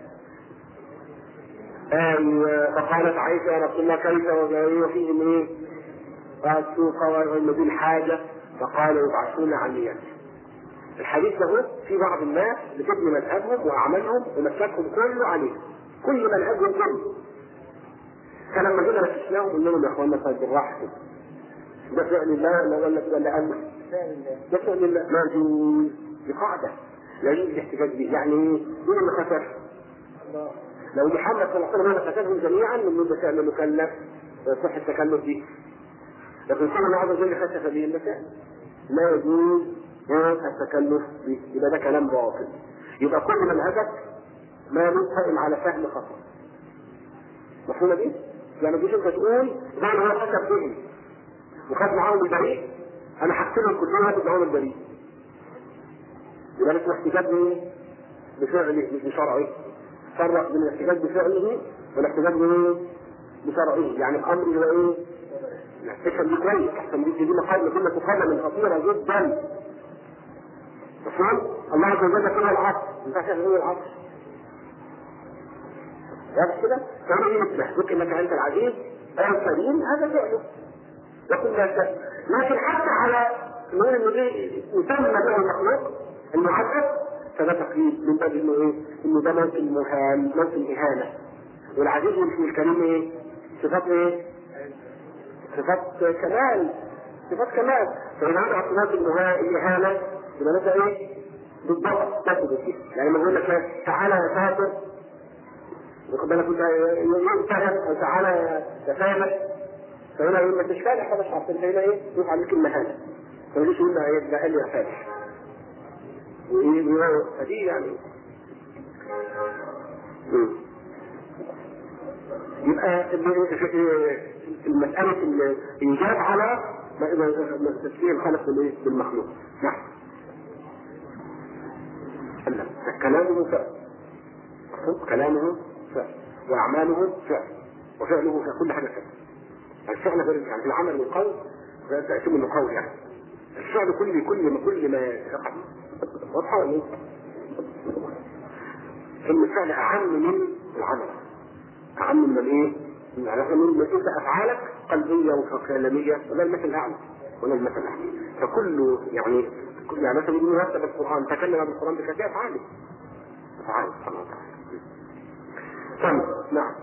أيوة فقالت عائشة يا رسول الله كيف وفيهم إيه؟ السوق والمدين حاجة فقالوا يبعثون عن الحديث ده في بعض الناس بتبني مذهبهم واعمالهم ومسلكهم كله عليه كل منهجهم كله فلما جينا ناقشناهم قلنا لهم يا اخوانا طيب بالراحه كده ده فعل الله ولا ولا ولا امر ده فعل الله ما يجوز دي قاعده لا يجوز الاحتجاج به يعني ايه؟ مين اللي خسر؟ لو محمد صلى الله عليه وسلم خسرهم جميعا من ده فعل مكلف ويصح التكلف به لكن كل الله عز وجل خسف به المسائل لا يجوز التكلف به يبقى ده كلام باطل يبقى كل منهجك ما قائم على فهم خطأ مفهومة دي؟ يعني تجيش انت تقول ده انا هو حسب فهم وخد معاهم البريء انا هقتلهم كلهم هاخد معاهم البريء يبقى اسمه احتجاج بايه؟ بفعله مش بشرعه فرق بين الاحتجاج بفعله والاحتجاج بايه؟ بشرعه يعني الامر اللي هو ايه؟ تفهم دي كويس احسن دي دي مقالة كلمة مقالة خطيرة جدا مفهوم؟ الله عز وجل كلها العصر ما ينفعش غير العصر واضح كده؟ فهو يصبح ذكر لك انت العزيز او الكريم هذا فعله لكن لا شك لكن حتى على نقول انه دي يسمى به المخلوق المعبد فده تقليد من باب انه ايه؟ انه ده ممكن مهان ممكن اهانه والعزيز مش الكريم ايه؟ صفات ايه؟ صفات كمال صفات كمال فإذا وضع صفات الإهانة يبقى ده ايه؟ بالضبط تاخد فيه يعني لما يقول لك تعالى يا ساتر واخد بالك انت ينتهب او تعالى يا فاهمك فهنا يقول لك مش فالح مش عارفين فهنا ايه؟ يروح عليك المهانة ما يجيش يقول ايه ده قال لي يا فالح فدي يعني يبقى المسألة الإنجاب على تشبيه الخلق بالمخلوق نعم كلامه فعل كلامه فعل وأعماله فعل وفعله فعل كل حاجة فعل الفعل غير يعني العمل والقول تأتي من القول يعني الفعل كل كل ما كل ما يقع واضحة ولا ايه؟ الفعل أعم من العمل أعم من الايه؟ يعني من انت افعالك قلبيه وكلاميه ولا المثل الاعلى ولا المثل الاعلى فكل يعني يعني مثلا يقول هذا القران تكلم بالقران بكثير افعاله افعال سبحانه وتعالى تمام نعم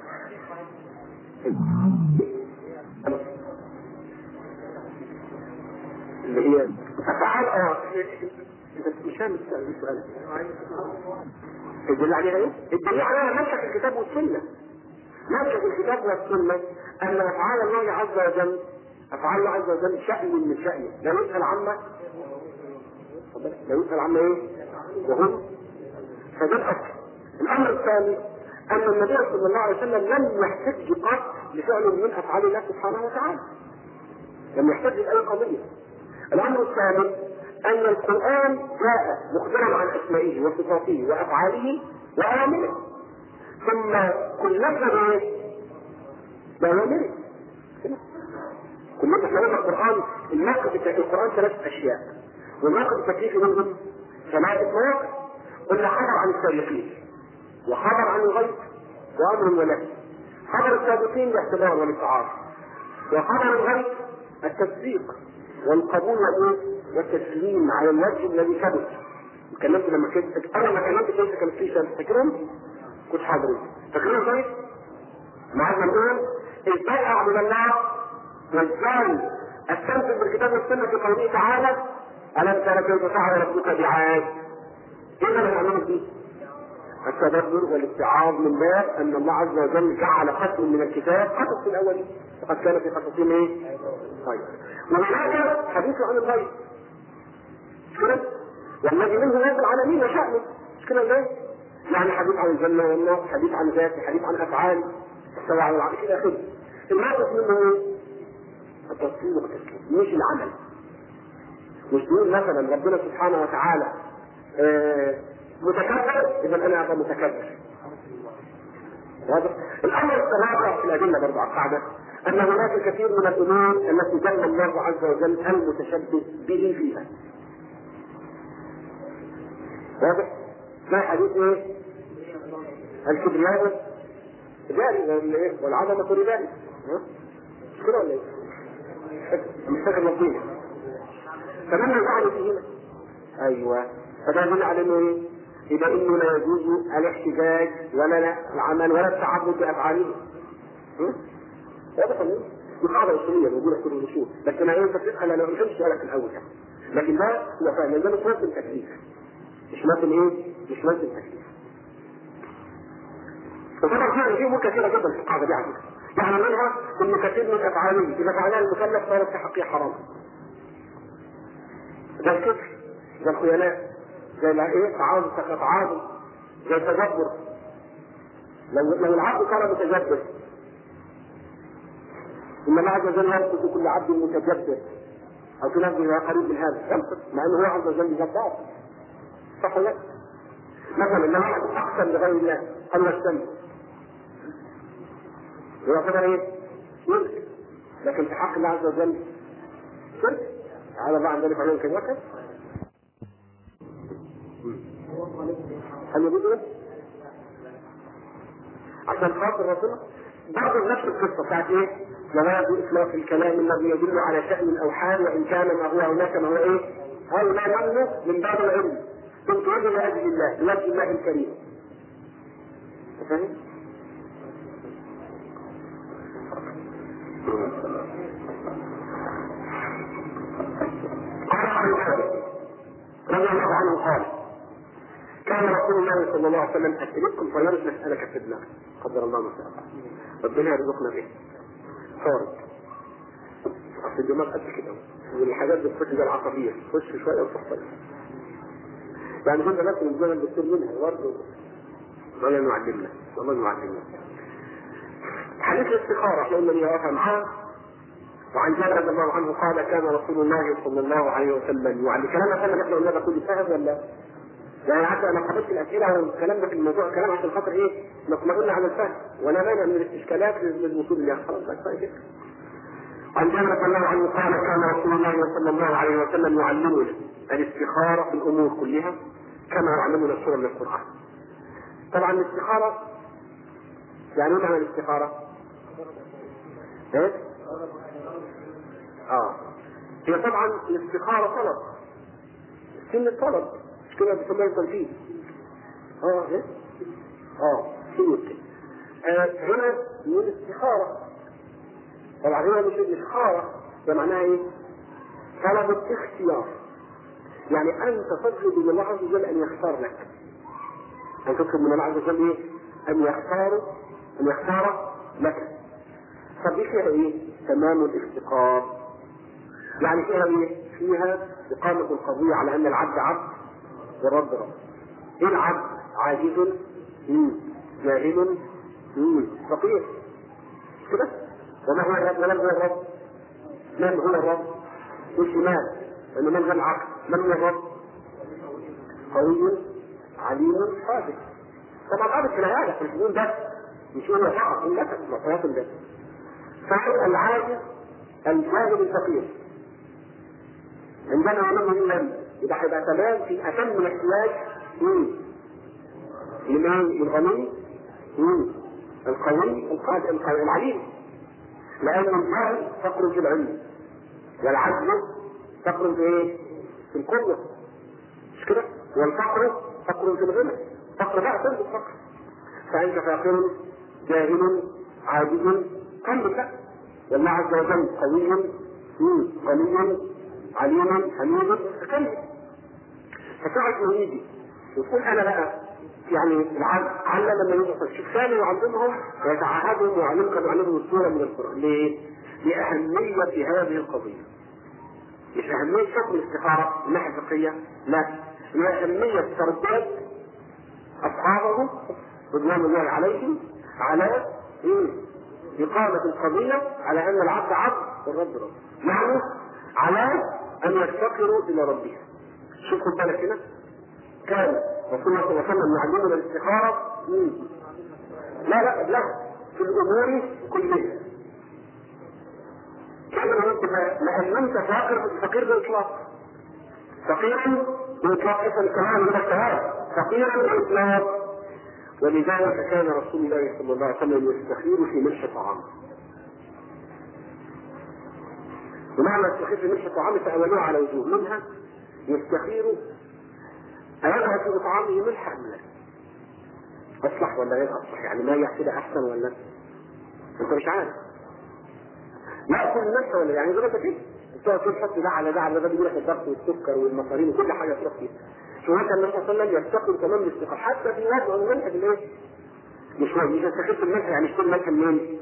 اللي هي افعال اه انت مش فاهم السؤال الدليل عليها ايه؟ الدليل عليها مسك الكتاب والسنه مسك الكتاب والسنه ان افعال الله عز وجل افعال الله عز وجل شأن من شأنه لا يسأل عما لا يسأل عما ايه؟ وهم فده الاصل الامر الثاني ان النبي صلى الله عليه وسلم لم يحتج قط لفعل من افعال الله سبحانه وتعالى لم يحتج لاي قضيه الامر الثاني ان القران جاء مخبرا عن اسمائه وصفاته وافعاله واوامره ثم كلفنا ايه؟ باوامره كلنا احنا قلنا القران الناقد في القران ثلاث اشياء والناقد التكليفي منهم ثلاثه مواقف قلنا خبر عن السابقين وخبر عن الغيب وامر ونهي خبر السابقين الاعتبار والاتعاظ وخبر الغيب التصديق والقبول والتسليم على الوجه الذي ثبت اتكلمت لما كنت انا لما كلمت كنت كان في شمس فاكرهم؟ كنت حاضرين فاكرين طيب؟ معانا نقول ازاي اعبد الله وازاي استمسك بالكتاب والسنه في قوله تعالى الم ترى كيف فعل ربك بعاد ايه اللي هنعمله فيه؟ التدبر والاتعاظ من باب ان الله عز وجل جعل قسم من الكتاب قصص في الاولين وقد كان في قصصهم ايه؟ طيب وهناك حديث عن الغيب مش كده؟ والذي منه رب العالمين وشأنه مش كده ازاي؟ يعني حديث عن الجنة والنار حديث عن ذاته حديث عن أفعال استوى على العرش إلى آخره الموقف منه ايه؟ التصوير والتسليم مش العمل مش تقول مثلا ربنا سبحانه وتعالى آه متكبر اذا انا ابقى متكبر واضح الامر الرابع في الادله برضه على القاعده ان هناك كثير من الامور التي جل الله عز وجل المتشبه به فيها واضح ما حديث ايه الكبرياء ردائي والعظمة ردائي مش كده ولا ايه؟ مش فاكر لطيف فمن يزعل في هنا ايوه فده يدل على انه ايه؟ يبقى انه لا يجوز الاحتجاج ولا لا العمل ولا التعبد بافعاله واضح ولا دي قاعده اصوليه موجوده في كل الاصول لكن انا انت بتسال انا ما فهمتش سؤالك الاول يعني لكن ده هو فعلا ده مش ممكن تكليف مش ممكن ايه؟ مش ممكن تكليف وطبعا في في امور كثيره جدا في القاعده دي على فكره يعني منها ان كثير من افعاله اذا فعلها المكلف صارت في حقه حرام زي الكفر زي الخيلاء زي ايه تعاظم تعاظم زي التجبر لو لو العبد كان متجبر ان الله عز وجل يرفض كل عبد متجبر او في لفظ قريب من هذا ينطق مع انه هو عز وجل جبار صح ولا لا؟ مثلا لما واحد اقسم لغير الله قال يستمع يعتبر ايه؟ شرك لكن في حق الله عز وجل شرك هذا بعد ذلك عليهم كم وكل هل يجوز له؟ عشان خاطر ربنا برضه نفس القصه بتاعت ايه؟ جواز اطلاق الكلام الذي يدل على شان الاوحام وان كان ما هو هناك ما هو ايه؟ هل ما منه من باب العلم كنت ادعو لاجل الله لاجل الله الكريم فاهم؟ رضي الله عنه قال كان رسول الله صلى الله عليه وسلم أسئلتكم طيارة مسألة في دماغك قدر الله ما شاء ربنا يرزقنا به فارق أصل الدماغ قد كده والحاجات بتخش زي العصبية تخش شوية وتحصل يعني كنا ناس من زمن الدكتور منها برضه ولا نعلمنا والله نعلمنا حديث الاستخارة احنا قلنا ليه واقع معاه وعن جابر رضي الله عنه قال كان رسول الله صلى الله عليه وسلم يعلم كلام احنا احنا قلنا ده كله سهل ولا يعني حتى انا قبلت الاسئله والكلام ده في الموضوع كلام عشان خاطر ايه نطمئن على الفهم ولا مانع من الاستشكالات للوصول اليها خلاص بس كده عن جابر رضي الله عنه قال كان رسول الله صلى الله عليه وسلم يعلمنا الاستخاره في الامور كلها كما يعلمنا سوره من القران طبعا الاستخاره يعني ايه معنى الاستخاره؟ ايه؟ اه هي طبعا الاستخاره طلب سن الطلب مش كده بيسموها التنفيذ اه ايه؟ اه سن آه هنا نقول استخاره طبعا هنا مش الاستخاره ده معناها ايه؟ طلب الاختيار يعني انت تطلب من الله عز وجل ان يختار لك ان تطلب من الله عز وجل ايه؟ ان يختار ان يختار لك طب دي فيها ايه؟ تمام الافتقار يعني فيها ايه؟ فيها إقامة القضية على أن العبد عبد والرب رب. إيه العبد؟ عاجز مم. جاهل مم. فقير كده؟ وما هو الرب؟ ومن هو الرب؟ من هو الرب؟ مش مال لأنه من هو العقل؟ من هو الرب؟ قوي عليم قادر طبعا قادر في العيادة في الحدود بس مش هو فقط للأسف معطيات بس فهو العاجز الجاهل الفقير عندما نعلم من يبقى هيبقى تمام في اتم الاحتياج مين؟ لمن؟ للغني؟ مين؟ القوي القادر القوي العليم لأن الجهل فقر في العلم والعجز فقر في ايه؟ في القوة مش كده؟ والفقر فقر في الغنى فقر بقى كله فقر فأنت فاقر جاهل عاجز كمل بقى والله عز وجل قوي غني عليما حميدا فكمل فتقعد يريدي وتقول انا بقى يعني علم لما يوصل الشيخ ثاني يعلمهم ويتعهدهم ويعلمك يعلمهم السوره من القران ليه؟ لأهمية هذه القضية مش أهمية حكم الاستخارة من الناحية الفقهية لا لأهمية تربية أصحابه رضوان الله عليهم على إيه؟ إقامة القضية على أن العبد عبد والرب رب يعني على أن يفتقروا إلى ربهم شوف خد بالك هنا كان رسول الله صلى الله عليه وسلم يعلمنا الاستخارة مين؟ لا لا لا في الأمور كلها كان يقول لأن أنت فاقر فقير بالإطلاق فقير بالإطلاق اسم كمان من الشهادة فقير بالإطلاق ولذلك كان رسول الله صلى الله عليه وسلم يستخير في ملح طعامه بمعنى يستخير في ملح طعام فأولوه على وجوه منها يستخير أيضا في طعامه ملح أم لا؟ أصلح ولا غير أصلح؟ يعني ما يحسب أحسن ولا؟ أنت مش عارف. يأكل الملح ولا يعني زي ما أنت كده. تقعد تحط ده على ده على ده بيجي لك الضغط والسكر والمصارين وكل حاجة تروح فيها. شو هذا النبي صلى الله عليه وسلم يستقبل تمام الاستقامة حتى في وزن الملح بالايه؟ مش هو مش يستخف الملح يعني يشتري الملح منين؟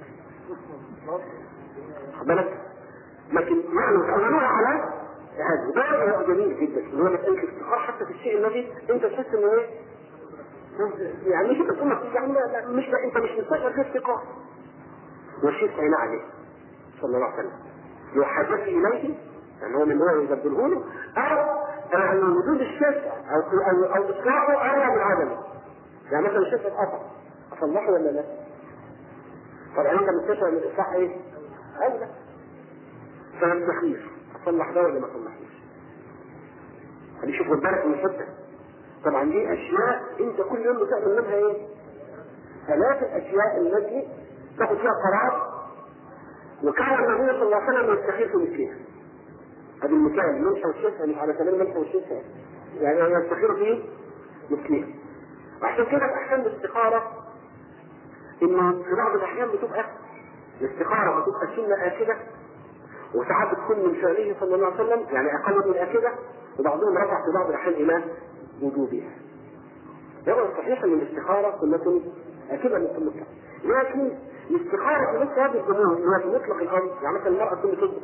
خد بالك؟ لكن يعني تعودوها على هذا ده جميل جدا اللي هو مسألة الافتقار حتى في الشيء الذي انت تحس انه ايه؟ يعني مش انت تقول يعني لا لا مش لا انت مش مستشعر في افتقار والشيء استعين عليه صلى الله عليه وسلم يحدث اليه يعني هو من هو يبدله له او يعني وجود الشفع او او او اصلاحه اولى من عدمه يعني مثلا الشفع اتقطع اصلحه ولا لا؟ طبعا انت مستشعر من الاصلاح ايه؟ اولى فيستخير اصلح ده ولا ما اصلحوش؟ خليه شوف بالك من الحته طبعا دي اشياء انت كل يوم بتعمل منها ايه؟ ثلاث الاشياء التي تاخذ فيها قرار وكان النبي صلى الله عليه وسلم يستخير في مثلها هذا المثال ملح والشفع مش على سبيل الملح والشفع يعني يستخير فيه مثلها وعشان كده في احكام الاستخاره انه في بعض الاحيان بتبقى الاستخاره بتبقى سنه اكده وساعات بتكون من شأنه صلى الله عليه وسلم يعني اقل من الاكده وبعضهم رفع في بعض الاحيان الى وجوبها. يبقى الصحيح ان الاستخاره سنه اكيده من سنه لكن الاستخاره في مثل هذه الامور اللي هو في مطلق الامر يعني مثلا المراه تكون بتصدق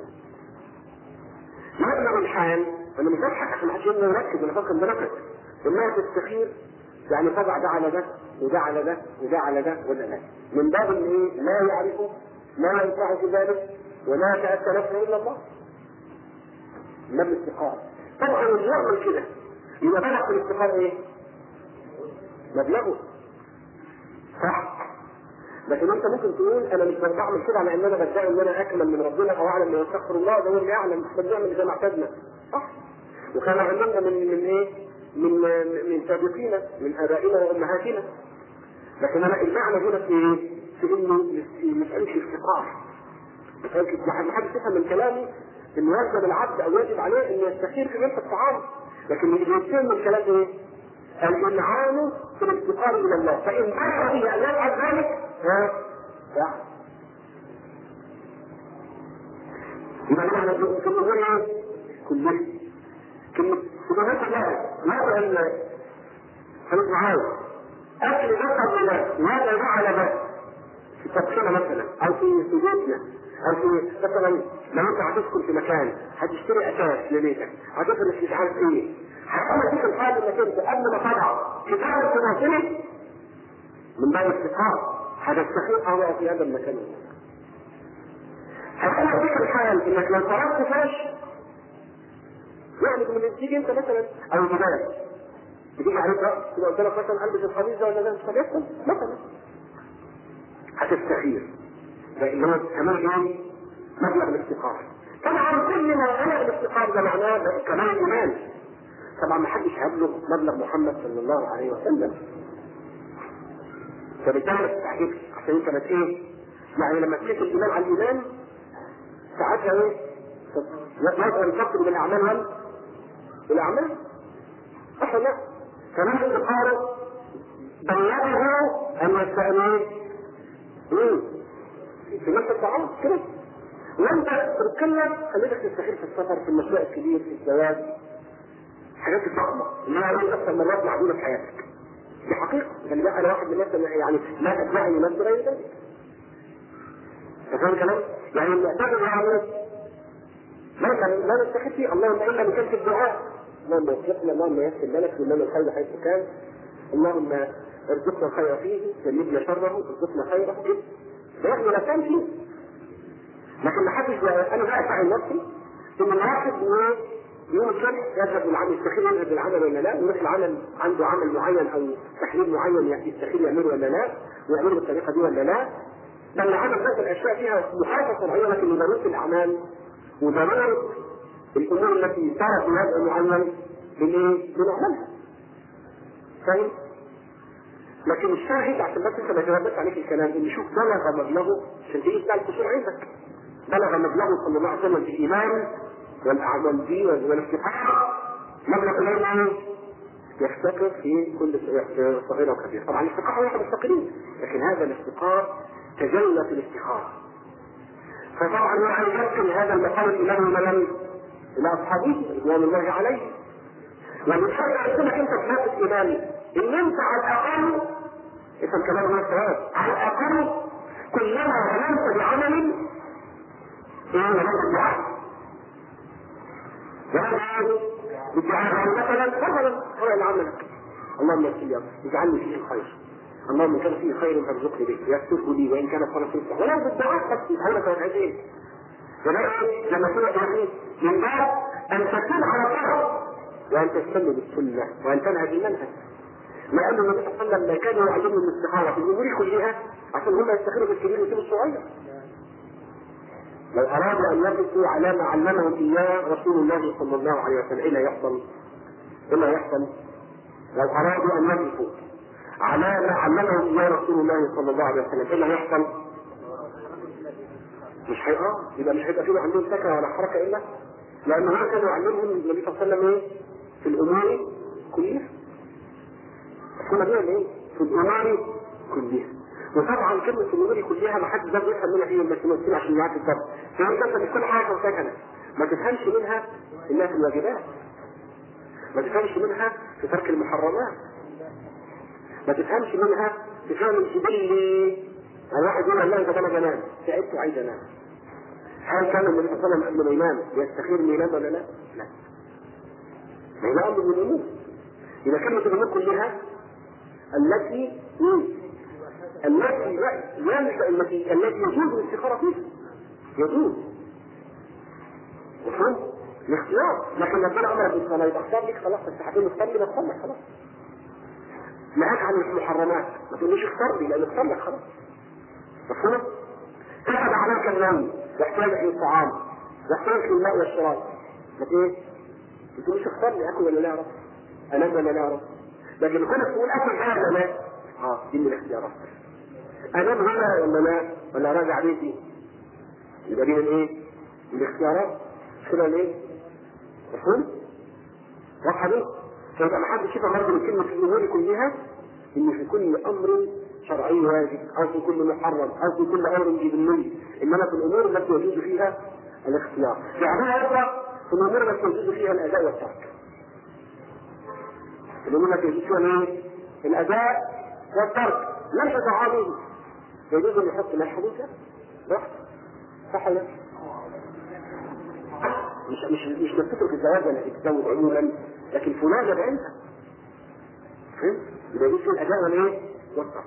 مبلغ الحال انا مش بضحك عشان محدش يقول يركز انا فاكر بركز انها تستخير يعني تضع ده على ده وده على ده وده على ده ولا لا من باب ان ايه لا يعرفه لا ينفع في ذلك ولا يتأتى نفسه الا الله من باب الاستخاره طبعا اللي يعمل كده يبقى بلغ في الاستخاره ايه؟ مبلغه صح لكن انت ممكن تقول انا مش بعمل كده على ان انا بدعي ان انا اكمل من ربنا او اعلم من استغفر الله ده هو اللي يعلم احنا بنعمل زي ما اعتدنا صح وكان علمنا من من ايه؟ من من سابقينا من ابائنا وامهاتنا لكن انا المعنى هنا في ايه؟ في انه مساله الافتقار مساله ما حدش يفهم من كلامي انه يلزم العبد او يجب عليه انه يستخير في جنس الطعام لكن اللي يفهم من كلام ايه؟ الانعام في الافتقار الى الله فان بلغ به ان يفعل ذلك ها صح يبقى نحن كنا نقول ايه؟ كلنا كلمة كلمة لا ماذا ال خليك معايا أكل مثلا لا ماذا جعل ده في تبخيرنا مثلا أو في سجودنا أو في مثلا لو أنت هتسكن في مكان هتشتري أساس لبيتك هتفرش مش عارف إيه هتعمل فيك الحال إنك أنت قبل ما تضع كتاب في موطنك من باب الافتقار هتستخير أو في هذا المكان هتعمل فيك الحال إنك لو تركت فاش يعني من تيجي انت مثلا او جبال بتيجي عليك رأس تبقى قلت لك مثلا البس القميص ده ولا ده مش هتحصل مثلا هتستخير لان هو كمان ايه مبلغ الافتقار طبعا كل ما بلغ الافتقار ده معناه كمان ايمان طبعا ما حدش هيبلغ مبلغ محمد صلى الله عليه وسلم فبالتالي التحقيق عشان انت بس ايه يعني لما تشوف الايمان على الايمان ساعتها ايه يظهر الفقر بالاعمال ولا الأعمال صح لا كمان الإقارة بلغه أن يستأمين إيه في نفس الطعام كده وانت تتكلم خليك تستخير في السفر في المشروع الكبير في الزواج حاجات ضخمه اللي هي اكثر مرات معدوده في حياتك دي حقيقه يعني بقى انا واحد من الناس يعني لا ادعي لنفسي غير ذلك فاهم الكلام؟ يعني المعتقد يعني ما لا نستخف فيه اللهم الا من كان في الدعاء اللهم وفقنا اللهم يسر لنا لنا الخير حيث كان اللهم ارزقنا الخير فيه جنبنا شره ارزقنا خيره ده يعني لا كان فيه لكن ما حدش انا بقى اسعى نفسي ان الواحد يوم الشمس يذهب للعمل يستخير يذهب للعمل ولا لا ويروح العمل عنده عمل معين او تحليل معين يستخير يعمله ولا لا ويعمله بالطريقه دي ولا لا بل العمل مثل الاشياء فيها محافظه شرعيه لكن لضروره الاعمال وضروره الامور التي صارت في وضع معين بالايه؟ بنعملها. فاهم؟ لكن الشاهد عشان بس انت ما تغلبش عليك الكلام ان شوف بلغ مبلغه عشان تيجي بتاع القصور عندك. بلغ مبلغه صلى الله عليه وسلم في الايمان والاعمال دي والافتقار مبلغ العلم يفتقر في كل صغيره وكبيره طبعا الافتقار واحد مفتقرين لكن هذا الافتقار تجلى في الافتقار فطبعا هو يمكن هذا المقام الامام الملل الى اصحابه رضوان الله عليه ومن شرط عندنا انت في هذا الايمان ان انت على الاقل افهم كلام ما السؤال على الاقل كلما علمت بعمل ايه علمت بعمل وهذا ادعاء مثلا مثلا هو اللي عملك اللهم يغفر لي اجعلني فيه الخير اللهم ان كان فيه خير فارزقني به يسره لي وان كان فرس يفتح ولا بالدعاء بس هنا توحيدين فبقى لما تقول يعني من باب ان تكون على طرف وان تستنى بالسنه وان تنهج المنهج لان النبي صلى الله عليه وسلم ما كان يعلمهم الاستخاره في الامور كلها عشان هم يستخيروا بالكبير ويسيبوا الصغير لو ارادوا ان يقفوا على ما علمهم اياه رسول الله صلى الله عليه وسلم ايه اللي يحصل؟ ايه اللي يحصل؟ لو ارادوا ان يقفوا على ما علمهم اياه رسول الله صلى الله عليه وسلم ايه اللي هيحصل؟ مش هيبقى يبقى مش هيبقى فيه عندهم سكنه ولا حركه الا لان هو كان يعلمهم النبي صلى الله عليه وسلم ايه؟ في الامور كلها كنا بنعمل ايه؟ في الامور كلها وطبعا كلمة الأمور كلها ما حدش ده بيفهم منها فيهم بس ممثلين عشان يعرف الضبط. فهي انت كل حاجة سكنة ما تفهمش منها إنها في الواجبات. ما تفهمش منها في ترك المحرمات. ما تفهمش منها في فهم الجبلي يعني واحد يقول الله ده انا بنام تعبت وعايز انام. هل كان النبي صلى الله عليه وسلم قبل ما ينام يستخير انه ينام ولا لا؟ لا. ما هي امر من الامور. يبقى كلمة الامور كلها التي التي ينفع التي التي يجوز الاستخارة فيها يجوز مفهوم؟ الاختيار لكن ربنا امرك بالصلاه يبقى اختار لك خلاص انت هتقول تصلي ما تصلي خلاص نهاك عن المحرمات ما تقوليش اختار لي لان اختار لك خلاص مفهوم؟ كتب عليك النوم واحتاجك للطعام واحتاجك للماء والشراب ما ايه؟ ما تقوليش اختار لي اكل ولا لا يا رب؟ انام ولا لا يا رب؟ لكن كونك تقول اكل هذا لا اه دي من الاختيارات انام هنا ولا لا ولا راجع بيتي يبقى دي من ايه من الاختيارات كده ليه مفهوم واضحه دي فيبقى ما حدش يفهم برضه من كلمه الامور كلها ان في كل امر شرعي واجب او في كل محرم او في كل امر جبلي انما في الامور التي يجوز فيها الاختيار يعني ايضا في الامور التي يجوز فيها الاداء والترك الامور التي يجوز فيها الايه الاداء والترك ليس تعارض يجوز ان يحط ملح بوسه رحت صح ولا مش مش مش نفتكر في الزواج ولا في التزوج عموما لكن فلان ده انت فهمت؟ يبقى يجوز فيه الاداء والايه؟ والترك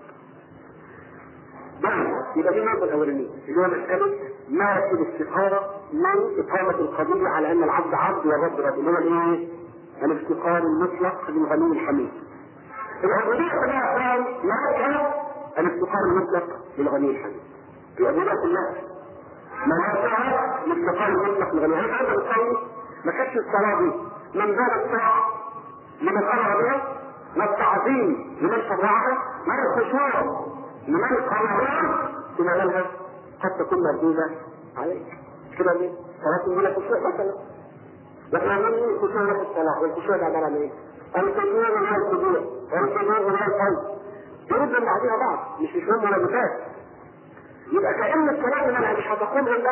بعد يبقى دي النقطه الاولانيه اللي هو مساله ما في الاستخاره من اقامه القضيه على ان العبد عبد والرب رب اللي هو الايه؟ الافتقار المطلق للغني الحميد العبودية كلها أفعال ما كان الافتقار المطلق للغني الحميد. العبودية كلها ما كان الافتقار المطلق للغني الحميد. هذا القول ما كانش الصلاة دي من باب الطاعة لمن أمر بها والتعظيم لمن شرعها ما الخشوع لمن قررها ثم قالها قد تكون مردودة عليك. كده ليه؟ صلاة بلا خشوع مثلا. واحنا عاملين خشوع في الصلاة والخشوع ده عبارة عن ايه؟ الخشوع ولا الخضوع والخضوع ولا القلب يرد من بعضها بعض مش مش هم ولا يبقى كأن الصلاة منها مش هتقوم إلا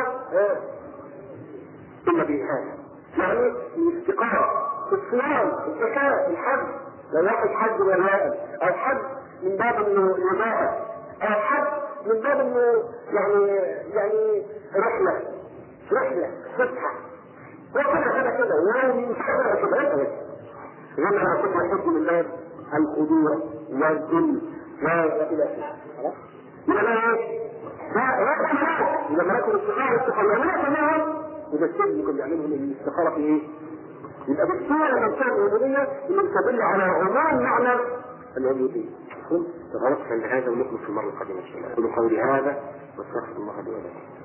إلا بهذا يعني الافتقار الصيام الزكاة الحج لو واحد حج ولاء أو حج من باب إنه يماء أو حج من باب إنه يعني يعني رحلة رحلة فسحة وكذا كذا كذا يعني مش كذا كذا لما انا كنت احب من باب الخضوع والذل والى اخره خلاص يبقى انا ايه؟ اذا ملكوا الاستخاره الاستخاره ولا كمان يبقى السجن كنا بيعملهم الاستخاره في ايه؟ يبقى بالصوره من صور العبوديه اللي بتدل على عموم معنى العبوديه خلاص عند هذا ونكمل في المره القادمه ان شاء الله اقول قولي هذا واستغفر الله لي ولكم